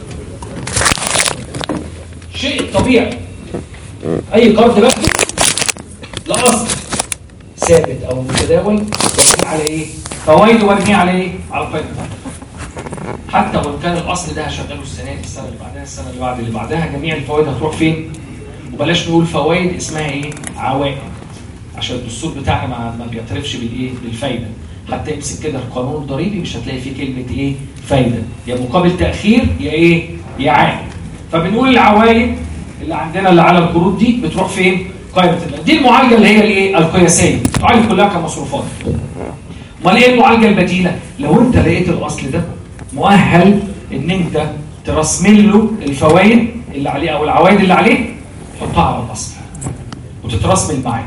شيء طبيعي اي قرض باخده لاصل ثابت او متداول برميه على ايه فوائده برميه على ايه على القيمه بتاعته حتى وان كان الاصل ده هشغله السنه دي السنه اللي بعدها السنه اللي بعد اللي بعدها جميع الفوائد هتروح فين وبلاش نقول فوائد اسمها ايه عوائد عشان الدستور بتاعنا ما, ما بيعترفش بالايه بالفايده حتى يمسك كده القانون الضريبي مش هتلاقي فيه كلمه ايه فايده يا مقابل تاخير يا ايه يا عائد فبنقول العوائد اللي عندنا اللي على القروض دي بتروح فين قائمه المال دي المعالجه اللي هي الايه القياسيه تعالج كلها كمصروفات امال ايه المعالجه البديله لو انت لقيت الاصل ده مؤهل ان انت ترسمل له الفوائد اللي عليه او العوائد اللي عليه حطها على الاصل وتترسمل معاه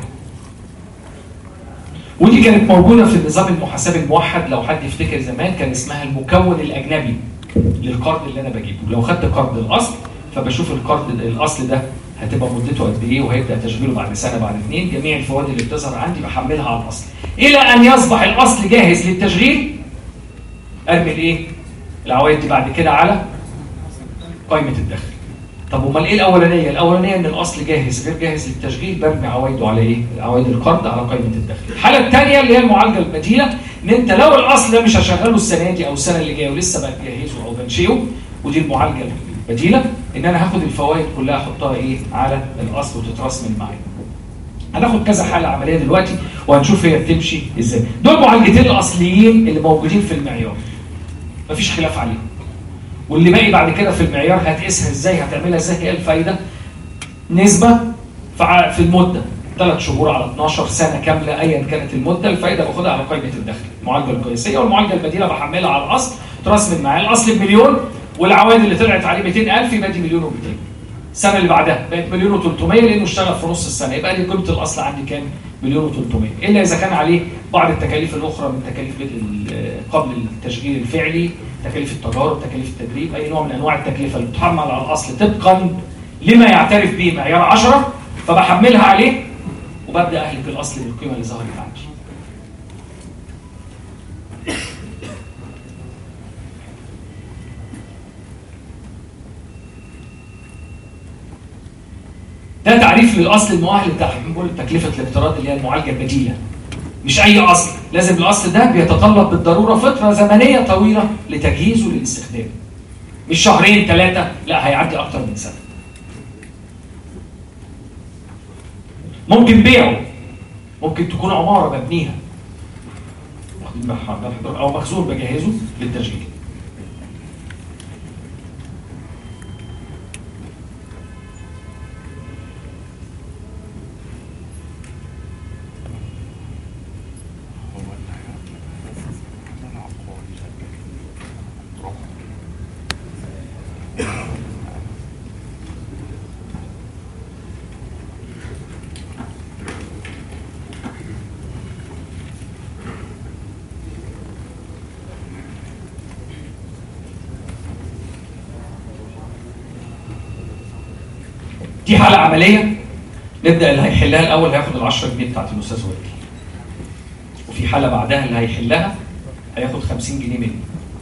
ودي كانت موجودة في النظام المحاسبي الموحد لو حد يفتكر زمان كان اسمها المكون الأجنبي للقرض اللي أنا بجيبه لو خدت قرض الأصل فبشوف القرض الأصل ده هتبقى مدته قد إيه وهيبدأ تشغيله بعد سنة بعد اثنين جميع الفوائد اللي بتظهر عندي بحملها على الأصل إلى أن يصبح الأصل جاهز للتشغيل أرمي الإيه؟ العوائد دي بعد كده على قائمة الدخل طب امال ايه الاولانيه؟ الاولانيه ان الاصل جاهز غير جاهز للتشغيل برمي عوائده على ايه؟ عوائد القرض على قائمه الدخل. الحاله الثانيه اللي هي المعالجه البديله ان انت لو الاصل ده مش هشغله السنه دي او السنه اللي جايه ولسه بجهزه او بنشئه ودي المعالجه البديله ان انا هاخد الفوائد كلها احطها ايه؟ على الاصل وتترسمل معايا. هناخد كذا حاله عمليه دلوقتي وهنشوف هي بتمشي ازاي. دول معالجتين الاصليين اللي موجودين في المعيار. مفيش خلاف عليهم. واللي باقي بعد كده في المعيار هتقيسها ازاي هتعملها ازاي هي الفايده نسبه فع- في المده ثلاث شهور على 12 سنه كامله ايا كانت المده الفايده باخدها على قائمه الدخل المعالجه القياسيه والمعالجه البديله بحملها على الاصل ترسم معايا الاصل بمليون والعوائد اللي طلعت عليه 200000 يبقى دي مليون و200 السنه اللي بعدها بقت مليون و300 لانه اشتغل في نص السنه يبقى لي قيمه الاصل عندي كام مليون و300 الا اذا كان عليه بعض التكاليف الاخرى من تكاليف بدء ال- قبل التشغيل الفعلي تكاليف التجارب تكاليف التدريب اي نوع من انواع التكلفه اللي بتحمل على الاصل طبقا لما يعترف به معيار 10 فبحملها عليه وببدا اهلك الاصل بالقيمه اللي ظهرت عندي ده تعريف للاصل المؤهل لتحمل تكلفه الاقتراض اللي هي المعالجه البديله مش اي اصل لازم الاصل ده بيتطلب بالضروره فتره زمنيه طويله لتجهيزه للاستخدام مش شهرين ثلاثه لا هيعدي اكتر من سنه ممكن بيعه ممكن تكون عماره ببنيها واخدين بال حضرتك؟ او مخزون بجهزه للتشغيل دي حالة عملية نبدأ اللي هيحلها الأول هياخد ال 10 جنيه بتاعت الأستاذ وائل وفي حالة بعدها اللي هيحلها هياخد 50 جنيه مني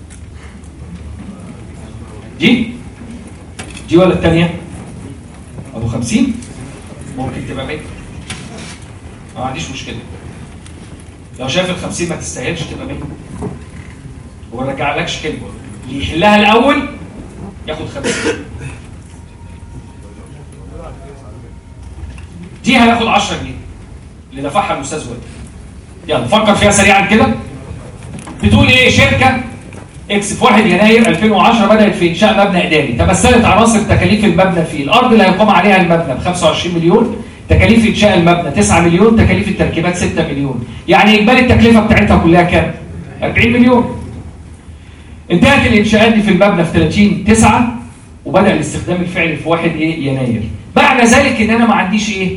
دي دي ولا الثانية؟ أبو 50 ممكن تبقى 100 ما عنديش مشكلة لو شايف ال 50 ما تستاهلش تبقى 100 وما رجعلكش كلمة اللي يحلها الأول ياخد 50 دي هياخد 10 جنيه اللي دفعها الاستاذ وائل يلا فكر فيها سريعا كده بتقول ايه شركه اكس في 1 يناير 2010 بدات في انشاء مبنى اداري تمثلت عناصر تكاليف المبنى فيه الارض اللي هيقام عليها المبنى ب 25 مليون تكاليف انشاء المبنى 9 مليون تكاليف التركيبات 6 مليون يعني اجمالي التكلفه بتاعتها كلها كام 40 مليون انتهت الانشاءات دي في المبنى في 30 9 وبدا الاستخدام الفعلي في 1 ايه يناير معنى ذلك ان انا ما عنديش ايه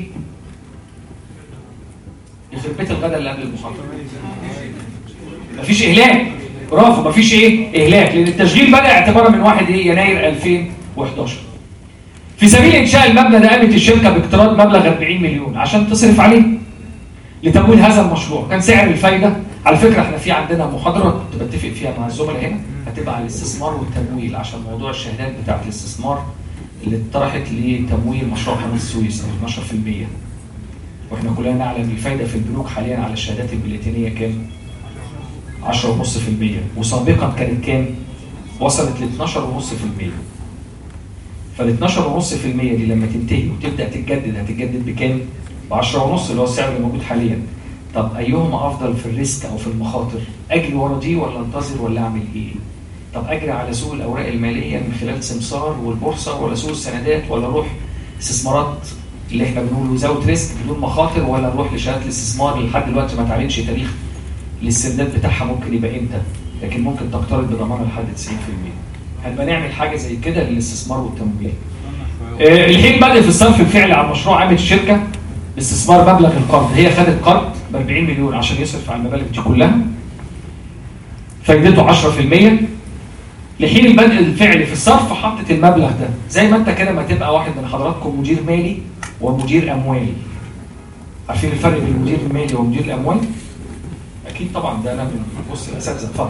يخرب بيت الغدا اللي قبل المحاضره مفيش اهلاك برافو مفيش ايه اهلاك لان التشغيل بدا اعتبارا من 1 ايه يناير 2011 في سبيل انشاء المبنى ده قامت الشركه باقتراض مبلغ 40 مليون عشان تصرف عليه لتمويل هذا المشروع كان سعر الفايده على فكره احنا في عندنا محاضره كنت بتفق فيها مع الزملاء هنا هتبقى على الاستثمار والتمويل عشان موضوع الشهادات بتاعه الاستثمار اللي اتطرحت لتمويل مشروع قناه السويس او 12% واحنا كلنا نعلم الفايده في البنوك حاليا على الشهادات البلاتينيه كام؟ 10.5% وسابقا كانت كام؟ وصلت ل 12.5% فال 12.5% دي لما تنتهي وتبدا تتجدد هتتجدد بكام؟ ب 10.5 اللي هو السعر اللي موجود حاليا. طب ايهما افضل في الريسك او في المخاطر؟ اجري ورا دي ولا انتظر ولا اعمل ايه؟ طب اجري على سوق الاوراق الماليه من خلال سمسار والبورصه ولا سوق السندات ولا اروح استثمارات اللي احنا بنقوله زاوت ريسك بدون مخاطر ولا نروح لشهادات الاستثمار اللي لحد دلوقتي ما تعلنش تاريخ الاسترداد بتاعها ممكن يبقى امتى لكن ممكن تقترض بضمان لحد 90% هنبقى نعمل حاجه زي كده للاستثمار والتمويل آه، الحين بدأ في الصرف الفعلي على المشروع عامل الشركه باستثمار مبلغ القرض هي خدت قرض ب 40 مليون عشان يصرف على المبالغ دي كلها فايدته 10% لحين البدء الفعلي في الصرف حطت المبلغ ده زي ما انت كده ما تبقى واحد من حضراتكم مدير مالي ومدير اموالي عارفين الفرق بين المدير المالي ومدير الاموال اكيد طبعا ده انا من بص الاساتذه اتفضل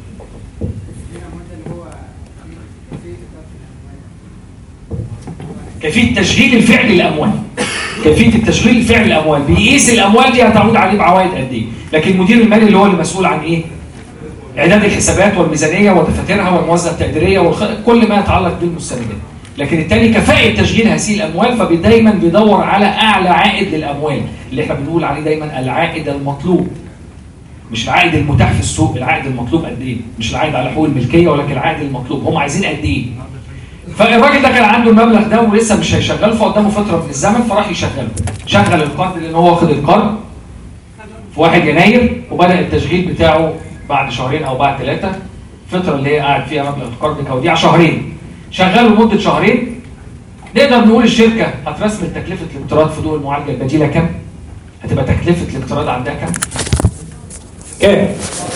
كيفيه تشغيل الفعل الاموال كيفيه التشغيل الفعل الاموال بيقيس الاموال دي هتعود عليه بعوائد قد ايه لكن المدير المالي اللي هو المسؤول عن ايه اعداد الحسابات والميزانيه ودفاترها والموازنه التقديريه وكل ما يتعلق بالمستندات لكن التاني كفاءة تشغيل هذه الأموال فدايما بيدور على أعلى عائد للأموال اللي احنا بنقول عليه دايما العائد المطلوب مش العائد المتاح في السوق العائد المطلوب قد ايه مش العائد على حقوق الملكيه ولكن العائد المطلوب هم عايزين قد ايه فالراجل ده كان عنده المبلغ ده ولسه مش هيشغله فقدامه فتره من الزمن فراح يشغله شغل القرض لان هو واخد القرض في 1 يناير وبدا التشغيل بتاعه بعد شهرين او بعد ثلاثه الفتره اللي هي قاعد فيها مبلغ القرض كوديع شهرين شغله لمده شهرين نقدر نقول الشركه هترسم تكلفه الاقتراض في ضوء المعالجه البديله كام؟ هتبقى تكلفه الاقتراض عندها كام؟ كام؟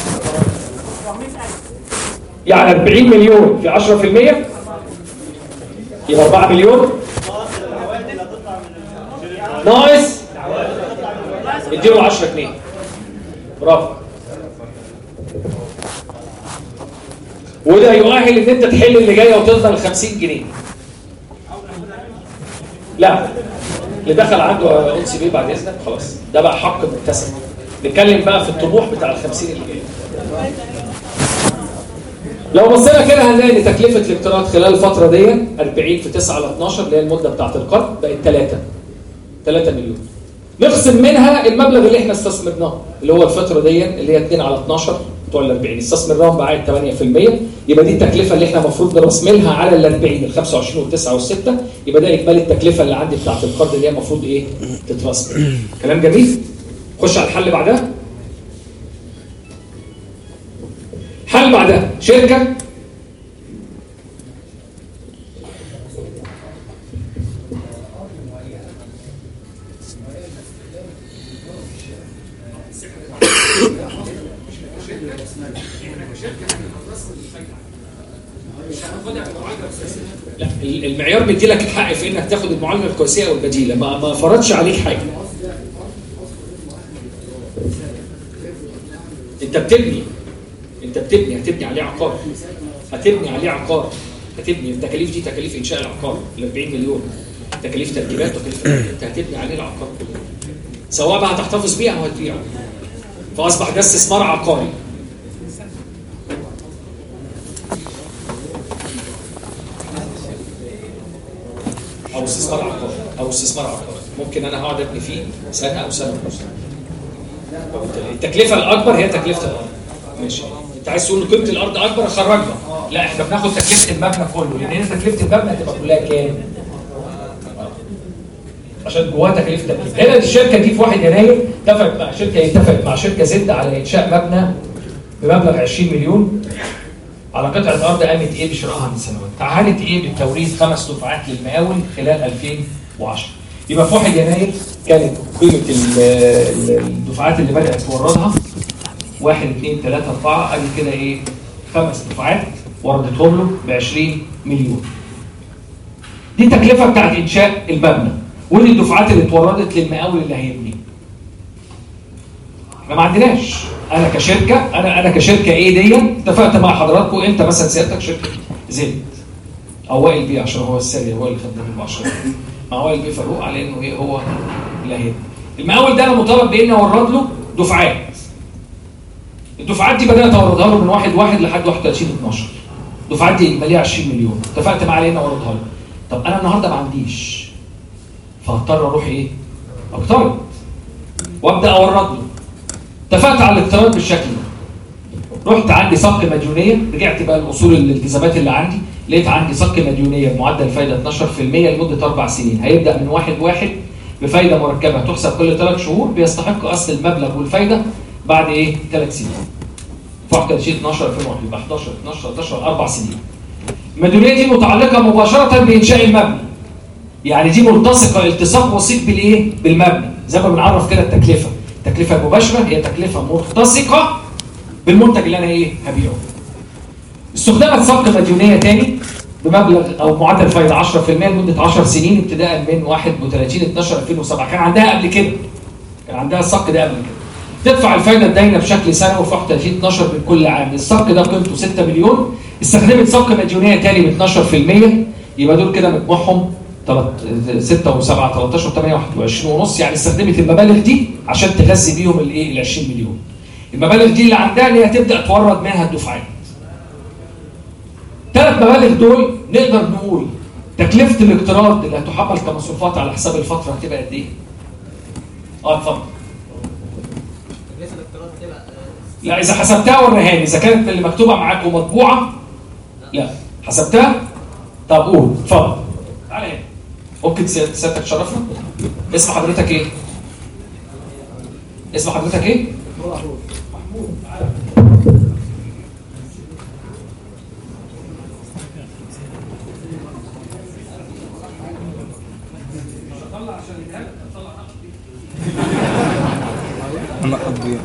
يعني 40 مليون في 10% يبقى 4 مليون ناقص اديله 10 جنيه برافو وده يؤهل ان انت تحل اللي جايه وتفضل 50 جنيه لا اللي دخل عنده ان سي بي بعد اذنك خلاص ده بقى حق مكتسب نتكلم بقى في الطموح بتاع ال 50 اللي جايه لو بصينا كده هنلاقي ان تكلفه الاقتراض خلال الفتره دي 40 في 9 على 12 اللي هي المده بتاعت القرض بقت 3 3 مليون نخصم منها المبلغ اللي احنا استثمرناه اللي هو الفتره دي اللي هي 2 على 12 بتوع ال 40 استثمرناهم بعائد 8% يبقى دي التكلفه اللي احنا المفروض نرسملها على ال 40 ال 25 وال9 وال6 يبقى ده اجمالي التكلفه اللي عندي بتاعت القرض اللي هي المفروض ايه تترسم كلام جميل خش على الحل بعدها حل بعدها شركه لا المعيار بيدي لك الحق في انك تاخد المعالجه الكويسيه او البديله ما ما فرضش عليك حاجه انت بتبني انت بتبني هتبني عليه عقار هتبني عليه عقار هتبني التكاليف دي تكاليف انشاء العقار ال 40 مليون تكاليف تركيبات وتكاليف انت هتبني عليه العقار كله سواء بقى هتحتفظ بيه او هتبيعه فاصبح ده استثمار عقاري او استثمار عقاري او استثمار عقاري ممكن انا هقعد ابني فيه سنه او سنه ونص التكلفه الاكبر هي تكلفه الارض ماشي انت عايز تقول قيمه الارض اكبر اخرجها لا احنا بناخد تكلفه المبنى كله لان هنا تكلفه المبنى هتبقى كلها كام؟ عشان جواها تكلفه تكلفه هنا الشركه دي في 1 يناير اتفقت مع شركه اتفقت مع شركه زد على انشاء مبنى بمبلغ 20 مليون على قطعه ارض قامت ايه بشرائها من سنوات تعهدت ايه بالتوريد خمس دفعات للمقاول خلال 2010 يبقى في 1 يناير كانت قيمه ال- ال- الدفعات اللي بدات توردها 1 2 3 4 ادي كده ايه خمس دفعات وردتهم له ب 20 مليون دي التكلفه بتاعت انشاء المبنى ودي الدفعات اللي اتوردت للمقاول اللي هيبني احنا ما عندناش انا كشركه انا انا كشركه ايه دي اتفقت مع حضراتكم انت مثلا سيادتك شركه زد او وائل بيه عشان هو السري هو اللي خدنا منه 10 مع وائل بيه فاروق على انه ايه هو اللي هيبني المقاول ده انا مطالب باني اورد له دفعات الدفعات دي بدات اوردها له من 1 1 لحد 31 12 الدفعات دي اجماليه 20 مليون اتفقت معاه على اني اوردها له طب انا النهارده ما عنديش فهضطر اروح ايه؟ اقترض وابدا اورد له اتفقت على الاقتراض بالشكل ده رحت عندي صك مديونيه رجعت بقى الاصول الالتزامات اللي عندي لقيت عندي صك مديونيه بمعدل فايده 12% لمده اربع سنين هيبدا من واحد واحد بفايده مركبه تحسب كل ثلاث شهور بيستحق اصل المبلغ والفايده بعد ايه؟ ثلاث سنين. في 31 12 2001 يبقى 11 12 13 اربع سنين. المديونيه دي متعلقه مباشره بانشاء المبنى. يعني دي ملتصقه التصاق وثيق بالايه؟ بالمبنى، زي ما بنعرف كده التكلفه. التكلفه المباشره هي تكلفه ملتصقه بالمنتج اللي انا ايه؟ هبيعه. استخدمت صفقه مديونيه تاني بمبلغ او معدل فايده 10% لمده 10 سنين ابتداء من 31 12 2007 كان عندها قبل كده كان عندها الصك ده قبل كده تدفع الفايده الداينه بشكل سنوي في 31 12 من كل عام الصك ده قيمته 6 مليون استخدمت صك مديونيه تاني ب 12% يبقى دول كده مجموعهم 6 و7 13 و8 21 ونص يعني استخدمت المبالغ دي عشان تغذي بيهم الايه ال 20 مليون المبالغ دي اللي عندها اللي هتبدا تورد منها الدفعات ثلاث مبالغ دول نقدر نقول تكلفه الاقتراض اللي هتحمل كمصروفات على حساب الفتره هتبقى قد ايه؟ اه اتفضل تكلفه الاقتراض هتبقى آه، لا اذا حسبتها وريها لي اذا كانت اللي مكتوبه معاك ومطبوعه لا حسبتها طب قول اتفضل تعالى هنا ممكن سيادتك سيادتك تشرفنا اسم حضرتك ايه اسم حضرتك ايه محمود تعالى مش هطلع عشان الهلك هطلع نقدي انا قضي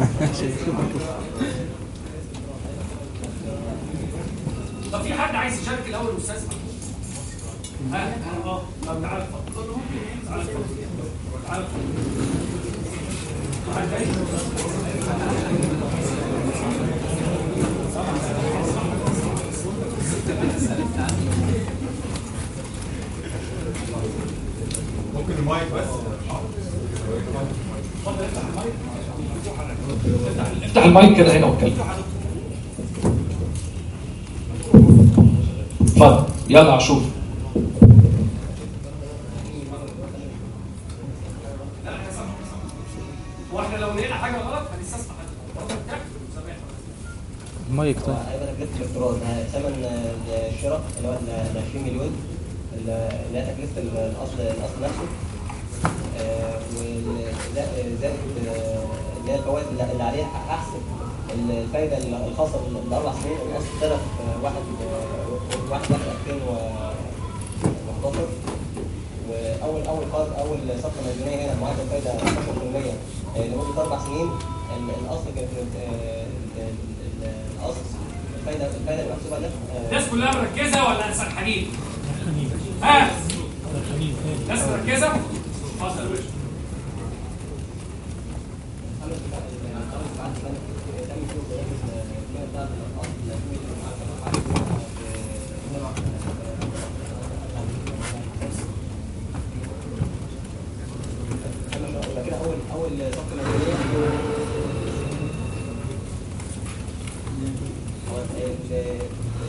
طب في حد عايز يشارك الاول استاذ محمود ها اه طب تعالى اتفضل تعالى اتفضل تعالى اتفضل. واحد تاني؟ ممكن المايك بس افتح المايك كده هنا واتكلم اتفضل يلا اشوف واحنا لو لقينا حاجه غلط هنستسمح المايك طيب هيبقى تكلفه الاقتراض آه، ثمن آه، الشراء اللي هو ال 20 مليون اللي اللي هي تكلفه الاصل الاصل نفسه آه، وال- زائد زائد، آه، اللي هي الفوائد اللي اللي عليها احسب الفايده الخاصه بالاربع سنين الاصل ابتدى في واحد آه، واحد واحد 2011 واول اول قرض اول صفقه مديونيه هنا معدل فايده 12% آه، لمده اربع سنين ال- الاصل كانت آه، ال- ال- الاصل الفايده الفايده المحسوبه ده آه، الناس كلها مركزه ولا سرحانين؟ ها؟ الناس مركزه؟ اتفضل يا باشا يبقى كده اول اول صفقه مدنيه هو ال-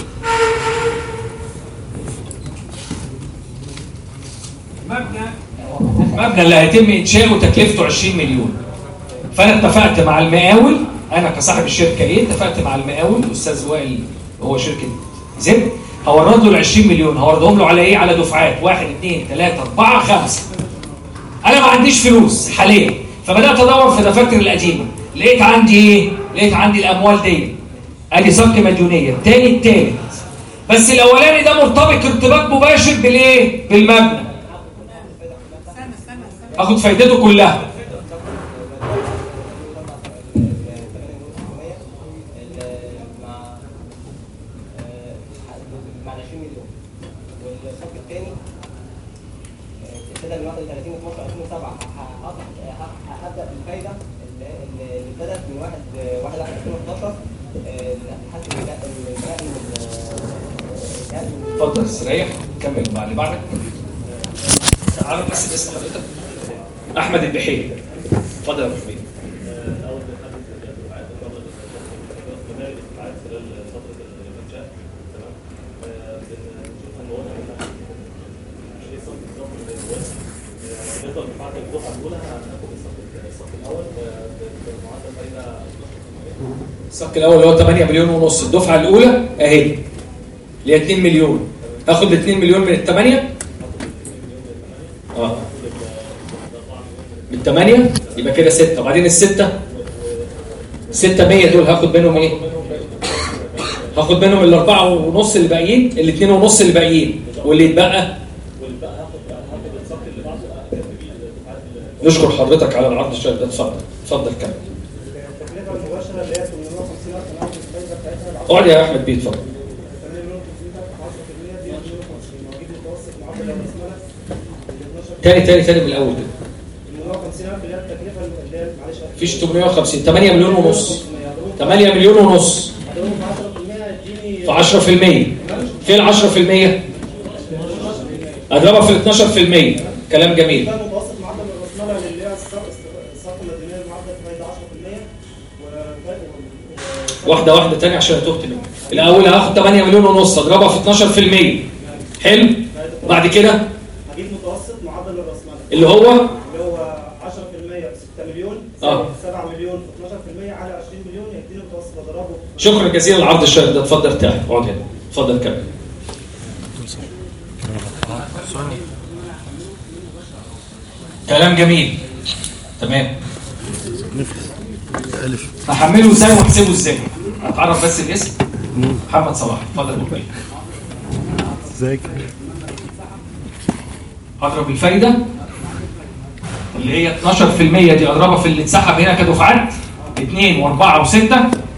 مبنى المبنى اللي هيتم انشاؤه تكلفته 20 مليون فانا اتفقت مع المقاول انا كصاحب الشركه ايه اتفقت مع المقاول الاستاذ وائل هو شركه زد هورد له ال 20 مليون هوردهم له على ايه على دفعات 1 2 3 4 5 انا ما عنديش فلوس حاليا فبدات ادور في دفاتر القديمه لقيت عندي ايه لقيت عندي الاموال دي ادي صك مديونيه الثاني الثالث بس الاولاني ده مرتبط ارتباط مباشر بالايه بالمبنى اخد فايدته كلها مع آه، مع 20 مليون والصف الثاني ابتدى من 31 12 2007 هقطع- ه- هبدا بالفايده اللي اللي ابتدت من 1 1 2011 آه، لحد البناء البناء من اتفضل استريح كمل مع اللي بعدك عارف بس اسم حضرتك احمد البحيري اتفضل يا ابو حميد الصك الاول اللي هو 8 مليون ونص الدفعه الاولى اهي اللي هي 2 مليون اخد ال 2 مليون من الثمانيه اه من الثمانيه يبقى كده 6 وبعدين السته 6 100 دول هاخد منهم ايه هاخد منهم الاربعه ونص اللي باقيين الاثنين ونص اللي باقيين واللي يتبقى نشكر حضرتك على العرض الشيق ده اتفضل اتفضل كمل التكلفه المباشره اللي هي 850 الف نقد الفايده بتاعتها اقعد يا احمد بيه اتفضل 8 مليون 500 الف 10% دي 250 موجود متوسط معدل راس مالك ال 12 تاني تاني تاني من الاول كده 850 الف اللي هي التكلفه اللي هي معلش مفيش 850 8 مليون ونص 8 مليون ونص هضربهم في 10% هيديني في 10% فين ال 10% اضربها في ال 12% كلام جميل ده متوسط معدل راس مالها اللي هي الصرف الصرف المدنيه المعدل فايده 10% و واحده واحده تاني عشان تهت منك الاول هاخد 8 مليون ونص اضربها في 12% حلو بعد كده هجيب متوسط معدل الراس مال اللي هو اللي هو 10% ب 6 مليون آه. 7 مليون في 12% على 20 مليون يديني متوسط اضربه شكرا جزيلا للعرض الشيق ده اتفضل ارتاح اقعد هنا اتفضل كمل كلام جميل تمام ألف هحمله ازاي واحسبه ازاي هتعرف بس الاسم محمد صلاح اتفضل يا أبو بكر. ازيك هضرب الفايده اللي هي 12% دي اضربها في اللي اتسحب هنا كدفعات 2 و4 و6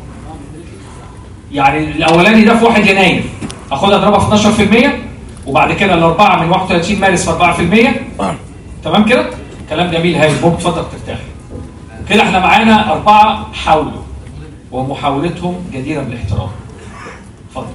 يعني الاولاني ده في 1 يناير اخدها اضربها في 12% وبعد كده الاربعه من 31 مارس في 4% تمام كده كلام جميل هاي ممكن تفضل ترتاح كده احنا معانا اربعه حاولوا ومحاولتهم جديره بالاحترام اتفضل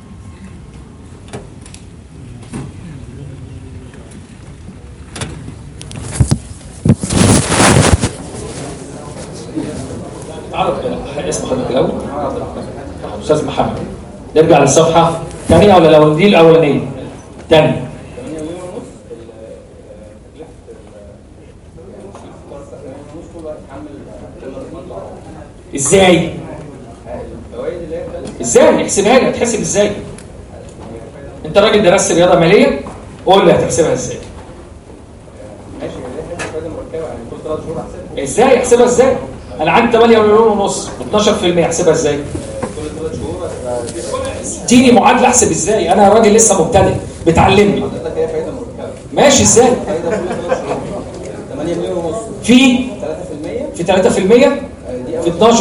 عرف اسم حضرتك الاول استاذ محمد نرجع للصفحه الثانيه ولا لو دي الاولانيه الثانيه ازاي ازاي احسبها لي هتحسب ازاي انت راجل درست رياضه ماليه قول لي هتحسبها ازاي ازاي احسبها ازاي انا عندي 8 مليون ونص 12% احسبها ازاي اديني معادله احسب ازاي انا راجل لسه مبتدئ بتعلمني حضرتك هي فايده مركبه ماشي ازاي فايده كل ثلاث شهور 8 مليون ونص في 3% في 3% في 12% ثلاث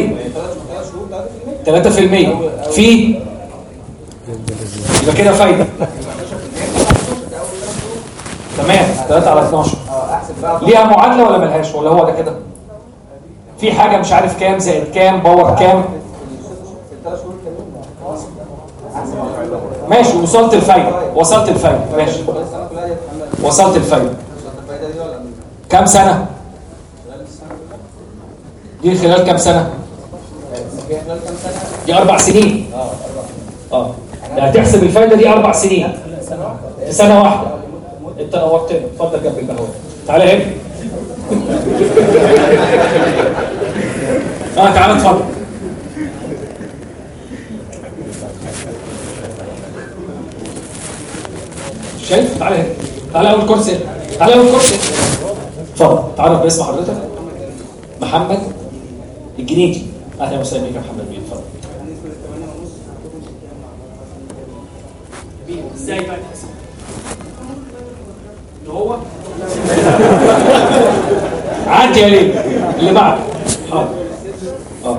شهور 3% 3% في يبقى كده فايده تمام 3 على 12 اه احسب بقى ليها معادله ولا ملهاش ولا هو ده كده في حاجه مش عارف كام زائد كام باور كام في الثلاث شهور كمان ماشي وصلت الفايده وصلت الفايده ماشي السنه كلها يتحمل وصلت الفايده الفايده دي ولا من كام سنه خلال السنه دي خلال كام سنه هي خلال كام سنه؟ دي اربع سنين اه ده هتحسب الفايده دي اربع سنين في سنه واحده انت نورتنا اتفضل جنب القهوه تعالى هنا اه تعالى اتفضل شايف تعالى هنا تعالى اول كرسي هنا. تعالى اول كرسي هنا. اتفضل تعرف باسم حضرتك محمد الجنيدي اهلا وسهلا بك يا محمد بيه اتفضل ازاي بقى تحسب؟ اللي هو عدي يا ليه اللي بعده حاضر اه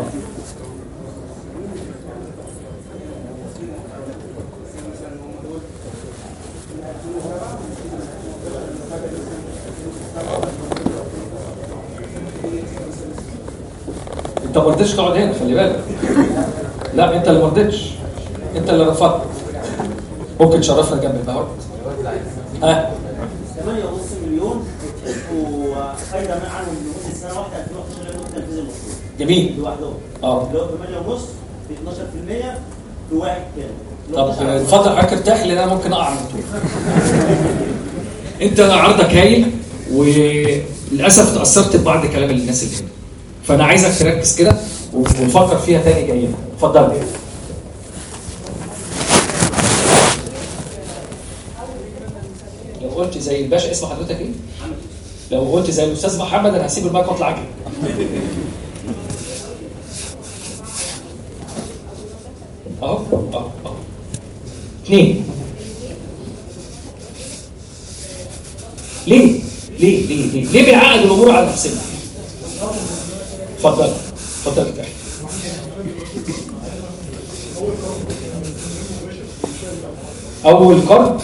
انت ما رضيتش تقعد هنا خلي بالك لا انت اللي ما رضيتش انت اللي رفضت ممكن تشرفنا جنب البهوت ها 8.5 مليون يتحسبوا فايده من عنهم لمده سنه واحده 2011 لمده تنفيذ المشروع جميل لوحدهم اه اللي هو 8.5 في 12% في واحد كامل اللي طب هو 9 اتفضل حضرتك ارتاح لان انا ممكن اقع من طول انت عرضك هايل وللاسف تاثرت ببعض كلام الناس اللي هنا فانا عايزك تركز كده ونفكر فيها تاني جايين اتفضل لو قلت زي الباشا اسم حضرتك ايه؟ لو قلت زي الاستاذ محمد انا هسيب المايك واطلع اجري اهو اهو اهو اثنين ليه؟ ليه؟ ليه؟ ليه؟ ليه بنعقد الامور على نفسنا؟ اتفضل اتفضل يا كابتن. اول قرض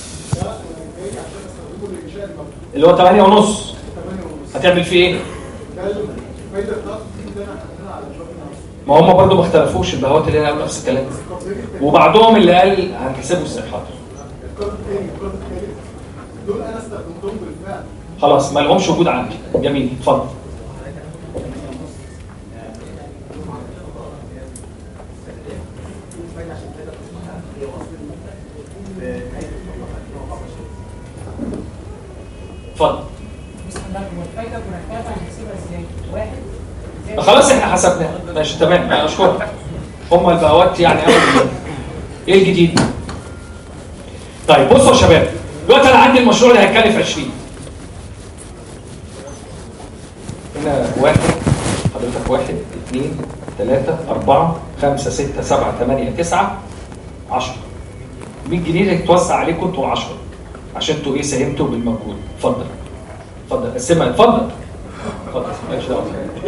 اللي هو 8 ونص هتعمل فيه ايه؟ الفايده بتاعته دي اللي احنا حاطينها على الشوبينج هاوس ما هم برضو ما اختلفوش البهوات اللي هنا قالوا نفس الكلام وبعضهم اللي قال هنحسبه ازاي حاضر القرض الثاني والقرض الثالث دول انا استخدمتهم بالفعل خلاص ما لهمش وجود عندي جميل اتفضل اتفضل والفايده مركبه هنحسبها ازاي؟ واحد خلاص احنا حسبناها ماشي تمام انا اشكرك هم البهوات يعني أول ايه الجديد طيب بصوا يا شباب دلوقتي انا عندي المشروع اللي هيكلف 20 هنا واحد حضرتك واحد اثنين ثلاثة أربعة خمسة ستة سبعة ثمانية تسعة عشرة 100 جنيه هتتوزع عليكم انتوا 10 عشان انتوا ايه ساهمتوا بالمجهود اتفضل اتفضل قسمها اتفضل اتفضل مالكش دعوه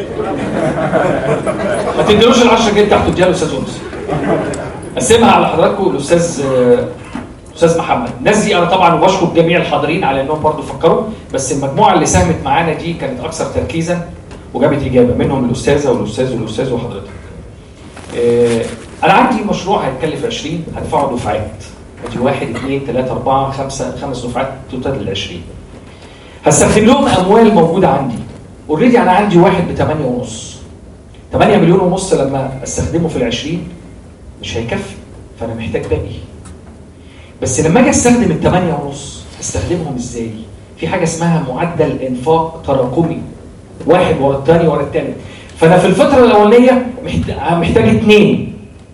ما تديلوش ال 10 جنيه بتاعته اديها للاستاذ انس قسمها على حضراتكم الاستاذ آه، استاذ محمد الناس دي انا طبعا بشكر جميع الحاضرين على انهم برضو فكروا بس المجموعه اللي ساهمت معانا دي كانت اكثر تركيزا وجابت اجابه منهم الاستاذه والاستاذ والاستاذ وحضرتك آه، انا عندي مشروع هيتكلف 20 هدفعه دفعات ادي واحد اثنين ثلاثة أربعة خمسة خمس دفعات توتال ال 20 هستخدم لهم أموال موجودة عندي اوريدي أنا عندي واحد ب 8 ونص 8 مليون ونص لما استخدمه في ال 20 مش هيكفي فأنا محتاج باقي بس لما أجي استخدم ال 8 ونص استخدمهم إزاي؟ في حاجة اسمها معدل إنفاق تراكمي واحد ورا الثاني ورا الثالث فأنا في الفترة الأولانية محت- محتاج اثنين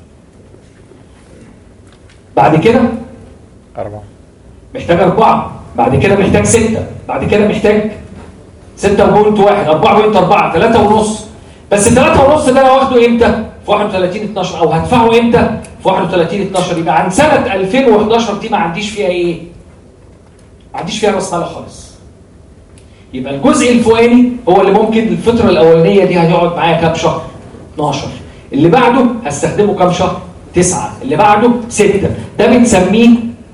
بعد كده أربعة محتاج أربعة بعد كده محتاج ستة بعد كده محتاج ستة بوينت واحد أربعة بوينت أربعة ثلاثة ونص بس الثلاثة ونص ده أنا واخده إمتى؟ في 31 12 أو هدفعه إمتى؟ في 31 12 يبقى عن سنة 2011 دي ما عنديش فيها إيه؟ ما عنديش فيها رأس مال خالص يبقى الجزء الفوقاني هو اللي ممكن الفترة الأولانية دي هيقعد معايا كام شهر؟ 12 اللي بعده هستخدمه كام شهر؟ تسعة اللي بعده ستة ده بنسميه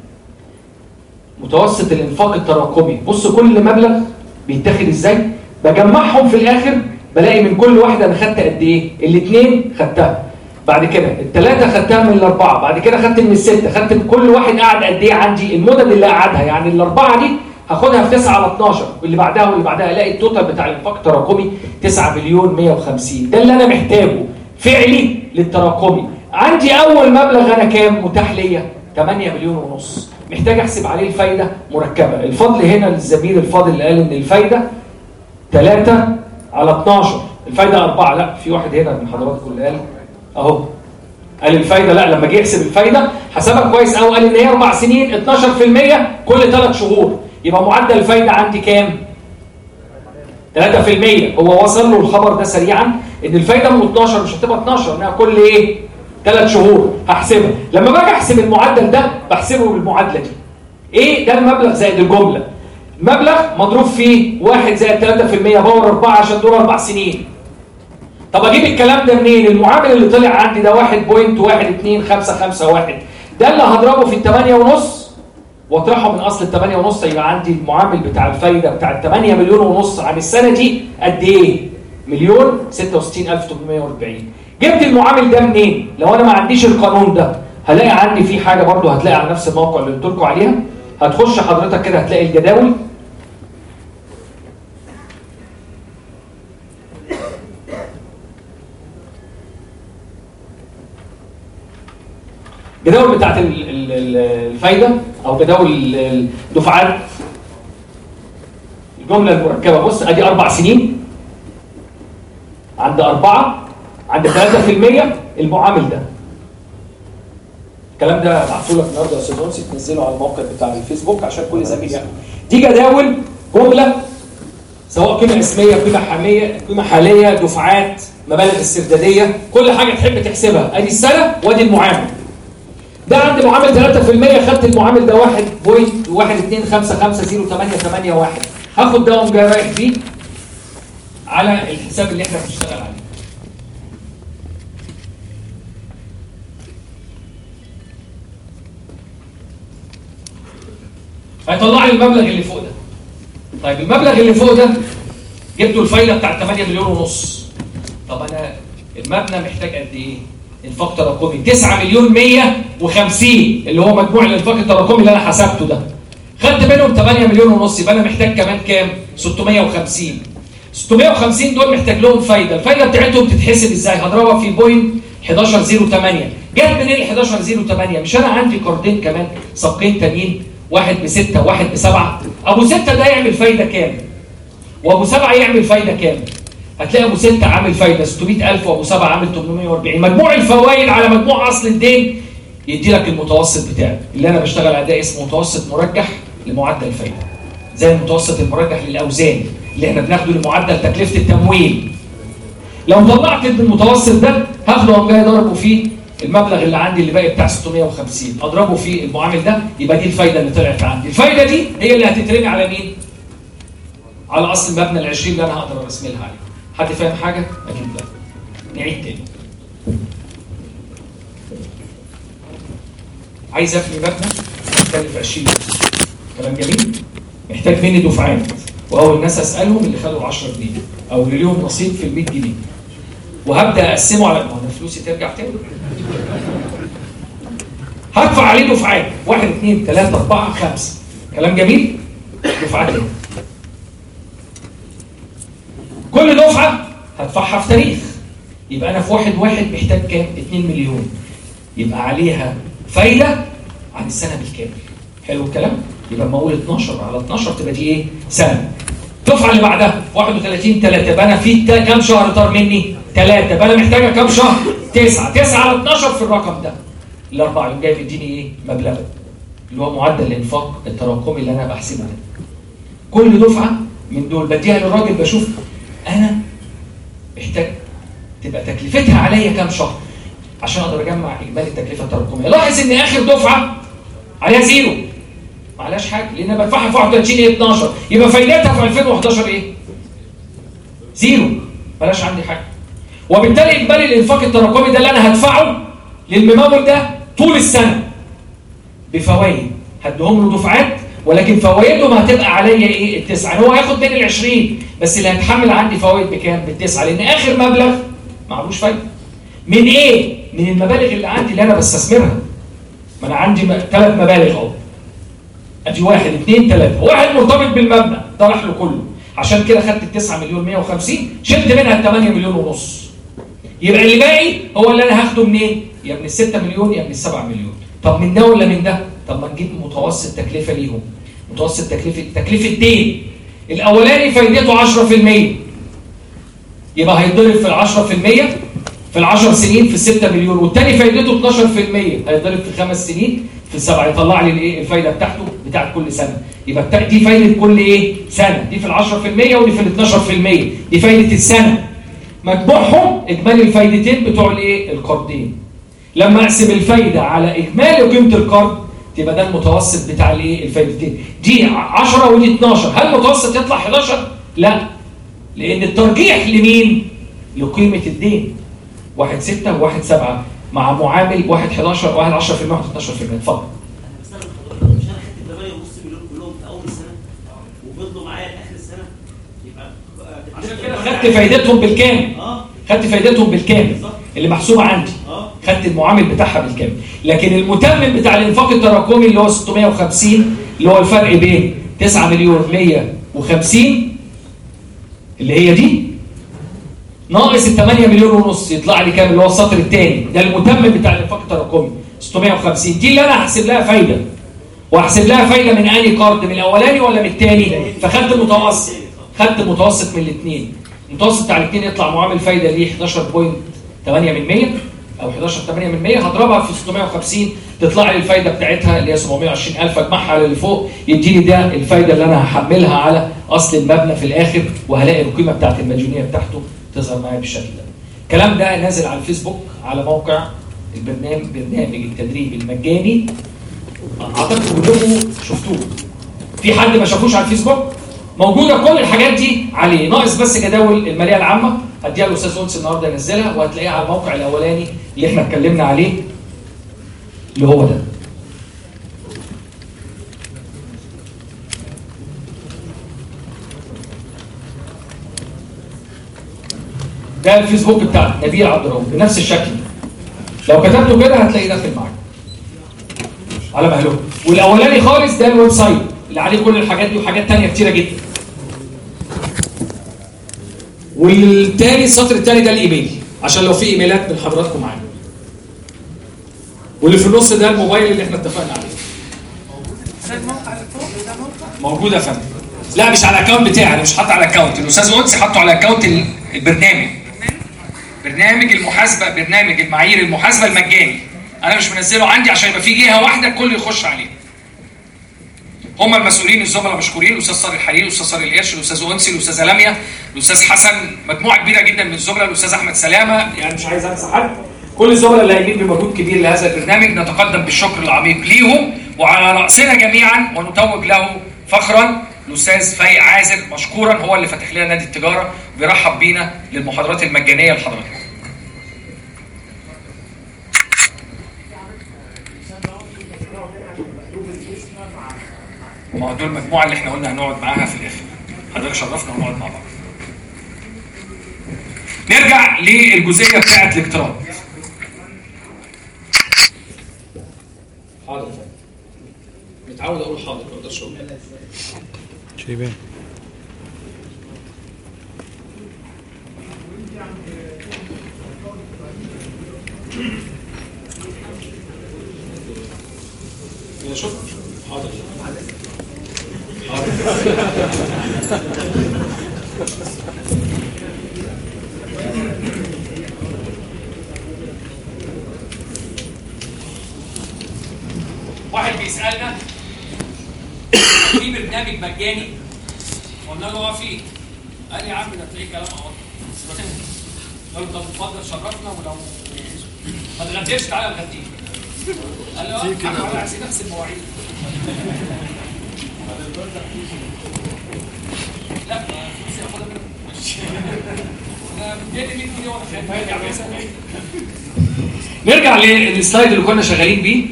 متوسط الانفاق التراكمي بص كل مبلغ بيتاخد ازاي بجمعهم في الاخر بلاقي من كل واحده انا خدت قد ايه الاثنين خدتها بعد كده الثلاثه خدتها من الاربعه بعد كده خدت من السته خدت من كل واحد قعد قد ايه عندي المدد اللي قعدها يعني الاربعه دي هاخدها في 9 على 12 واللي بعدها واللي بعدها الاقي التوتال بتاع الانفاق التراكمي 9 مليون 150 ده اللي انا محتاجه فعلي للتراكمي عندي اول مبلغ انا كام متاح ليا 8 مليون ونص محتاج احسب عليه الفايده مركبه الفضل هنا للزميل الفاضل اللي قال ان الفايده 3 على 12 الفايده 4 لا في واحد هنا من حضراتكم اللي قال اهو قال الفايده لا لما جه يحسب الفايده حسبها كويس قوي قال ان هي اربع سنين 12% كل ثلاث شهور يبقى معدل الفايده عندي كام 3% هو وصل له الخبر ده سريعا ان الفايده من 12 مش هتبقى 12 انها كل ايه ثلاث شهور هحسبها لما باجي احسب المعدل ده بحسبه بالمعادله دي ايه ده المبلغ زائد الجمله المبلغ مضروب فيه 1 زائد 3% باور 4 عشان دول اربع سنين طب اجيب الكلام ده منين المعامل اللي طلع عندي ده 1.12551 ده اللي هضربه في الثمانية ونص واطرحه من اصل الثمانية ونص يبقى عندي المعامل بتاع الفايده بتاع الثمانية مليون ونص عن السنه دي قد ايه مليون 66840 جبت المعامل ده منين لو انا ما عنديش القانون ده هلاقي عندي في حاجه برضو هتلاقي على نفس الموقع اللي قلت لكم عليها هتخش حضرتك كده هتلاقي الجداول جداول بتاعت ال- ال- ال- الفايده او جداول ال- الدفعات الجمله المركبه بص ادي اربع سنين عند اربعه عند 3% المعامل ده الكلام ده بعته لك النهارده يا استاذ انسي تنزله على الموقع بتاع الفيسبوك عشان كل زميل يعرف دي جداول جمله سواء قيمه اسميه قيمه حاميه قيمه حاليه دفعات مبالغ استرداديه كل حاجه تحب تحسبها ادي السنه وادي المعامل ده عندي معامل 3% خدت المعامل ده 1.125508881 هاخد ده وأقوم جاي رايح بيه على الحساب اللي احنا بنشتغل عليه هيطلع لي المبلغ اللي فوق ده طيب المبلغ اللي فوق ده جبته الفايده بتاعت 8 مليون ونص طب انا المبنى محتاج قد ايه انفاق تراكمي 9 مليون 150 اللي هو مجموع الانفاق التراكمي اللي انا حسبته ده خدت منهم 8 مليون ونص يبقى انا محتاج كمان كام 650 650 دول محتاج لهم فايده الفايده بتاعتهم تتحسب ازاي هضربها في بوينت 1108 جت منين ال 1108 مش انا عندي قرضين كمان سابقين تانيين واحد بستة وواحد بسبعة ابو ستة ده يعمل فايده كام وابو سبعة يعمل فايده كام هتلاقي ابو ستة عامل فايده 600000 وابو سبعة عامل 840 مجموع الفوائد على مجموع اصل الدين يدي لك المتوسط بتاعك اللي انا بشتغل على ده اسمه متوسط مرجح لمعدل الفايده زي المتوسط المرجح للاوزان اللي احنا بناخده لمعدل تكلفه التمويل لو طلعت المتوسط ده هاخده وأقوم جاي ضربه فيه المبلغ اللي عندي اللي باقي بتاع 650 اضربه في المعامل ده يبقى دي الفايده اللي طلعت عندي الفايده دي هي اللي هتترمي على مين على اصل المبنى ال 20 اللي انا هقدر ارسمها عليه حد فاهم حاجه اكيد لا نعيد تاني عايز ابني مبنى مكلف 20 كلام جميل محتاج مني دفعات واول ناس اسالهم اللي خدوا 10 جنيه او اللي ليهم نصيب في ال 100 جنيه وهبدا اقسمه على ما انا فلوسي ترجع تاني هدفع عليه دفعات واحد اثنين ثلاثة أربعة خمسة كلام جميل دفعات ايه كل دفعة هدفعها في تاريخ يبقى أنا في واحد واحد محتاج كام 2 مليون يبقى عليها فايدة عن السنة بالكامل حلو الكلام يبقى لما اقول 12 على 12 تبقى دي ايه سنة الدفعة اللي بعدها 31 3 يبقى انا في تا- كام شهر طار مني 3 يبقى انا محتاجه كام شهر 9 9 على 12 في الرقم ده الاربعه يوم جاي مديني ايه مبلغه اللي هو معدل الانفاق التراكمي اللي انا بحسبه ده كل دفعه من دول بديها للراجل بشوف انا محتاج تبقى تكلفتها عليا كام شهر عشان اقدر اجمع اجمالي التكلفه التراكميه لاحظ ان اخر دفعه عليها زيرو معلهاش حاجه لان انا بدفعها في 31 ايه 12 يبقى فايدتها في 2011 ايه زيرو بلاش عندي حاجه وبالتالي اجمالي الانفاق التراكمي ده اللي انا هدفعه للممول ده طول السنه بفوائد هديهم له دفعات ولكن فوائدهم هتبقى عليا ايه التسعه يعني هو هياخد مني ال 20 بس اللي هيتحمل عندي فوائد بكام بالتسعه لان اخر مبلغ معلوش فايده من ايه من المبالغ اللي عندي اللي انا بستثمرها ما انا عندي ثلاث مبالغ اهو ادي واحد اثنين ثلاثه واحد مرتبط بالمبنى ده راح له كله عشان كده خدت ال 9 مليون 150 شلت منها ال 8 مليون ونص يبقى اللي باقي هو اللي انا هاخده منين؟ يا من ال 6 مليون يا من ال 7 مليون طب من ده ولا من ده؟ طب ما نجيب متوسط تكلفه ليهم متوسط تكلفه تكلفه دين الاولاني فايدته 10% يبقى هيتضرب في ال 10% في ال 10 سنين في 6 مليون والتاني فايدته 12% هيتضرب في خمس سنين في السبعه يطلع لي الايه الفايده بتاعته بتاعت كل سنه يبقى بتاع دي فايده كل ايه سنه دي في ال 10% ودي في ال 12% دي فايده السنه مجموعهم اجمالي الفايدتين بتوع الايه القرضين لما اقسم الفايده على اجمالي قيمه القرض تبقى ده المتوسط بتاع الايه الفايدتين دي 10 ودي 12 هل المتوسط يطلع 11 لا لان الترجيح لمين لقيمه الدين واحد 6 وواحد 7 مع معامل واحد 11 واحد 10% واحد 12% اتفضل بس انا حضرتك مش انا خدت 8 ونص مليون كلهم في اول السنه وفضلوا معايا لاخر السنه يبقى عشان كده خدت فايدتهم بالكامل اه خدت فايدتهم بالكامل اللي محسوبه عندي اه خدت المعامل بتاعها بالكامل لكن المتمم بتاع الانفاق التراكمي اللي هو 650 اللي هو الفرق بين 9 مليون 150 اللي هي دي ناقص ال 8 مليون ونص يطلع لي كام اللي هو السطر الثاني ده المتمم بتاع الانفاق التراكمي 650 دي اللي انا هحسب لها فايده وهحسب لها فايده من انهي قرض من الاولاني ولا من الثاني فخدت المتوسط خدت المتوسط من الاثنين المتوسط بتاع الاثنين يطلع معامل فايده ليه 11.8 من 100 او 11.8 من 100 هضربها في 650 تطلع لي الفايده بتاعتها اللي هي 720000 اجمعها على اللي فوق يديني ده الفايده اللي انا هحملها على اصل المبنى في الاخر وهلاقي القيمه بتاعت المديونيه بتاعته تظهر معايا بالشكل ده. الكلام ده نازل على الفيسبوك على موقع البرنامج برنامج التدريب المجاني اعتقد كلكم شفتوه. في حد ما شافوش على الفيسبوك؟ موجوده كل الحاجات دي عليه ناقص بس جداول الماليه العامه هديها الاستاذ انس النهارده ينزلها وهتلاقيها على الموقع الاولاني اللي احنا اتكلمنا عليه اللي هو ده ده الفيسبوك بتاعنا نبيل عبد الرؤوف بنفس الشكل لو كتبته كده هتلاقي داخل معاك على مهله والاولاني خالص ده الويب سايت اللي عليه كل الحاجات دي وحاجات تانية كتيره جدا والتاني السطر التاني ده الايميل عشان لو في ايميلات من حضراتكم معانا واللي في النص ده الموبايل اللي احنا اتفقنا عليه ده الموقع اللي فوق ده موقع موجود يا فندم لا مش على الاكونت بتاعي انا مش حاطه على الاكونت الاستاذ انسي حاطه على اكونت ال- البرنامج برنامج المحاسبه برنامج المعايير المحاسبه المجاني انا مش منزله عندي عشان يبقى في جهه واحده الكل يخش عليه هم المسؤولين الزملاء مشكورين الاستاذ صالح الحريري الاستاذ صالح القرش الاستاذ انسي الاستاذه لميا الاستاذ حسن مجموعه كبيره جدا من الزملاء الاستاذ احمد سلامه يعني مش عايز انسى حد كل الزملاء اللي قايمين بمجهود كبير لهذا البرنامج نتقدم بالشكر العميق ليهم وعلى راسنا جميعا ونتوج له فخرا الاستاذ فايق عازر مشكورا هو اللي فاتح لنا نادي التجاره بيرحب بينا للمحاضرات المجانيه لحضراتكم ما هو دول المجموعه اللي احنا قلنا هنقعد معاها في الاخر حضرتك شرفنا ونقعد مع بعض نرجع للجزئيه بتاعه الاقتراض حاضر متعود اقول حاضر ما اقدرش اقول شيبان يا شوف حاضر واحد بيسالنا في برنامج مجاني قلنا له اه في قال يا عم ده تلاقيه كلام اهو قال له طب اتفضل شرفنا ولو ما تغديش تعالى نغديك قال له اه احنا ولا عايزين نفس المواعيد لا ما فلوس ياخدها منه ماشي. انا مديني 100 جنيه وانا خايف هيرجع بيسال نرجع للسلايد اللي كنا شغالين بيه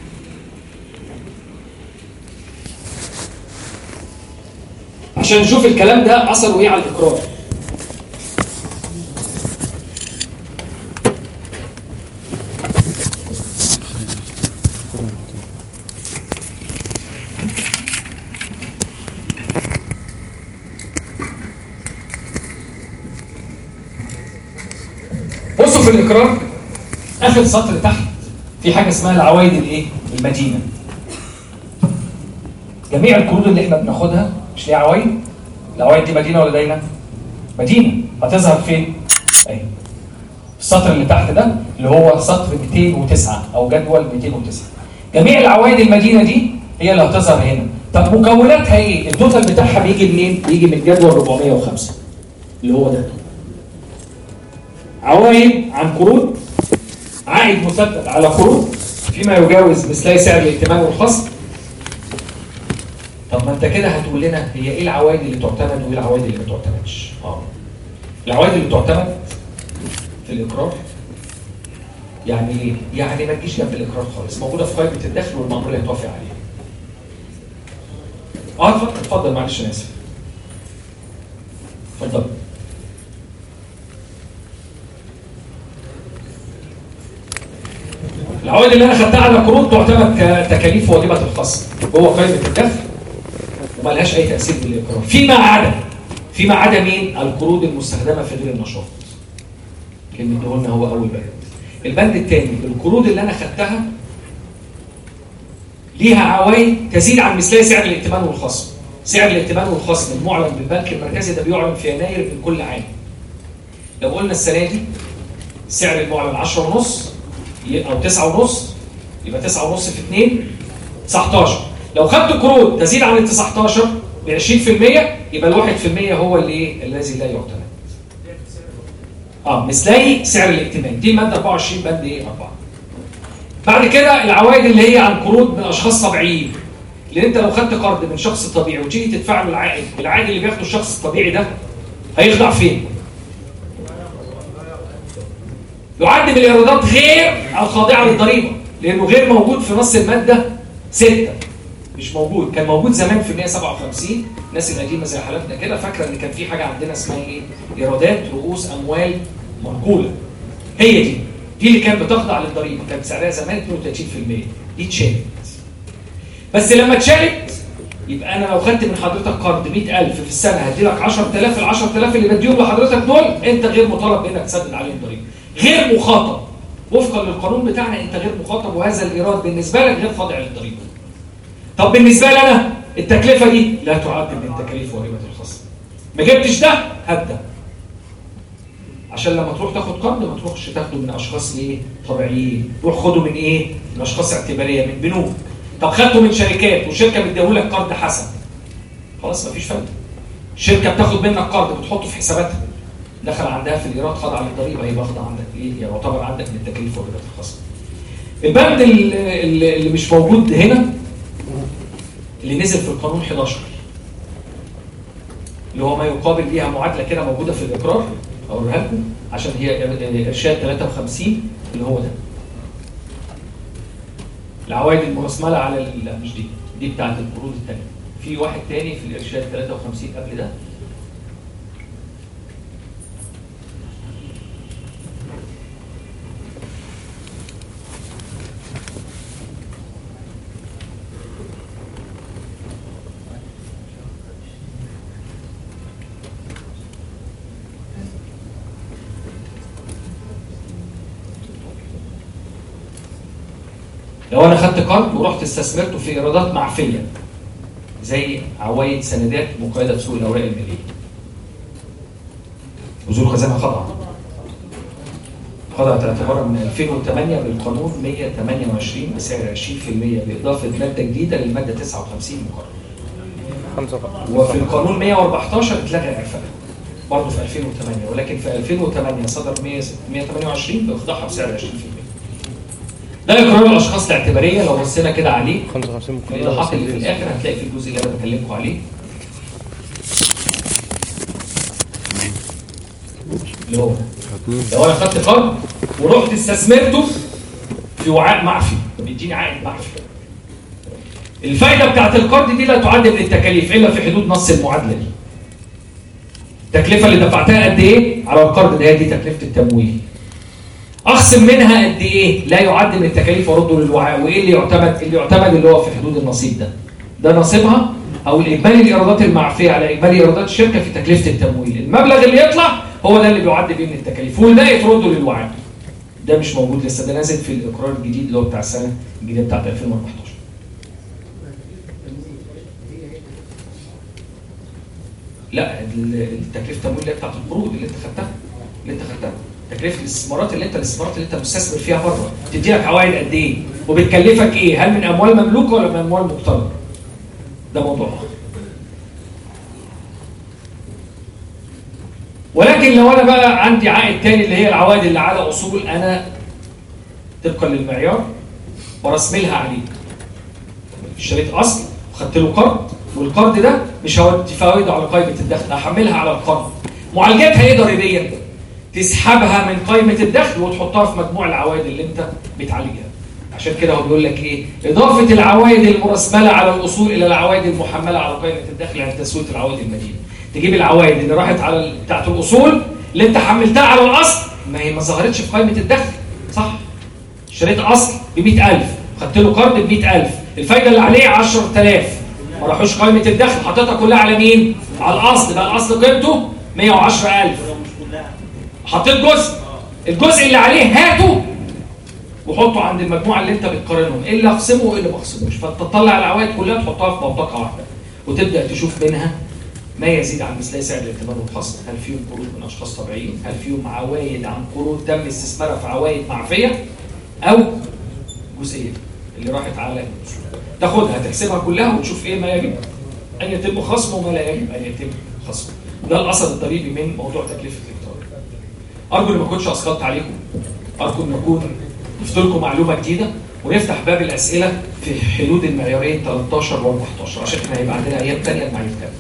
عشان نشوف الكلام ده اثره ايه على الاقرار بصوا في الاقرار اخر سطر تحت في حاجه اسمها العوائد الايه المدينه جميع القروض اللي احنا بناخدها مش ليها عوائد العوائد دي مدينه ولا داينه مدينه هتظهر فين اهي السطر اللي تحت ده اللي هو سطر 209 او جدول 209 جميع العوائد المدينه دي هي اللي هتظهر هنا طب مكوناتها ايه التوتال بتاعها بيجي منين بيجي من جدول 405 اللي هو ده عوائد عن قروض عائد مسدد على قروض فيما يجاوز مثلي سعر الائتمان والخصم طب ما انت كده هتقول لنا هي ايه العوائد اللي تعتمد وايه العوائد اللي ما تعتمدش اه العوائد اللي تعتمد في الاقرار يعني ايه يعني ما تجيش جنب الاقرار خالص موجوده في قائمه الدخل والمأمور هيتوافق عليها اه اتفضل اتفضل معلش انا اسف اتفضل العوائد اللي انا خدتها على قروض تعتمد كتكاليف واجبه الخصم جوه قائمه الدخل وما لهاش اي تاثير بالاقرار فيما عدا فيما عدا مين القروض المستخدمه في غير النشاط كلمه قلنا هو اول بند البند الثاني القروض اللي انا خدتها ليها عوائد تزيد عن مثلي سعر الائتمان والخصم سعر الائتمان والخصم المعلن بالبنك المركزي ده بيعلن في يناير من كل عام لو قلنا السنه دي سعر المعلن 10 ونص او 9 ونص يبقى 9 ونص في 2 19 لو خدت قروض تزيد عن ال 19 ب 20% يبقى ال 1% هو اللي ايه الذي لا يعتمد اه مثلي سعر الائتمان دي الماده 24 بند ايه 4 بعد كده العوائد اللي هي عن قروض من اشخاص طبيعيين لان انت لو خدت قرض من شخص طبيعي وتيجي تدفع له العائد العائد اللي بياخده الشخص الطبيعي ده هيخضع فين يعد من الايرادات غير الخاضعه للضريبه لانه غير موجود في نص الماده 6 مش موجود كان موجود زمان في 157 الناس القديمه زي حالاتنا كده فاكره ان كان في حاجه عندنا اسمها ايه ايرادات رؤوس اموال منقوله هي دي دي اللي كانت بتخضع للضريبه كان سعرها زمان 32% دي اتشالت بس لما اتشالت يبقى انا لو خدت من حضرتك قرض 100000 في السنه هدي لك 10000 ال 10000 اللي بديهم لحضرتك دول انت غير مطالب بانك تسدد عليهم ضريبه غير مخاطب وفقا للقانون بتاعنا انت غير مخاطب وهذا الايراد بالنسبه لك غير خاضع للضريبه طب بالنسبه لي انا التكلفه دي لا تعد من تكاليف واجبه الخصم ما جبتش ده هات ده عشان لما تروح تاخد قرض ما تروحش تاخده من اشخاص ايه طبيعيين روح خده من ايه من اشخاص اعتباريه من بنوك طب خدته من شركات وشركه مديهولك قرض حسن خلاص مفيش فرق الشركه بتاخد منك قرض بتحطه في حساباتها دخل عندها في الايراد خضع للضريبه هيبقى خضع عندك ايه يعتبر عندك من التكاليف واجبات الخصم البند اللي, اللي مش موجود هنا اللي نزل في القانون 11 اللي هو ما يقابل ليها معادله كده موجوده في الاقرار اوريها لكم عشان هي ارشاد 53 اللي هو ده العوائد المرسمله على لا مش دي دي بتاعت القروض الثانيه في واحد تاني في الارشاد 53 قبل ده لو انا خدت قرض ورحت استثمرته في ايرادات معفيه زي عوائد سندات مقيده بسوق الاوراق الماليه وزور الخزانه خضع خضعت اعتبارا من 2008 بالقانون 128 بسعر 20% باضافه ماده جديده للماده 59 مقرر وفي القانون 114 اتلغى اعفاء برضه في 2008 ولكن في 2008 صدر 128 باخضاعها بسعر 20% ده اقرار الاشخاص الاعتباريه لو بصينا كده عليه 55 الايضاحات اللي في الاخر هتلاقي في الجزء اللي انا بكلمكم عليه اللي هو لو انا خدت قرض ورحت استثمرته في وعاء معفي بيديني عائد معفي الفايده بتاعت القرض دي لا تعد من التكاليف الا في حدود نص المعادله دي التكلفه اللي دفعتها قد ايه على القرض ده هي دي تكلفه التمويل اخصم منها قد ايه لا يعد من التكاليف وارده للوعاء وايه اللي يعتمد اللي يعتمد اللي هو في حدود النصيب ده ده نصيبها او الاجمالي الايرادات المعفيه على اجمالي ايرادات الشركه في تكلفه التمويل المبلغ اللي يطلع هو ده اللي بيعد بيه من التكاليف والباقي ترده للوعاء ده مش موجود لسه ده نازل في الاقرار الجديد اللي هو بتاع السنه الجديده بتاعت 2014 لا التكلفه التمويل اللي هي بتاعت القروض اللي انت خدتها اللي انت خدتها تكلفه الاستثمارات اللي انت الاستثمارات اللي انت مستثمر فيها بره بتدي لك عوائد قد ايه وبتكلفك ايه هل من اموال مملوكه ولا من اموال مقترضه ده موضوع اخر ولكن لو انا بقى عندي عائد تاني اللي هي العوائد اللي على اصول انا طبقا للمعيار برسملها عليك اشتريت اصل وخدت له قرض والقرض ده مش هودي فوائده على قائمه الدخل هحملها على القرض معالجتها ايه ضريبيا تسحبها من قائمه الدخل وتحطها في مجموع العوائد اللي انت بتعالجها عشان كده هو بيقول لك ايه اضافه العوائد المرسمله على الاصول الى العوائد المحمله على قائمه الدخل عند تسويه العوائد المدينه تجيب العوائد اللي راحت على ال- بتاعت الاصول اللي انت حملتها على الاصل ما هي ما ظهرتش في قائمه الدخل صح اشتريت اصل ب 100000 خدت له قرض ب 100000 الفايده اللي عليه 10000 ما راحوش قائمه الدخل حطيتها كلها على مين على الاصل بقى الاصل قيمته 110000 حطيت جزء الجزء اللي عليه هاته وحطه عند المجموعه اللي انت بتقارنهم ايه اللي اخصمه وايه اللي ما اخصموش فتطلع العوائد كلها تحطها في منطقه واحده وتبدا تشوف منها ما يزيد عن مثلي سعر الائتمان والخصم هل فيهم قروض من اشخاص طبيعيين هل فيهم عوائد عن قروض تم استثمارها في عوائد معفيه او جزئيه اللي راحت على الأصول. تاخدها تحسبها كلها وتشوف ايه ما يجب ان يتم خصمه وما لا يجب ان يتم خصمه ده الاثر الضريبي من موضوع تكلفه الإقطار ارجو ان ما اكونش اسقطت عليكم ارجو ان اكون ضفت لكم معلومه جديده ونفتح باب الاسئله في حدود المعيارين 13 و 14 عشان احنا هيبقى عندنا ايام ثانيه المعايير تانية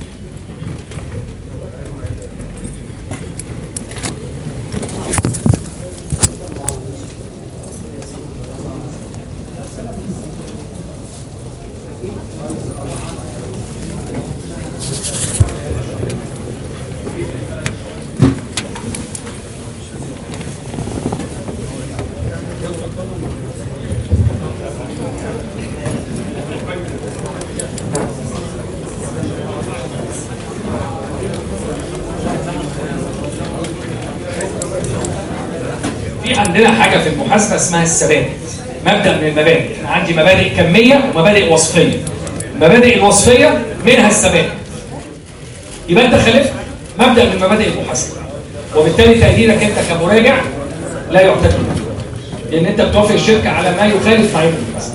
في عندنا حاجه في المحاسبه اسمها الثبات مبدا من المبادئ انا عندي مبادئ كميه ومبادئ وصفيه المبادئ الوصفيه منها الثبات يبقى انت خالفت مبدا من مبادئ المحاسبه وبالتالي تقديرك انت كمراجع لا يعتبر لان انت بتوافق الشركه على ما يخالف معايير المحاسبه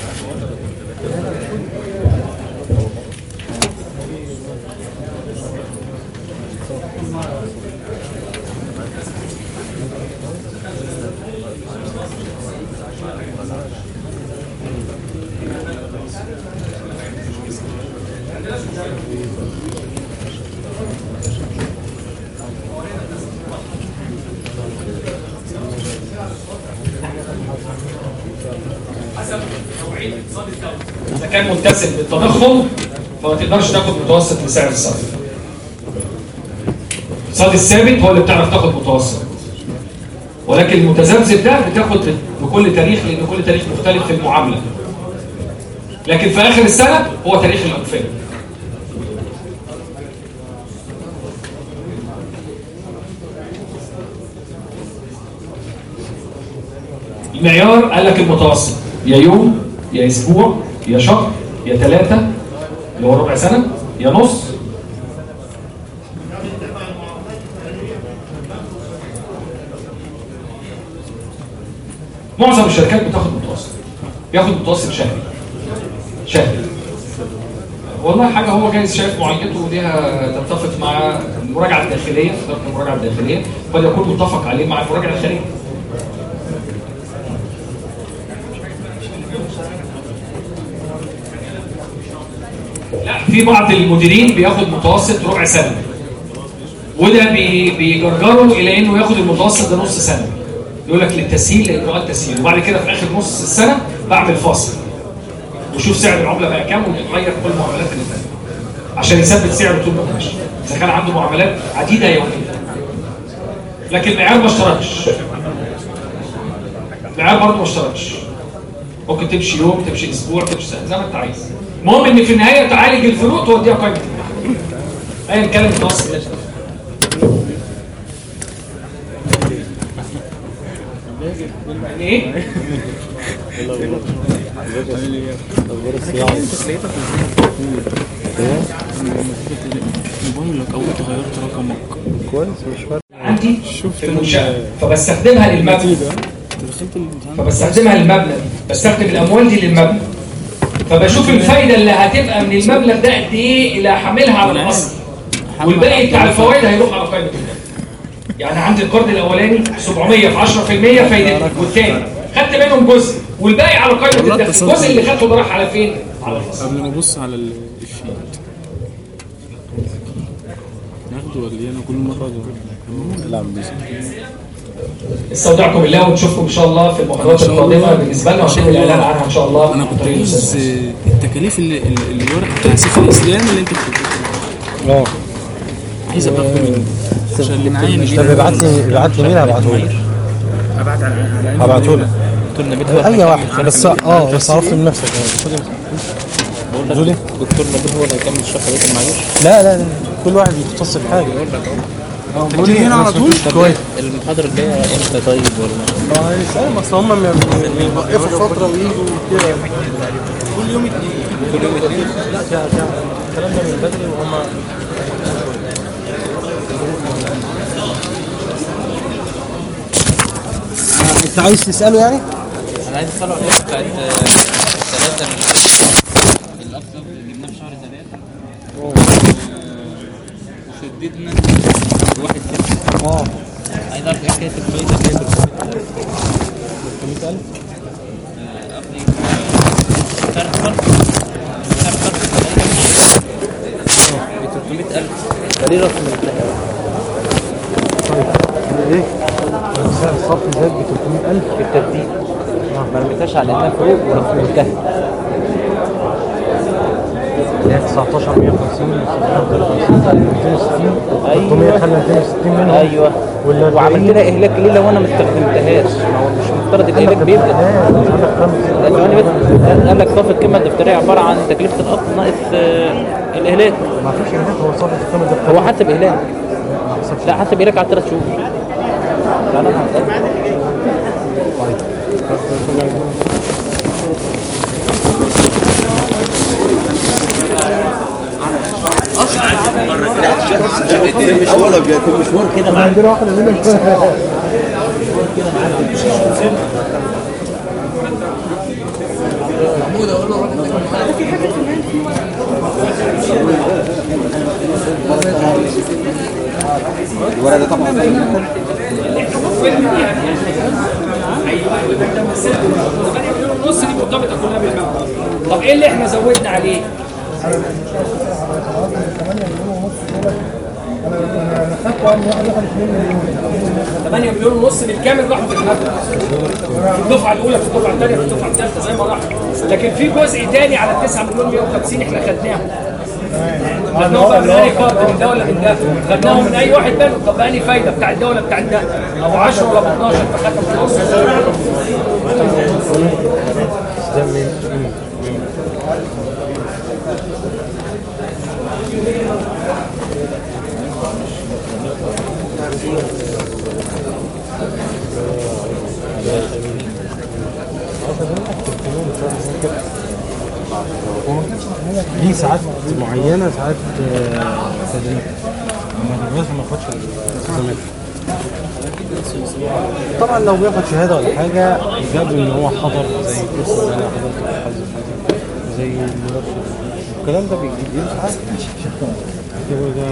حسب نوعيه اقتصاد الدوله اذا كان متسم بالتضخم فما تقدرش تاخد متوسط لسعر الصرف الاقتصاد الثابت هو اللي بتعرف تاخد متوسط ولكن المتذبذب ده بتاخد بكل تاريخ لان كل تاريخ مختلف في المعامله لكن في اخر السنه هو تاريخ الاوفاء المعيار قال لك المتوسط يا يوم يا اسبوع يا شهر يا ثلاثة اللي هو ربع سنة يا نص معظم الشركات بتاخد متوسط بياخد متوسط شهري شهري والله حاجة هو جايز شايف معالجته ليها تتفق مع المراجعة الداخلية إدارة المراجعة الداخلية قد يكون متفق عليه مع المراجعة الخارجية لا في بعض المديرين بياخد متوسط ربع سنة وده بي- بيجرجره الى انه ياخد المتوسط ده نص سنة يقول لك للتسهيل لاجراءات تسهيل وبعد كده في اخر نص السنة بعمل فاصل وشوف سعر العملة بقى كام ونغير كل المعاملات اللي فاتت عشان يثبت سعره طول ما هو ماشي اذا كان عنده معاملات عديدة يوميا لكن المعيار ما اشترطش المعيار برضه ما اشترطش ممكن تمشي يوم تمشي اسبوع تمشي سنه زي ما انت عايز المهم ان في النهايه تعالج الفروق توديها قائمه الدخل. ايا كان المتوسط اللي انت يعني ايه؟ اخبار الصياعه موبايلك او انت غيرت رقمك كويس مش فارق عندي في المنشاه فبستخدمها للمبنى انت دخلت الامتحان فبستخدمها للمبنى بستخدم الاموال دي للمبنى فبشوف الفايده اللي هتبقى من المبلغ ده قد ايه اللي هحملها على الاصل والباقي بتاع الفوائد هيروح على قائمه الدخل يعني عندي القرض الاولاني 700 في 10% فايدته والثاني خدت منهم جزء والباقي على قائمه والله الدخل اتصلت الجزء اللي خدته ده راح على فين؟ على الفصل قبل ما ابص على ال- الشيت ناخده ولا ايه انا كل مره العب استودعكم الله ونشوفكم ان شاء الله في المحاضرات القادمه بالنسبه لنا وهتم الاعلان عنها ان شاء الله انا كنت عايز آه، التكاليف اللي اللي الورق بتاع سيف الاسلام اللي انت كتبته اه عايز ابقى اخده منه عشان اللي معايا نجيب طب ابعت لي ابعت لي مين هبعته لك ابعت على على هبعته لك دكتور نبيل هو اي واحد بس اه بس عرفت من نفسك يعني. بقول لك دكتور نبيل هو اللي هيكمل الشرح ده كان معيوش لا لا لا كل واحد مختص بحاجه بقول لك اهو قول لي هنا على طول كويس المحاضره الجايه امتى طيب ولا ما هيسأل اصل هم بيوقفوا فتره ويجوا كده كل يوم اتنين كل يوم اتنين لا ده ده الكلام ده من بدري وهم انت عايز تساله يعني؟ انا عايز اساله على ايه بتاعت ثلاثه الاكثر اللي جبناه في شهر ثلاثه وشددنا واحد ستة اه عايز اعرف ايه حكايه الفايده اللي هي 300000 قصدي فرق فرق فرق فرق ب 300000 ده رقم الامتحان طيب ايه؟ سعر الصرف زاد ب 300000 في الترتيب ما رميتهاش على انها فوق ورقم منتهي اللي هي 19 150 260 أيوة. 300 خلى 260 منهم ايوه وال وعملت لها اهلاك ليه لو انا ما استخدمتهاش ما هو مش مفترض الاهلاك بيبدا لا ثواني بس قال لك صافي القيمه الدفتريه عباره عن تكلفه الاصل ناقص آه، الاهلاك ما فيش اهلاك هو صافي القيمه ده هو حسب اهلاك لا حسب اهلاك على ثلاث شهور لا لا هسألك. مشوار بجد مشوار كده احنا عندنا واحده منهم الورق ده طبعا ونص دي مرتبطه كلها بالمبلغ طب ايه اللي احنا زودنا عليه؟ انا خدت واحد واحد 2 مليون 8 مليون ونص بالكامل راحوا في المبلغ في الدفعه الاولى في الدفعه الثانيه في الدفعه الثالثه زي ما راح لكن في جزء تاني على 9 مليون 150 احنا خدناهم خدناهم بقى من اي كارد من ده ولا من ده خدناهم من اي واحد منهم طب انهي فايده بتاع ده ولا بتاع ده ابو 10 ولا ابو 12 فخدنا في النص ده من ليه ساعات معينة ساعات آه، تدريب ما تبقاش ما ياخدش الالتزامات طبعا لو بياخد شهادة ولا حاجة جاب ان هو حضر زي كورس اللي انا حضرته في حظ زي المدرسة الكلام ده بيجيب ساعات كده ده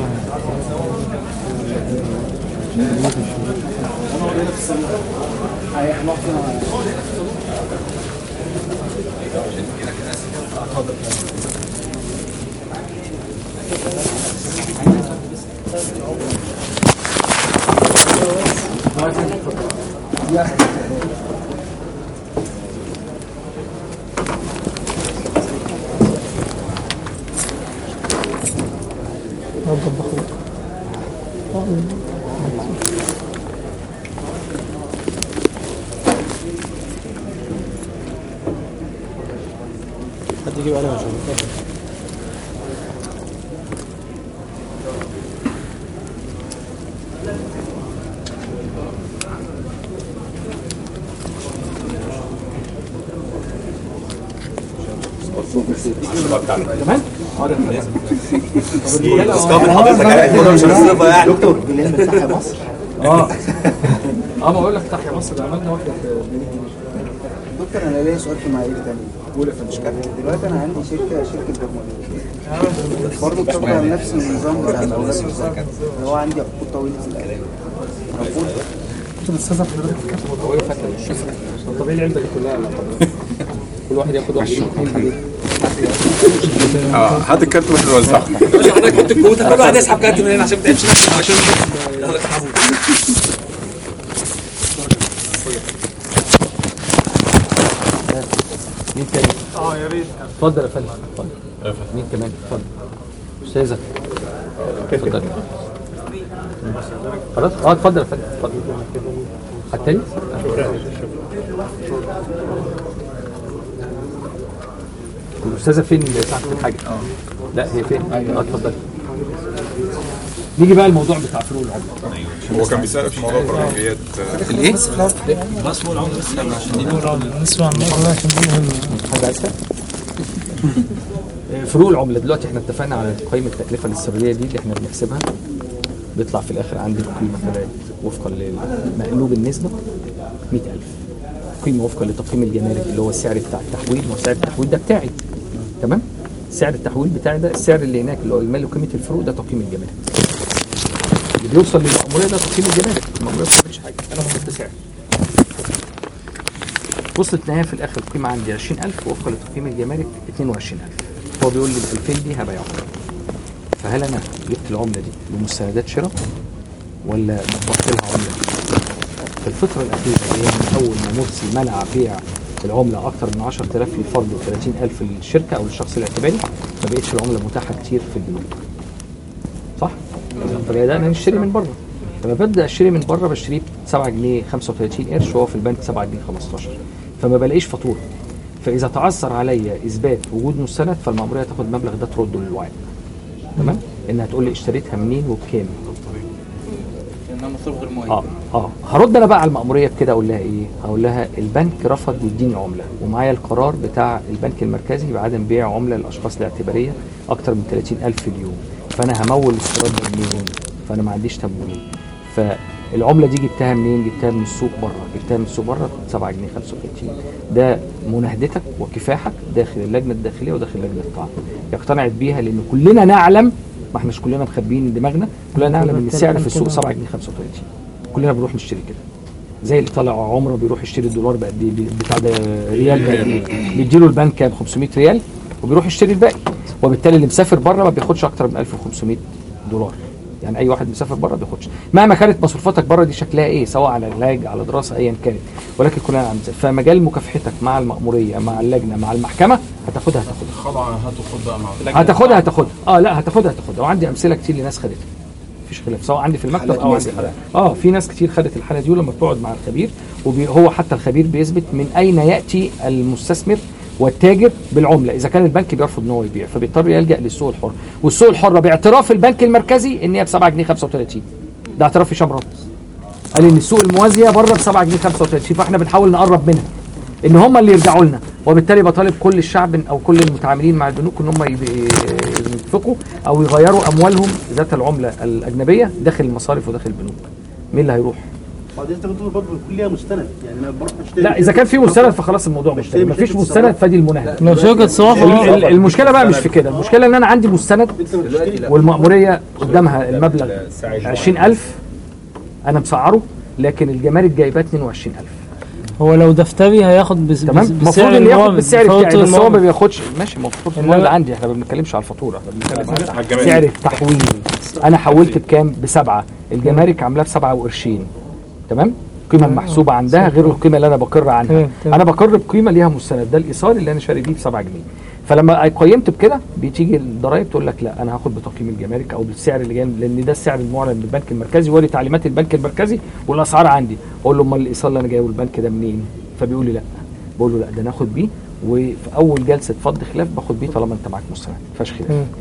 حد يجيب قلم عشان اتفضل دكتور بالنسبه لتحيا مصر اه اه ما بقول لك تحيا مصر ده عملنا واحده في دكتور انا ليا سؤال في معايير تاني قول يا فندم دلوقتي انا عندي شركه شركه برمجه برضه بتطبق نفس النظام بتاع الاولاد بالظبط اللي هو عندي عقود طويله الاجل عقود كنت بتستاذن حضرتك هو ايه فاكر طب ايه العلبه دي كلها كل واحد ياخد واحد اثنين اه هات الكارت واحنا نوزعه حضرتك كنت الكروت كل واحد يسحب كارت من هنا عشان ما تعبش نفسك عشان يلا اسحبوا مين تاني؟ اه يا ريت اتفضل يا فندم اتفضل مين كمان اتفضل استاذه اتفضل خلاص اه اتفضل يا فندم اتفضل حد تاني؟ الاستاذه فين ساعه الحاجه؟ لا هي فين؟ اه اتفضل نيجي بقى الموضوع بتاع فروق العمله هو كان بيسأل في موضوع برمجيات الايه؟ بس هو العمر بس لما عشان دي نسمع النقطة عشان دي مهمة حاجه عايزها؟ فروق العمله دلوقتي احنا اتفقنا على قيمه التكلفه الاسترلينيه دي اللي احنا بنحسبها بيطلع في الاخر عندي القيمه طلعت وفقا لمقلوب النسبه 100000 قيمه وفقا لتقييم الجمارك اللي هو السعر بتاع التحويل ما هو سعر التحويل ده بتاعي تمام سعر التحويل بتاعي ده السعر اللي هناك اللي هو اجمالي قيمه الفروق ده تقييم الجمارك اللي بيوصل للمأمورية ده تقييم الجمارك المأمورية ما بتعملش حاجه انا بحط سعر وصلت نهايه في الاخر القيمه عندي 20000 وفقا لتقييم الجمارك 22000 هو بيقول لي ال 2000 دي هبيعهم فهل انا جبت العمله دي بمستندات شراء ولا طبقت لها عمله في الفتره الاخيره اللي هي من اول ما مرسي منع بيع العمله اكثر من 10000 للفرد و30000 للشركه او للشخص الاعتباري ما بقتش العمله متاحه كتير في البنوك صح؟ فبدانا نشتري من بره لما ببدا اشتري من بره بشتريه ب 7 جنيه 35 قرش وهو في البنك 7 جنيه 15 فما بلاقيش فاتوره فاذا تعثر عليا اثبات وجود مستند فالمأمورية تاخد المبلغ ده ترده للوعاء تمام انها تقول لي اشتريتها منين وبكام لانها مصروف غير مؤيد اه اه هرد انا بقى على المأمورية بكده اقول لها ايه هقول لها البنك رفض يديني عملة ومعايا القرار بتاع البنك المركزي بعدم بيع عملة للاشخاص الاعتبارية اكتر من 30000 في اليوم فانا همول الاستيراد ده منين فانا ما عنديش تمويل فالعمله دي جبتها منين جبتها من السوق بره جبتها من السوق بره 7 جنيه 35 ده مناهدتك وكفاحك داخل اللجنه الداخليه وداخل لجنه الطعام اقتنعت بيها لان كلنا نعلم ما احناش كلنا مخبيين دماغنا كلنا نعلم ان السعر في السوق 7 جنيه 35 كلنا بنروح نشتري كده زي اللي طالع عمره بيروح يشتري الدولار بقد ايه بتاع ده ريال بقد ايه بيديله البنك كام 500 ريال وبيروح يشتري الباقي وبالتالي اللي مسافر بره ما بياخدش اكتر من 1500 دولار يعني اي واحد مسافر بره بياخدش مهما كانت مصروفاتك بره دي شكلها ايه سواء على علاج على دراسه ايا كانت ولكن كلنا عم فمجال مكافحتك مع المأموريه مع اللجنه مع المحكمه هتاخدها هتاخدها خضع هاتوا خد بقى مع هتاخدها هتاخدها اه لا هتاخدها هتاخدها وعندي امثله كتير لناس خدتها مفيش خلاف سواء عندي في المكتب حالات او عندي مثل. حالات اه في ناس كتير خدت الحاله دي ولما بتقعد مع الخبير وهو حتى الخبير بيثبت من اين ياتي المستثمر والتاجر بالعمله اذا كان البنك بيرفض ان هو يبيع فبيضطر يلجا للسوق الحر والسوق الحر باعتراف البنك المركزي ان هي ب 7 جنيه 35 ده اعتراف هشام رد قال ان السوق الموازيه بره ب 7 جنيه 35 فاحنا بنحاول نقرب منها ان هم اللي يرجعوا لنا وبالتالي بطالب كل الشعب او كل المتعاملين مع البنوك ان هم يب- ينفقوا او يغيروا اموالهم ذات العمله الاجنبيه داخل المصارف وداخل البنوك مين اللي هيروح بعدين انت بتقول برضه يكون ليها مستند يعني انا بروح اشتري لا اذا كان في مستند فخلاص الموضوع مستند بشتري مفيش بشتري مستند فدي المناهده لو شركة صوافة ال- ال- المشكله بقى مش في كده المشكله ان انا عندي مستند دلوقتي لا. والمأمورية قدامها المبلغ 20000 انا مسعره لكن الجمارك جايباه 22000 هو لو دفتري هياخد بس تمام بس- المفروض بسعر اللي ياخد المورد، بالسعر بفوت بتاعي بس هو ما المورد. بياخدش ماشي المفروض إنما- المورد عندي احنا ما بنتكلمش على الفاتوره احنا بنتكلم على الجمارك. سعر التحويل انا حولت بكام بسبعه الجمارك عاملاه بسبعه وقرشين تمام القيمه المحسوبه عندها غير القيمه اللي انا بقر عنها تمام، تمام. انا بقر بقيمه ليها مستند ده الايصال اللي انا شاري بيه ب 7 جنيه فلما قيمت بكده بتيجي الضرايب تقول لك لا انا هاخد بتقييم الجمارك او بالسعر اللي جاي لان ده السعر المعلن من البنك المركزي ولي تعليمات البنك المركزي والاسعار عندي اقول له امال الايصال اللي انا جايبه البنك ده منين فبيقول لي لا بقول له لا ده ناخد بيه وفي اول جلسه فض خلاف باخد بيه طالما انت معاك مستند ما فيهاش خلاف مم.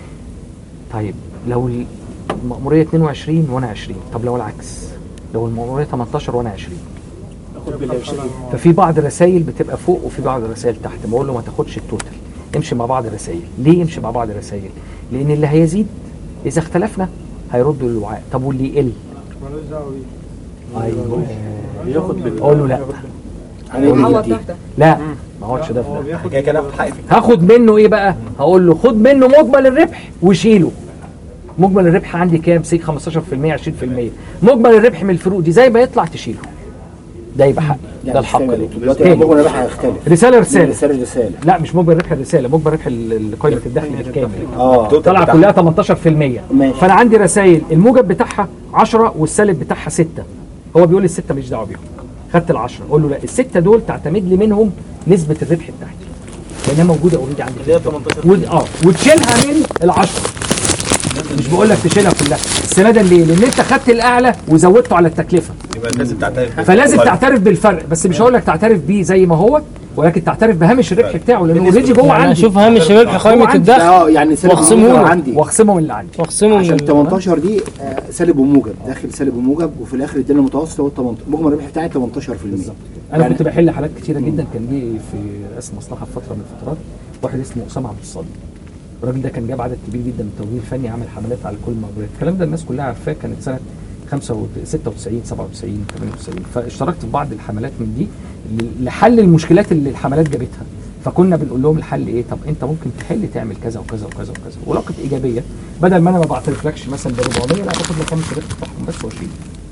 طيب لو المأمورية 22 وانا 20 طب لو العكس لو المأمورية 18 وانا 20 اخد بالله وشتري ففي بعض الرسائل بتبقى فوق وفي بعض الرسائل تحت بقول له ما تاخدش التوتال امشي مع بعض الرسائل ليه يمشي مع بعض الرسائل لان اللي هيزيد اذا اختلفنا هيردوا للوعاء طب واللي يقل مالوش دعوه بيه ايوه بياخد بال اقول له لا هنعوض ده لا ما اقعدش ده في هو ده بياخد كده كده هاخد حقي هاخد منه ايه بقى هقول له خد منه مجمل الربح وشيله مجمل الربح عندي كام سي 15% 20% مجمل الربح من الفروق دي زي ما يطلع تشيله ده يبقى حقي ده الحق ليك دلوقتي تاني. مجمل الربح هيختلف رساله رساله رساله رساله لا مش مجمل ربح الرساله مجمل ربح ال- ال- قائمه الدخل بالكامل اه طلع كلها 18% فانا عندي رسائل الموجب بتاعها 10 والسالب بتاعها 6 هو بيقول لي السته ماليش دعوه بيهم خدت ال 10 اقول له لا السته دول تعتمد لي منهم نسبه الربح بتاعتي لانها موجوده اوريدي عندي اللي هي 18 اه وتشيلها من ال 10 مش بقول لك تشيلها كلها السنه ليه؟ لان انت خدت الاعلى وزودته على التكلفه يبقى لازم تعترف فلازم تعترف بالفرق بس مش هقول لك تعترف بيه زي ما هو ولكن تعترف بهامش الربح بتاعه لانه اوريدي جوه يعني عندي أشوف هامش ربح جوه قائمة عندي. الدخل اه يعني سالب واخصمه وموجب له. عندي واخصمه من اللي عندي واخصمه عشان من 18 دي آه، سالب وموجب داخل سالب وموجب وفي الاخر ادينا المتوسط هو 18 مجمل الربح بتاعي 18% بالظبط انا كنت بحل حالات كتيره جدا كان جه في رئاسه مصلحه في فتره من الفترات واحد اسمه اسامه عبد الصادق الراجل ده كان جاب عدد كبير جدا من التوجيه الفني عمل حملات على كل المقبرات الكلام ده الناس كلها عارفاه كانت سنه 95 96 97 98 فاشتركت في بعض الحملات من دي ل- لحل المشكلات اللي الحملات جابتها فكنا بنقول لهم الحل ايه طب انت ممكن تحل تعمل كذا وكذا وكذا وكذا ولقت ايجابيه بدل ما انا ما بعترفلكش مثلا ب 400 لا باخد مكان الشريك بتاعهم بس واشيل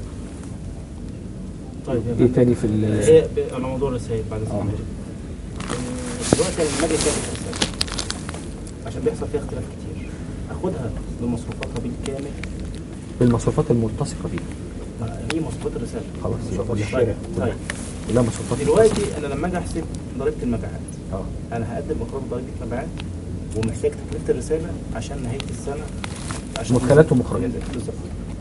طيب ايه تاني في ال- هي ب- على موضوع الرسائل بعد اذن حضرتك. آه، دلوقتي لما اجي اشارك رساله عشان بيحصل فيها اختلاف كتير اخدها بمصروفاتها بالكامل بالمصروفات الملتصقه بيها ما هي مصروفات الرساله خلاص يبقى طيب الشارع طيب لا مصروفات دلوقتي انا لما اجي احسب ضريبه المبيعات اه انا هقدم مقرر ضريبه مبيعات ومحتاج تكلفه الرساله عشان نهايه السنه عشان مدخلات ومخرجات. بالظبط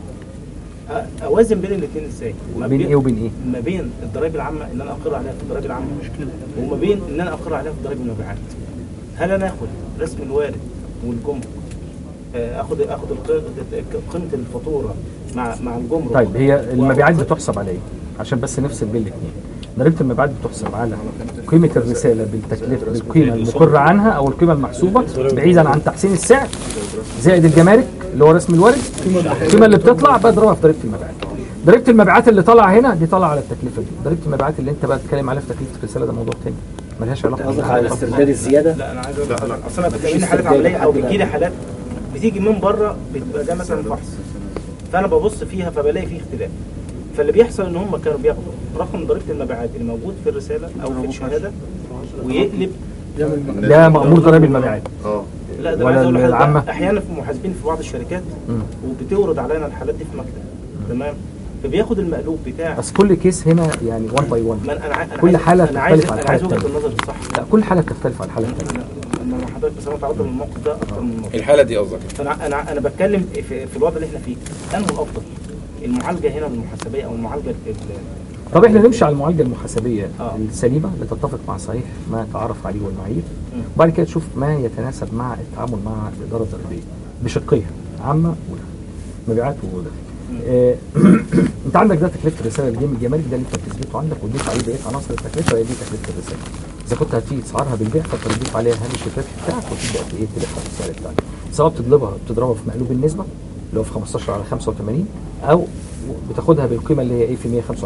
أ- اوازن بين الاثنين ازاي؟ ما بين ايه وبين ايه؟ ما بين الضرائب العامه ان انا اقر عليها في الضرائب العامه مشكله وما بين ان انا اقر عليها في ضرائب المبيعات هل انا اخد رسم الوارد والجمرك آه، اخد اخد الق- قيمه الفاتوره مع مع الجمرك طيب هي المبيعات بتحسب على ايه؟ عشان بس نفصل بين الاثنين ضريبه المبيعات بتحسب على قيمه الرساله بالتكلفه بالقيمه المقر عنها او القيمه المحسوبه بعيدا عن تحسين السعر زائد الجمارك اللي هو رسم الورد القيمه اللي بتطلع بضربها في ضريبه المبيعات ضريبه المبيعات اللي طالعه هنا دي طالعه على التكلفه دي ضريبه المبيعات اللي انت بقى بتتكلم عليها في تكلفه الرساله ده موضوع تاني ملهاش علاقه قصدك على استرداد الزياده؟ لا انا عايز اقول لك اصل انا بتجيلي حالات عمليه او بتجيلي حالات بتيجي من بره بتبقى ده مثلا فحص فانا ببص فيها فبلاقي فيه اختلاف فاللي بيحصل ان هم كانوا بياخدوا رقم ضريبه المبيعات اللي موجود في الرساله او في الشهاده ويقلب ده مأمور ضرائب المبيعات اه لا ده ولا أنا عايز اقول العامة؟ لحضرتك احيانا في محاسبين في بعض الشركات مم. وبتورد علينا الحالات دي في مكتب تمام فبياخد المقلوب بتاع بس كل كيس هنا يعني 1 باي 1 ما انا عايز كل حاله انا عايز تختلف عن انا الحاله عايز وجهه الثانيه النظر الصح لا كل حاله بتختلف عن الحاله الثانيه انا مع حضرتك بس انا تعرضت للموقف ده اكتر من مره الحاله دي قصدك فانا انا انا بتكلم في, في الوضع اللي احنا فيه انه الافضل المعالجه هنا المحاسبيه او المعالجه ال- طب احنا نمشي على المعالجه المحاسبيه آه. السليمه اللي تتفق مع صحيح ما تعرف عليه والمعايير وبعد كده تشوف ما يتناسب مع التعامل مع الاداره الضريبيه بشقيها عامه ودخل مبيعات ودخل آه، انت عندك ده تكلفه الرساله اللي جاي من الجمارك ده اللي انت بتثبته عندك وتضيف عليه بقيه عناصر التكلفه هي دي تكلفه الرساله اذا كنت هتيجي تسعرها بالبيع فانت بتضيف عليها هامش الربح بتاعك وتبدا ايه تدفع السعر بتاعك سواء بتضربها بتضربها في مقلوب النسبه اللي هو في 15 على 85 او بتاخدها بالقيمه اللي هي ايه في 125%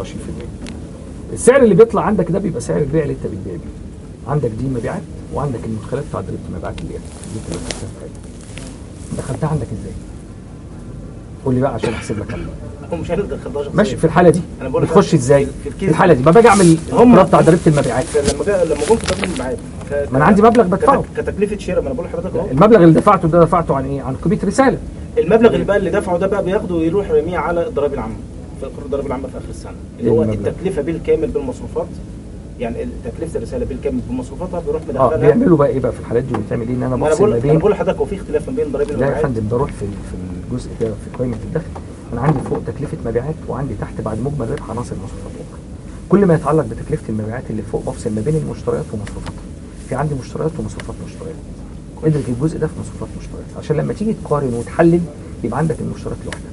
السعر اللي بيطلع عندك ده بيبقى سعر البيع اللي انت بتبيع بيه عندك دي مبيعات وعندك المدخلات بتاع ضريبه المبيعات اللي هي دي انت دخلتها في حاجه دخلتها عندك ازاي؟ قول لي بقى عشان احسب لك انا هو مش انا اللي دخلتها شخصيا ماشي في الحاله دي انا بقول لك بتخش ازاي؟ في في الكيس الحاله دي ما باجي اعمل هم- القرار بتاع ضريبه المبيعات لما جا لما جم في ضريبه المبيعات ك- ما انا عندي مبلغ بدفعه. كت- كتكلفه شراء ما انا بقول لحضرتك اهو المبلغ اللي دفعته ده دفعته عن ايه؟ عن قيمه رساله المبلغ اللي بقى اللي دفعه ده بقى بياخده ويروح يرميه على الضرائب العامه في قرار الضرائب العامه في اخر السنه اللي هو المبلغ. التكلفه بالكامل بالمصروفات يعني تكلفه الرساله بالكامل بمصروفاتها بيروح اه مدخلها بيعملوا بقى ايه بقى في الحالات دي وبتعمل ايه ان انا ما انا بفصل بقول ما انا بين بقول لحضرتك هو في اختلاف ما بين ضرائب لا يا المبيعات فندم بروح في في الجزء ده في قائمه الدخل انا عندي فوق تكلفه مبيعات وعندي تحت بعد مجمل ربح عناصر مصروفات اخرى كل ما يتعلق بتكلفه المبيعات اللي فوق بفصل ما بين المشتريات ومصروفاتها في عندي مشتريات ومصروفات مشتريات ادرك الجزء ده في مصروفات مشتريات عشان لما تيجي تقارن وتحلل يبقى عندك المشتريات لوحدها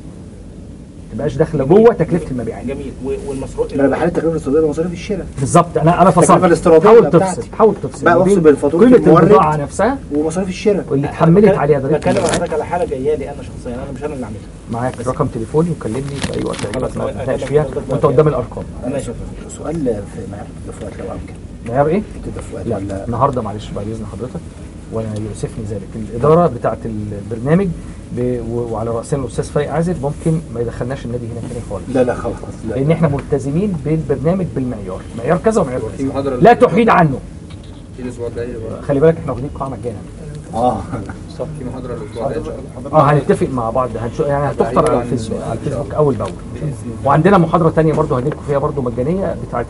ما تبقاش داخله جوه تكلفه المبيعات جميل و- والمصروف انا بحل التكلفه الاستيراديه ومصاريف الشراء بالظبط انا انا التكلفة فصلت الاستيرادية حاول بتاعتي. تفصل حاول تفصل بقى ما بين بفصل بين فاتورة قيمه المورد البضاعه نفسها ومصاريف الشراء واللي اتحملت عليها ضريبه بكلم المبيعات حضرتك على حاله جايه لي انا شخصيا انا مش انا اللي عاملها معاك رقم تليفوني وكلمني في اي وقت خلاص، هيبقى ما أنا- تناقش أنا فيها بفضل وانت بقى. قدام الارقام ماشي سؤال في معرفه التدفقات لو امكن معيار ايه؟ التدفقات لا ولا النهارده معلش بعد اذن حضرتك وانا يؤسفني ذلك الاداره بتاعه البرنامج ب... و- وعلى راسنا الاستاذ فايق عازب ممكن ما يدخلناش النادي هنا تاني خالص لا لا خلاص لا لان احنا ملتزمين بالبرنامج بالمعيار معيار كذا ومعيار في محاضرة كذا لا تحيد عنه في الاسبوع الجاي بقى. خلي بالك احنا واخدين قاعه مجانا اه في محاضره الاسبوع الجاي ان شاء الله اه هنتفق مع بعض هنشوف يعني هتختار على الفيسبوك على الفيسبوك اول باول وعندنا محاضره تانية برضو هديلكم فيها برضو مجانيه بتاعه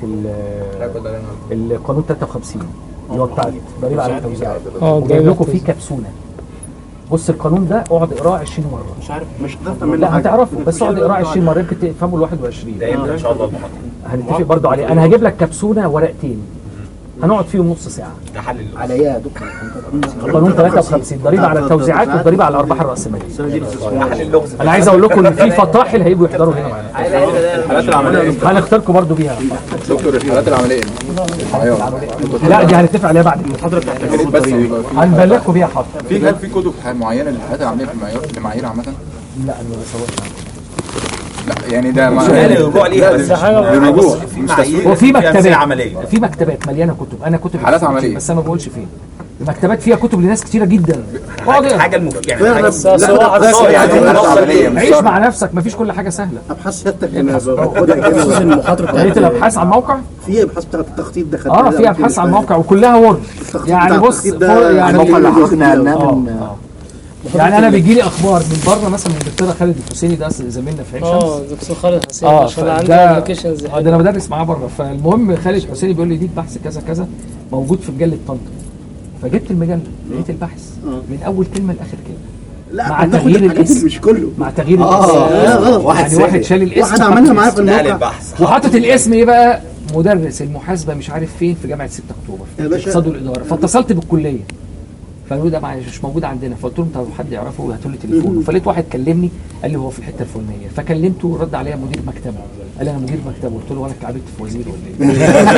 ال- القانون 53 اللي هو بتاع الضريبه على التوزيعات اه، وجايب ده لكم فيه كبسونه بص القانون ده اقعد اقراه 20 مره مش عارف مش هتفهم منه لا حاجة. هتعرفه بس اقعد اقراه 20 مره يمكن تفهموا ال 21 ده يبدا ان شاء الله المحاضره هنتفق برضو عليه انا هجيب لك كبسونه ورقتين هنقعد فيهم نص ساعه ده حل اللغز. على ايه يا دكتور؟ قانون 53 ضريبه على التوزيعات والضريبه على الارباح الراسماليه ده حل اللغز انا عايز اقول لكم ان في فطاحل هيجوا يحضروا هنا معانا الحالات العمليه هنختاركم برضو بيها دكتور الحالات العمليه المعيار لا دي هنتفق عليها بعد المحاضره بتاعت بس يبقى في- هنبلغكم بيها حاضر في هل في كتب معينه للحالات العمليه في المعيار لمعايير عامه؟ لا انا ما بصورش لا يعني ده ما سؤال الرجوع ليها لا، بس ده حاجة- للرجوع بس في مش معايير. تسويق وفي فيها أمثلة مكتبات عملية. في مكتبات مليانه كتب انا كتب حالات كتير، عملية. بس انا ما بقولش فين المكتبات فيها كتب لناس كتيره جدا اقعد اقرا. حاجه المفيد يعني فعلا. حاجه بس أصل واحد بس صار يعني يعني نوصل عملية ليه مش عيش شرط. مع نفسك مفيش كل حاجه سهله ابحاث سيادتك انا باخدها كده المحاضره لقيت الابحاث على الموقع في ابحاث بتاعت التخطيط ده اه في ابحاث على الموقع وكلها وورد التخطيط يعني بتاع بص التخطيط ده فوق- يعني الموقع اللي حكنا عنها آه، من آه. يعني انا بيجي لي اخبار من بره مثلا من انجلترا خالد الحسيني ده زميلنا في عين شمس اه دكتور خالد حسين اه عشان عندي فده ابلكيشنز آه، ده انا بدرس معاه بره فالمهم خالد حسيني بيقول لي ليك بحث كذا كذا موجود في مجله طنطا فجبت المجله لقيت البحث من اول كلمه لاخر كلمه لا مع بناخد تغيير الحاجات الاسم اللي مش كله مع تغيير اه الاسم لا غلط يعني واحد شال الاسم واحد وحط عملها معايا في الاسم. نقل الموقع البحث وحاطط الاسم ايه بقى مدرس المحاسبه مش عارف فين في جامعه 6 اكتوبر يا في باشا. الاقتصاد والاداره فاتصلت بالكليه فقالوا لي ده معلش مش موجود عندنا فقلت لهم طب حد يعرفه هاتوا لي تليفونه فلقيت واحد كلمني قال لي هو في الحته الفلانيه فكلمته رد عليا مدير مكتبه قال لي انا مدير مكتبه قلت له ولا اتكعبلت في وزير ولا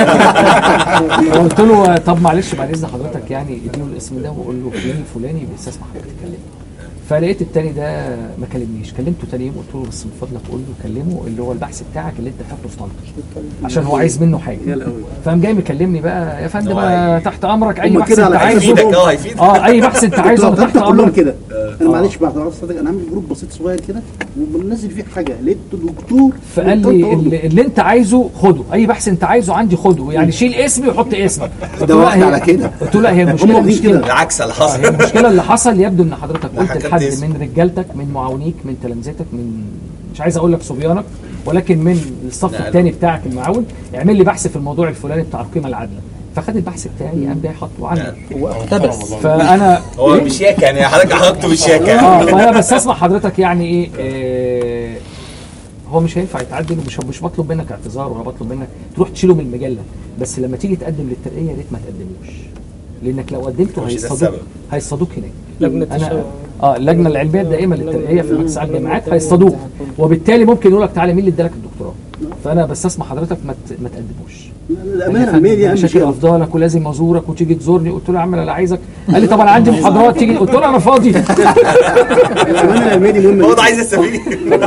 ايه قلت له طب معلش بعد اذن حضرتك يعني اديله الاسم ده وقول له فلان الفلاني بيستسمح حضرتك تكلمه فلقيت التاني ده ما كلمنيش كلمته تاني يوم قلت له بس من فضلك قول له كلمه اللي هو البحث بتاعك اللي انت خدته في طنطا عشان هو عايز منه حاجه فقام جاي مكلمني بقى يا فندم انا تحت امرك اي هم بحث كده انت على عايزه هيفيدك اه هيفيدك اه اي بحث انت عايزه انا بتوع تحت طنطا كلهم امرك كده انا آه. معلش بعد ما صدق انا عامل جروب بسيط صغير كده وبننزل فيه حاجه لقيت دكتور فقال من لي طنطا اللي, اللي انت عايزه خده اي بحث انت عايزه عندي خده يعني شيل اسمي وحط اسمك قلت له لا واخد هي- على كده. قلت له لا هي هم المشكله واخدين مش كده. كده بالعكس اللي هي حصل المشكله اللي حصل يبدو ان حضرتك قلت حكمت لحد اسم. من رجالتك من معاونيك من تلامذتك من مش عايز اقول لك صبيانك ولكن من الصف لا، الثاني بتاعك المعاون اعمل لي بحث في الموضوع الفلاني بتاع القيمه العادله فخد البحث بتاعي قام جاي حاطه عندي اقتبس فانا هو إيه؟ بشياكه يعني حضرتك حطه بشياكه اه فانا بس اسمع حضرتك يعني ايه آه هو مش هينفع يتعدل ومش مش بطلب منك اعتذار ولا بطلب منك تروح تشيله من المجله بس لما تيجي تقدم للترقيه يا ريت ما تقدموش لانك لو قدمته مش ده هيصطادوك السبب. هيصطادوك هناك لجنة انا الشباب. اه اللجنه العلميه الدائمه للترقيه في مجلس اعلى الجامعات هيصطادوك وبالتالي ممكن يقول لك تعالى مين اللي ادالك الدكتوراه فانا بس اسمع حضرتك ما ت- ما تقدموش الامانه العلميه دي اهم شاكر شيء افضلك ولازم ازورك وتيجي تزورني قلت له يا عم انا لا عايزك قال لي طب انا عندي محاضرات تيجي قلت له انا فاضي الامانه العلميه دي مهمه هو جداً. ده عايز يستفيد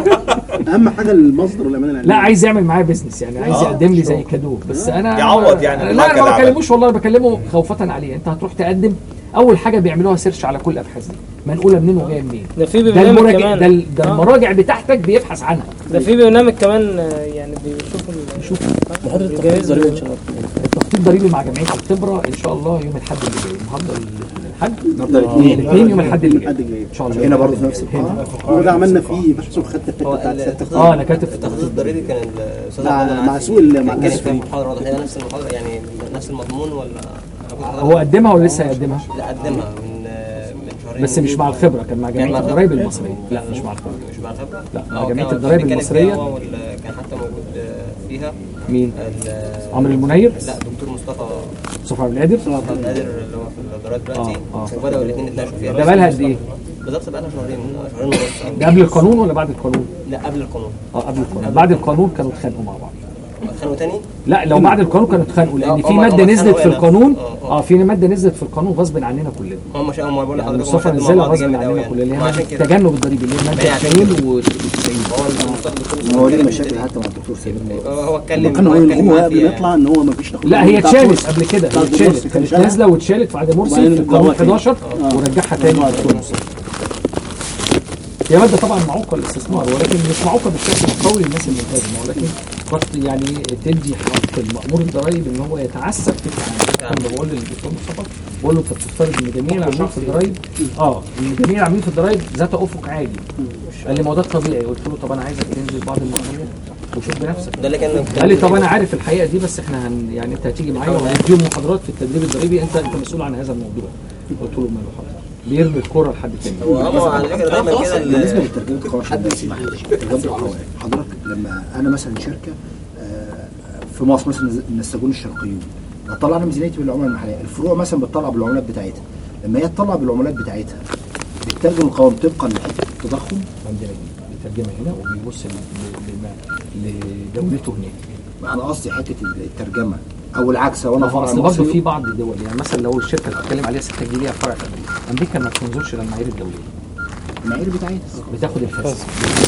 اهم حاجه المصدر والامانه العلميه لا عايز يعمل معايا بيزنس يعني عايز آه. يقدم لي زي كادو بس انا يعوض يعني لا الحاجة انا ما اللي بكلموش والله انا بكلمه خوفة عليه انت هتروح تقدم اول حاجه بيعملوها سيرش على كل الابحاث دي منقوله منين وجايه منين ده في ده برنامج المراجع كمان ده, ال- ده آه. المراجع بتاعتك بيبحث عنها ده في برنامج كمان آه، يعني بيشوف ال- شوف محاضرة التخطيط الضريبي ان شاء الله التخطيط ضريبي مع جمعيه الخبره ان شاء الله يوم الاحد اللي جاي النهارده الحد النهارده الاثنين الاثنين يوم الاحد اللي جاي الحد الجاي ان شاء الله هنا برضه في نفس هنا. القاعه هو ده عملنا فيه بحث وخدت الحته هو بتاعت سيادتك التخطيط اه انا كاتب في التخطيط الضريبي كان الاستاذ مع- عبد الله مع عارف سوق ال- مع كان الناس في فيه. محاضره واضح هي نفس المحاضره يعني نفس المضمون ولا أنا كنت حضرت- هو قدمها ولا لسه هيقدمها؟ لا قدمها من آه، من شهرين بس مش مع الخبره كان مع كان مع جمعيه الخبرة. الضرايب المصريه لا مش مع الخبره مش مع الخبره لا، مع آه، جمعية كان الضرايب بيتكلم المصرية. فيها هو وال- كان حتى موجود آه، فيها مين؟ ال- عمرو المنير؟ لا دكتور مصطفى مصطفى عبد القادر مصطفى عبد القادر اللي هو في الضرايب دلوقتي آه، آه. وبداوا الاثنين يتناقشوا فيها ده بقالها قد ايه؟ بالظبط بقالها شهرين شهرين ونص أو- ده قبل القانون ولا بعد القانون؟ لا قبل القانون اه قبل القانون بعد القانون كانوا اتخانقوا مع بعض خانوا تاني لا لو بعد القانون كانوا اتخانقوا لان لا، في هم- ماده هم نزلت اتخانقوا في هنا. القانون آه، آه. اه في ماده نزلت في القانون غصب عننا كلنا هم مش هم بقول يعني لحضرتك مصطفى هم شدوا مع نزلها بعض غصب جامد قوي عننا يعني كلنا اللي هي وعشان مادة كده التجنب الضريبي اللي هي ما هي ماده عشان 2 و 90 ما هو ليه مشاكل حتى مع الدكتور سليم هو لما كان هو هو قبل ما يطلع ان هو ما فيش لا هي اتشالت قبل كده هي اتشالت كانت نازله واتشالت في عهد مرسي في وبعدين القانون اتطبقت 11 آه. ورجعها تاني في الدكتور مرسي هي ماده طبعا معوقه للاستثمار ولكن مش معوقه بالشكل القوي للناس الملتزمه ولكن قد يعني تدي حق المأمور الضرائب ان هو يتعسف في التعامل انا بقول للدكتور مصطفى بقول له انت بتفترض ان جميع العاملين في الضرايب اه ان جميع العاملين في الضرايب ذات افق عالي قال لي ما هو ده الطبيعي قلت له طب انا عايزك تنزل بعض المؤمنات وشوف بنفسك ده اللي كان قال لي طب انا عارف الحقيقه دي بس احنا هن يعني انت هتيجي معايا وهنديهم محاضرات في التدريب الضريبي انت انت مسؤول عن هذا الموضوع قلت له ماله حاضر بيرمي الكوره لحد تاني هو هو على فكره دايما كده ال- بالنسبه للترجمه القوائم حد يسمح لي ترجمه القوائم حضرتك لما انا مثلا شركه آه، في مصر مثلا النساجون الشرقيون بطلع انا ميزانيتي بالعمله المحليه الفروع مثلا بتطلع بالعملات بتاعتها لما هي تطلع بالعملات بتاعتها بتترجم القوائم طبقا لحته التضخم عندنا بيترجمها هنا وبيبص ل- ل- ل- لدولته هناك انا قصدي حته الترجمه او العكس لو انا فرع اصل برضه مصري في بعض الدول يعني مثلا لو الشركه اللي بتتكلم عليها 6 جنيه ليها فرع في امريكا امريكا ما بتنظرش للمعايير الدوليه المعايير بتاعتها بتاخد الفاس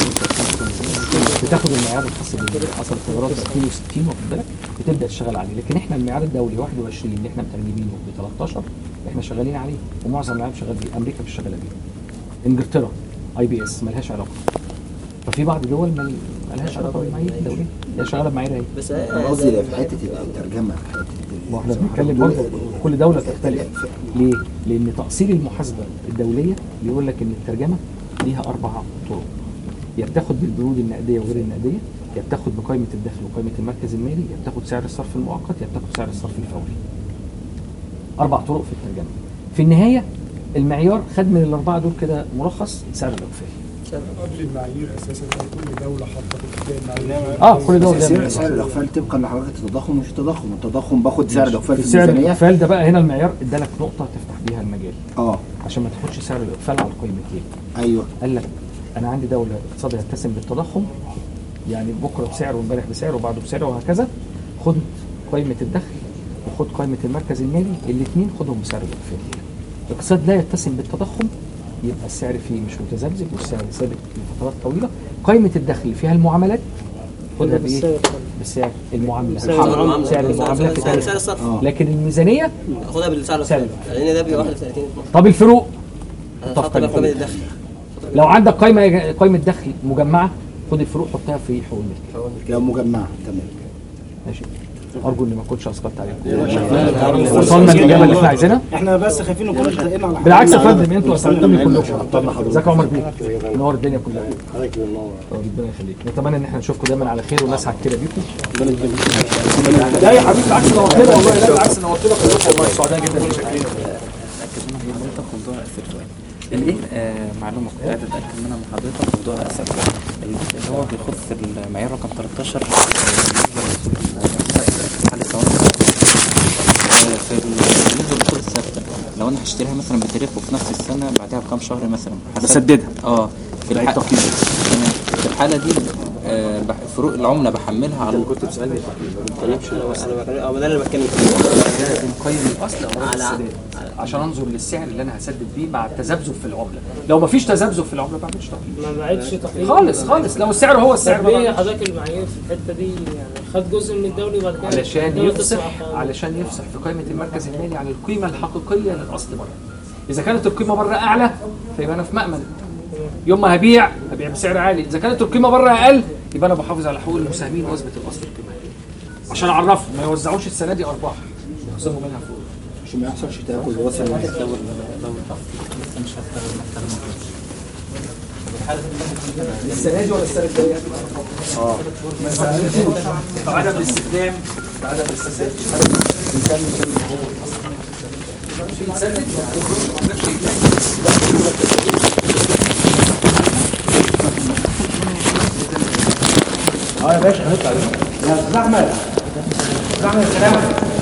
بتاخد المعيار الخاص باللي حصل ثورات 62 واخد بالك بتبدا تشتغل عليه لكن احنا المعيار الدولي 21 اللي احنا مترجمينه ب 13 احنا شغالين عليه ومعظم العالم شغال بيه امريكا مش شغاله بيه انجلترا اي بي اس ملهاش علاقه ففي بعض الدول مل- ملهاش علاقه بالمعايير الدوليه هي شغاله بمعايير اهي بس انا قصدي في حته الترجمه حته ما احنا بنتكلم برضه كل دوله تختلف ليه؟ لان تاصيل المحاسبه الدوليه بيقول لك ان الترجمه ليها اربع طرق يا بتاخد بالبنود النقديه وغير النقديه يا بتاخد بقائمه الدخل وقائمه المركز المالي يا بتاخد سعر الصرف المؤقت يا بتاخد سعر الصرف الفوري اربع طرق في الترجمه في النهايه المعيار خد من الاربعه دول كده ملخص سعر الاوفيه قبل المعايير اساسا كل دوله حاطه في المعايير اه كل دول سعر سعر الاقفال طبقا لحركه التضخم مش التضخم التضخم باخد سعر الاقفال في سعر الميزانيه الاقفال ده بقى هنا المعيار ادالك نقطه تفتح بيها المجال اه عشان ما تاخدش سعر الاقفال على القيمتين ايوه قال لك انا عندي دوله اقتصادها يتسم بالتضخم يعني بكره بسعر وامبارح بسعر وبعده بسعر وهكذا خد قائمه الدخل وخد قائمه المركز المالي الاثنين خدهم بسعر الاقفال الاقتصاد لا يتسم بالتضخم يبقى السعر فيه مش متذبذب والسعر ثابت لفترات طويله قائمه الدخل اللي فيها المعاملات خدها بايه؟ بسعر المعامله سعر المعاملة. سعر المعامله في سعر- تاريخ. سعر الصرف. آه. لكن الميزانيه خدها بالسعر سعر الصرف لان ده بيبقى 31 طب الفروق هتحط بقى قيمه الدخل لو عندك قائمه قائمه دخل مجمعه خد الفروق حطها في حقوق الملك لو مجمعه تمام ماشي ارجو اني ما اكونش اسقطت عليكم وصلنا للاجابه اللي احنا عايزينها احنا بس خايفين نكون زهقنا على بالعكس يا فندم انتوا اسعدتوني كلكم ازيك يا عمر بيه نور الدنيا كلها ربنا يخليك نتمنى ان احنا نشوفكم دايما على خير ونسعد كده بيكم لا يا حبيبي بالعكس نورتنا والله لا بالعكس نورتنا كلكم والله سعداء جدا بشكلنا الايه آه معلومه كنت عايز اتاكد منها من حضرتك موضوع اسف اللي هو بيخص المعيار رقم 13 حاله الثواني في ال- بالنسبه للاصول الثابته لو انا هشتريها مثلا بتاريخ وفي نفس السنه بعدها بكام شهر مثلا حسب- بسددها. اه في بعيد الحاله تقييم. في الحاله دي آه بح- فروق العمله بحملها على كنت بتسالني ما بتكلمش انا بتكلم اه ده اللي بتكلم فيه لازم نقيم الاصل او على- السداد عشان انظر للسعر اللي انا هسدد بيه مع التذبذب في العمله لو ما فيش تذبذب في العمله ما بعملش تقييم ما بعدش تقييم خالص خالص لو السعر هو السعر طب ما ليه بعملش. حضرتك المعايير في الحته دي يعني خد جزء من الدولي وبعد كده علشان الدولة يفصح تصبح خالص. علشان يفصح في قائمه المركز المالي عن القيمه الحقيقيه للاصل بره اذا كانت القيمه بره اعلى فيبقى انا في مأمن يوم ما هبيع هبيع بسعر عالي اذا كانت القيمه بره اقل يبقى انا بحافظ على حقوق المساهمين واثبت الاصل القيمه عشان اعرفهم ما يوزعوش السنه دي ارباح يخصموا منها فوق عشان ما يحصلش تاكل وصل السنه دي ولا السنه الجايه؟ اه عدم الاستخدام عدم الاستخدام بنكمل كده اه يا باشا هنطلع يا استاذ احمد استاذ احمد السلام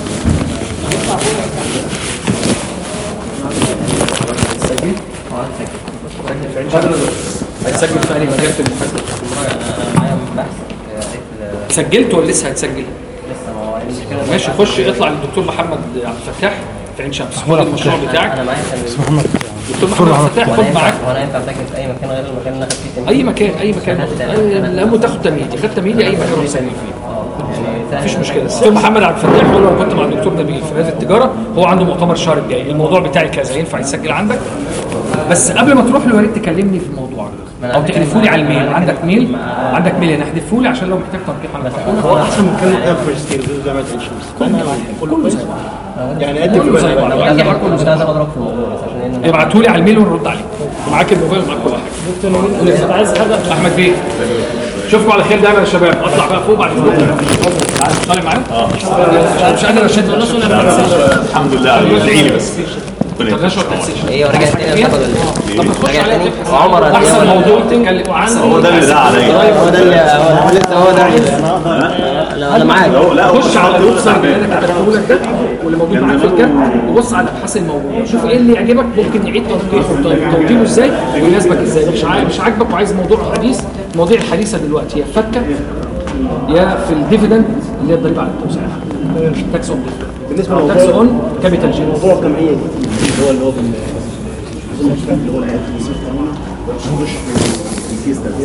هتسجل؟ اه هتسجل هتسجل في أي مجال في المحاسبة؟ سجلت ولا لسه هتسجل؟ ماشي خش اطلع للدكتور محمد عبد الفتاح في عين شمس خد المشروع بتاعك انا معايا كان دكتور محمد فتاح خد معاك هو انا ينفع ساكن في اي مكان غير المكان اللي انا خدت فيه اي مكان اي مكان أي- المهم تاخد تمهيدي خد تمهيدي اي مكان روح سجل فيه مفيش مشكله الدكتور محمد عبد الفتاح هو لو كنت مع الدكتور نبيل في نادي التجاره هو عنده مؤتمر الشهر الجاي الموضوع بتاعي كذا ينفع يسجل عندك بس قبل ما تروح له يا ريت تكلمني في الموضوع او تحذفوا لي على الميل عندك ميل عندك ميل انا احذفه لي عشان لو محتاج تنقيح انا هو احسن من كلمه اير فورس كده زي جامعه عين شمس كله زي يعني قد كله زي بعض كنت عايز اخد كنت عايز اخد رايك في الموضوع بس عشان إيه ابعتوا لي على الميل ونرد عليك معاك الموبايل ومعاك كل حاجه كنت عايز حاجه احمد بيه اشوفكم على خير دايما يا شباب اطلع بقى فوق بعد كده طالع معايا اه مش قادر اشد الحمد لله ادعي لي بس ايه ورجعت تاني تاخد طب ما تخش عليا تبحث. عمر قد إيه؟ احسن موضوع تتكلم عنه هو ده اللي دعا عليا هو ده اللي هو لسه هو ده لا انا معاك خش على الويب سايت اللي انا كتبته لك ده واللي موجود معاك في الكتاب وبص على الابحاث الموجوده شوف ايه اللي يعجبك ممكن نعيد تنقيحه وتوضيبه ازاي ويناسبك ازاي مش عاجب مش عاجبك وعايز موضوع حديث المواضيع الحديثه دلوقتي يا فكه يا في الديفيدند اللي هي الضريبه على التوسعه تاكس اون بالنسبه تاكس لموضوع اون كابيتال جين موضوع الجمعيه دي اللي هو اللي هو بال- اللي هو العيادة المصرية القانوني مش الكيس ده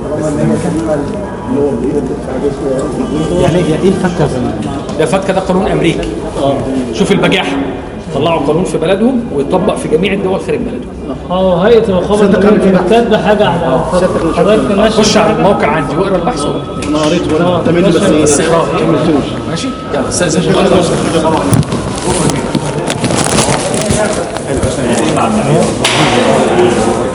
يعني هي ايه الفكه في ده فكه ده قانون امريكي شوف البجاحه طلعوا قانون في بلدهم ويطبق في جميع الدول خارج بلدهم اه هيئه المخابرات الامريكيه كاتبه حاجه على حضرتك النشر خش على الموقع عندي واقرا البحث انا قريت وانا تمام بس ايه بس اقراه ما كملتوش ماشي يلا استاذن مع النبي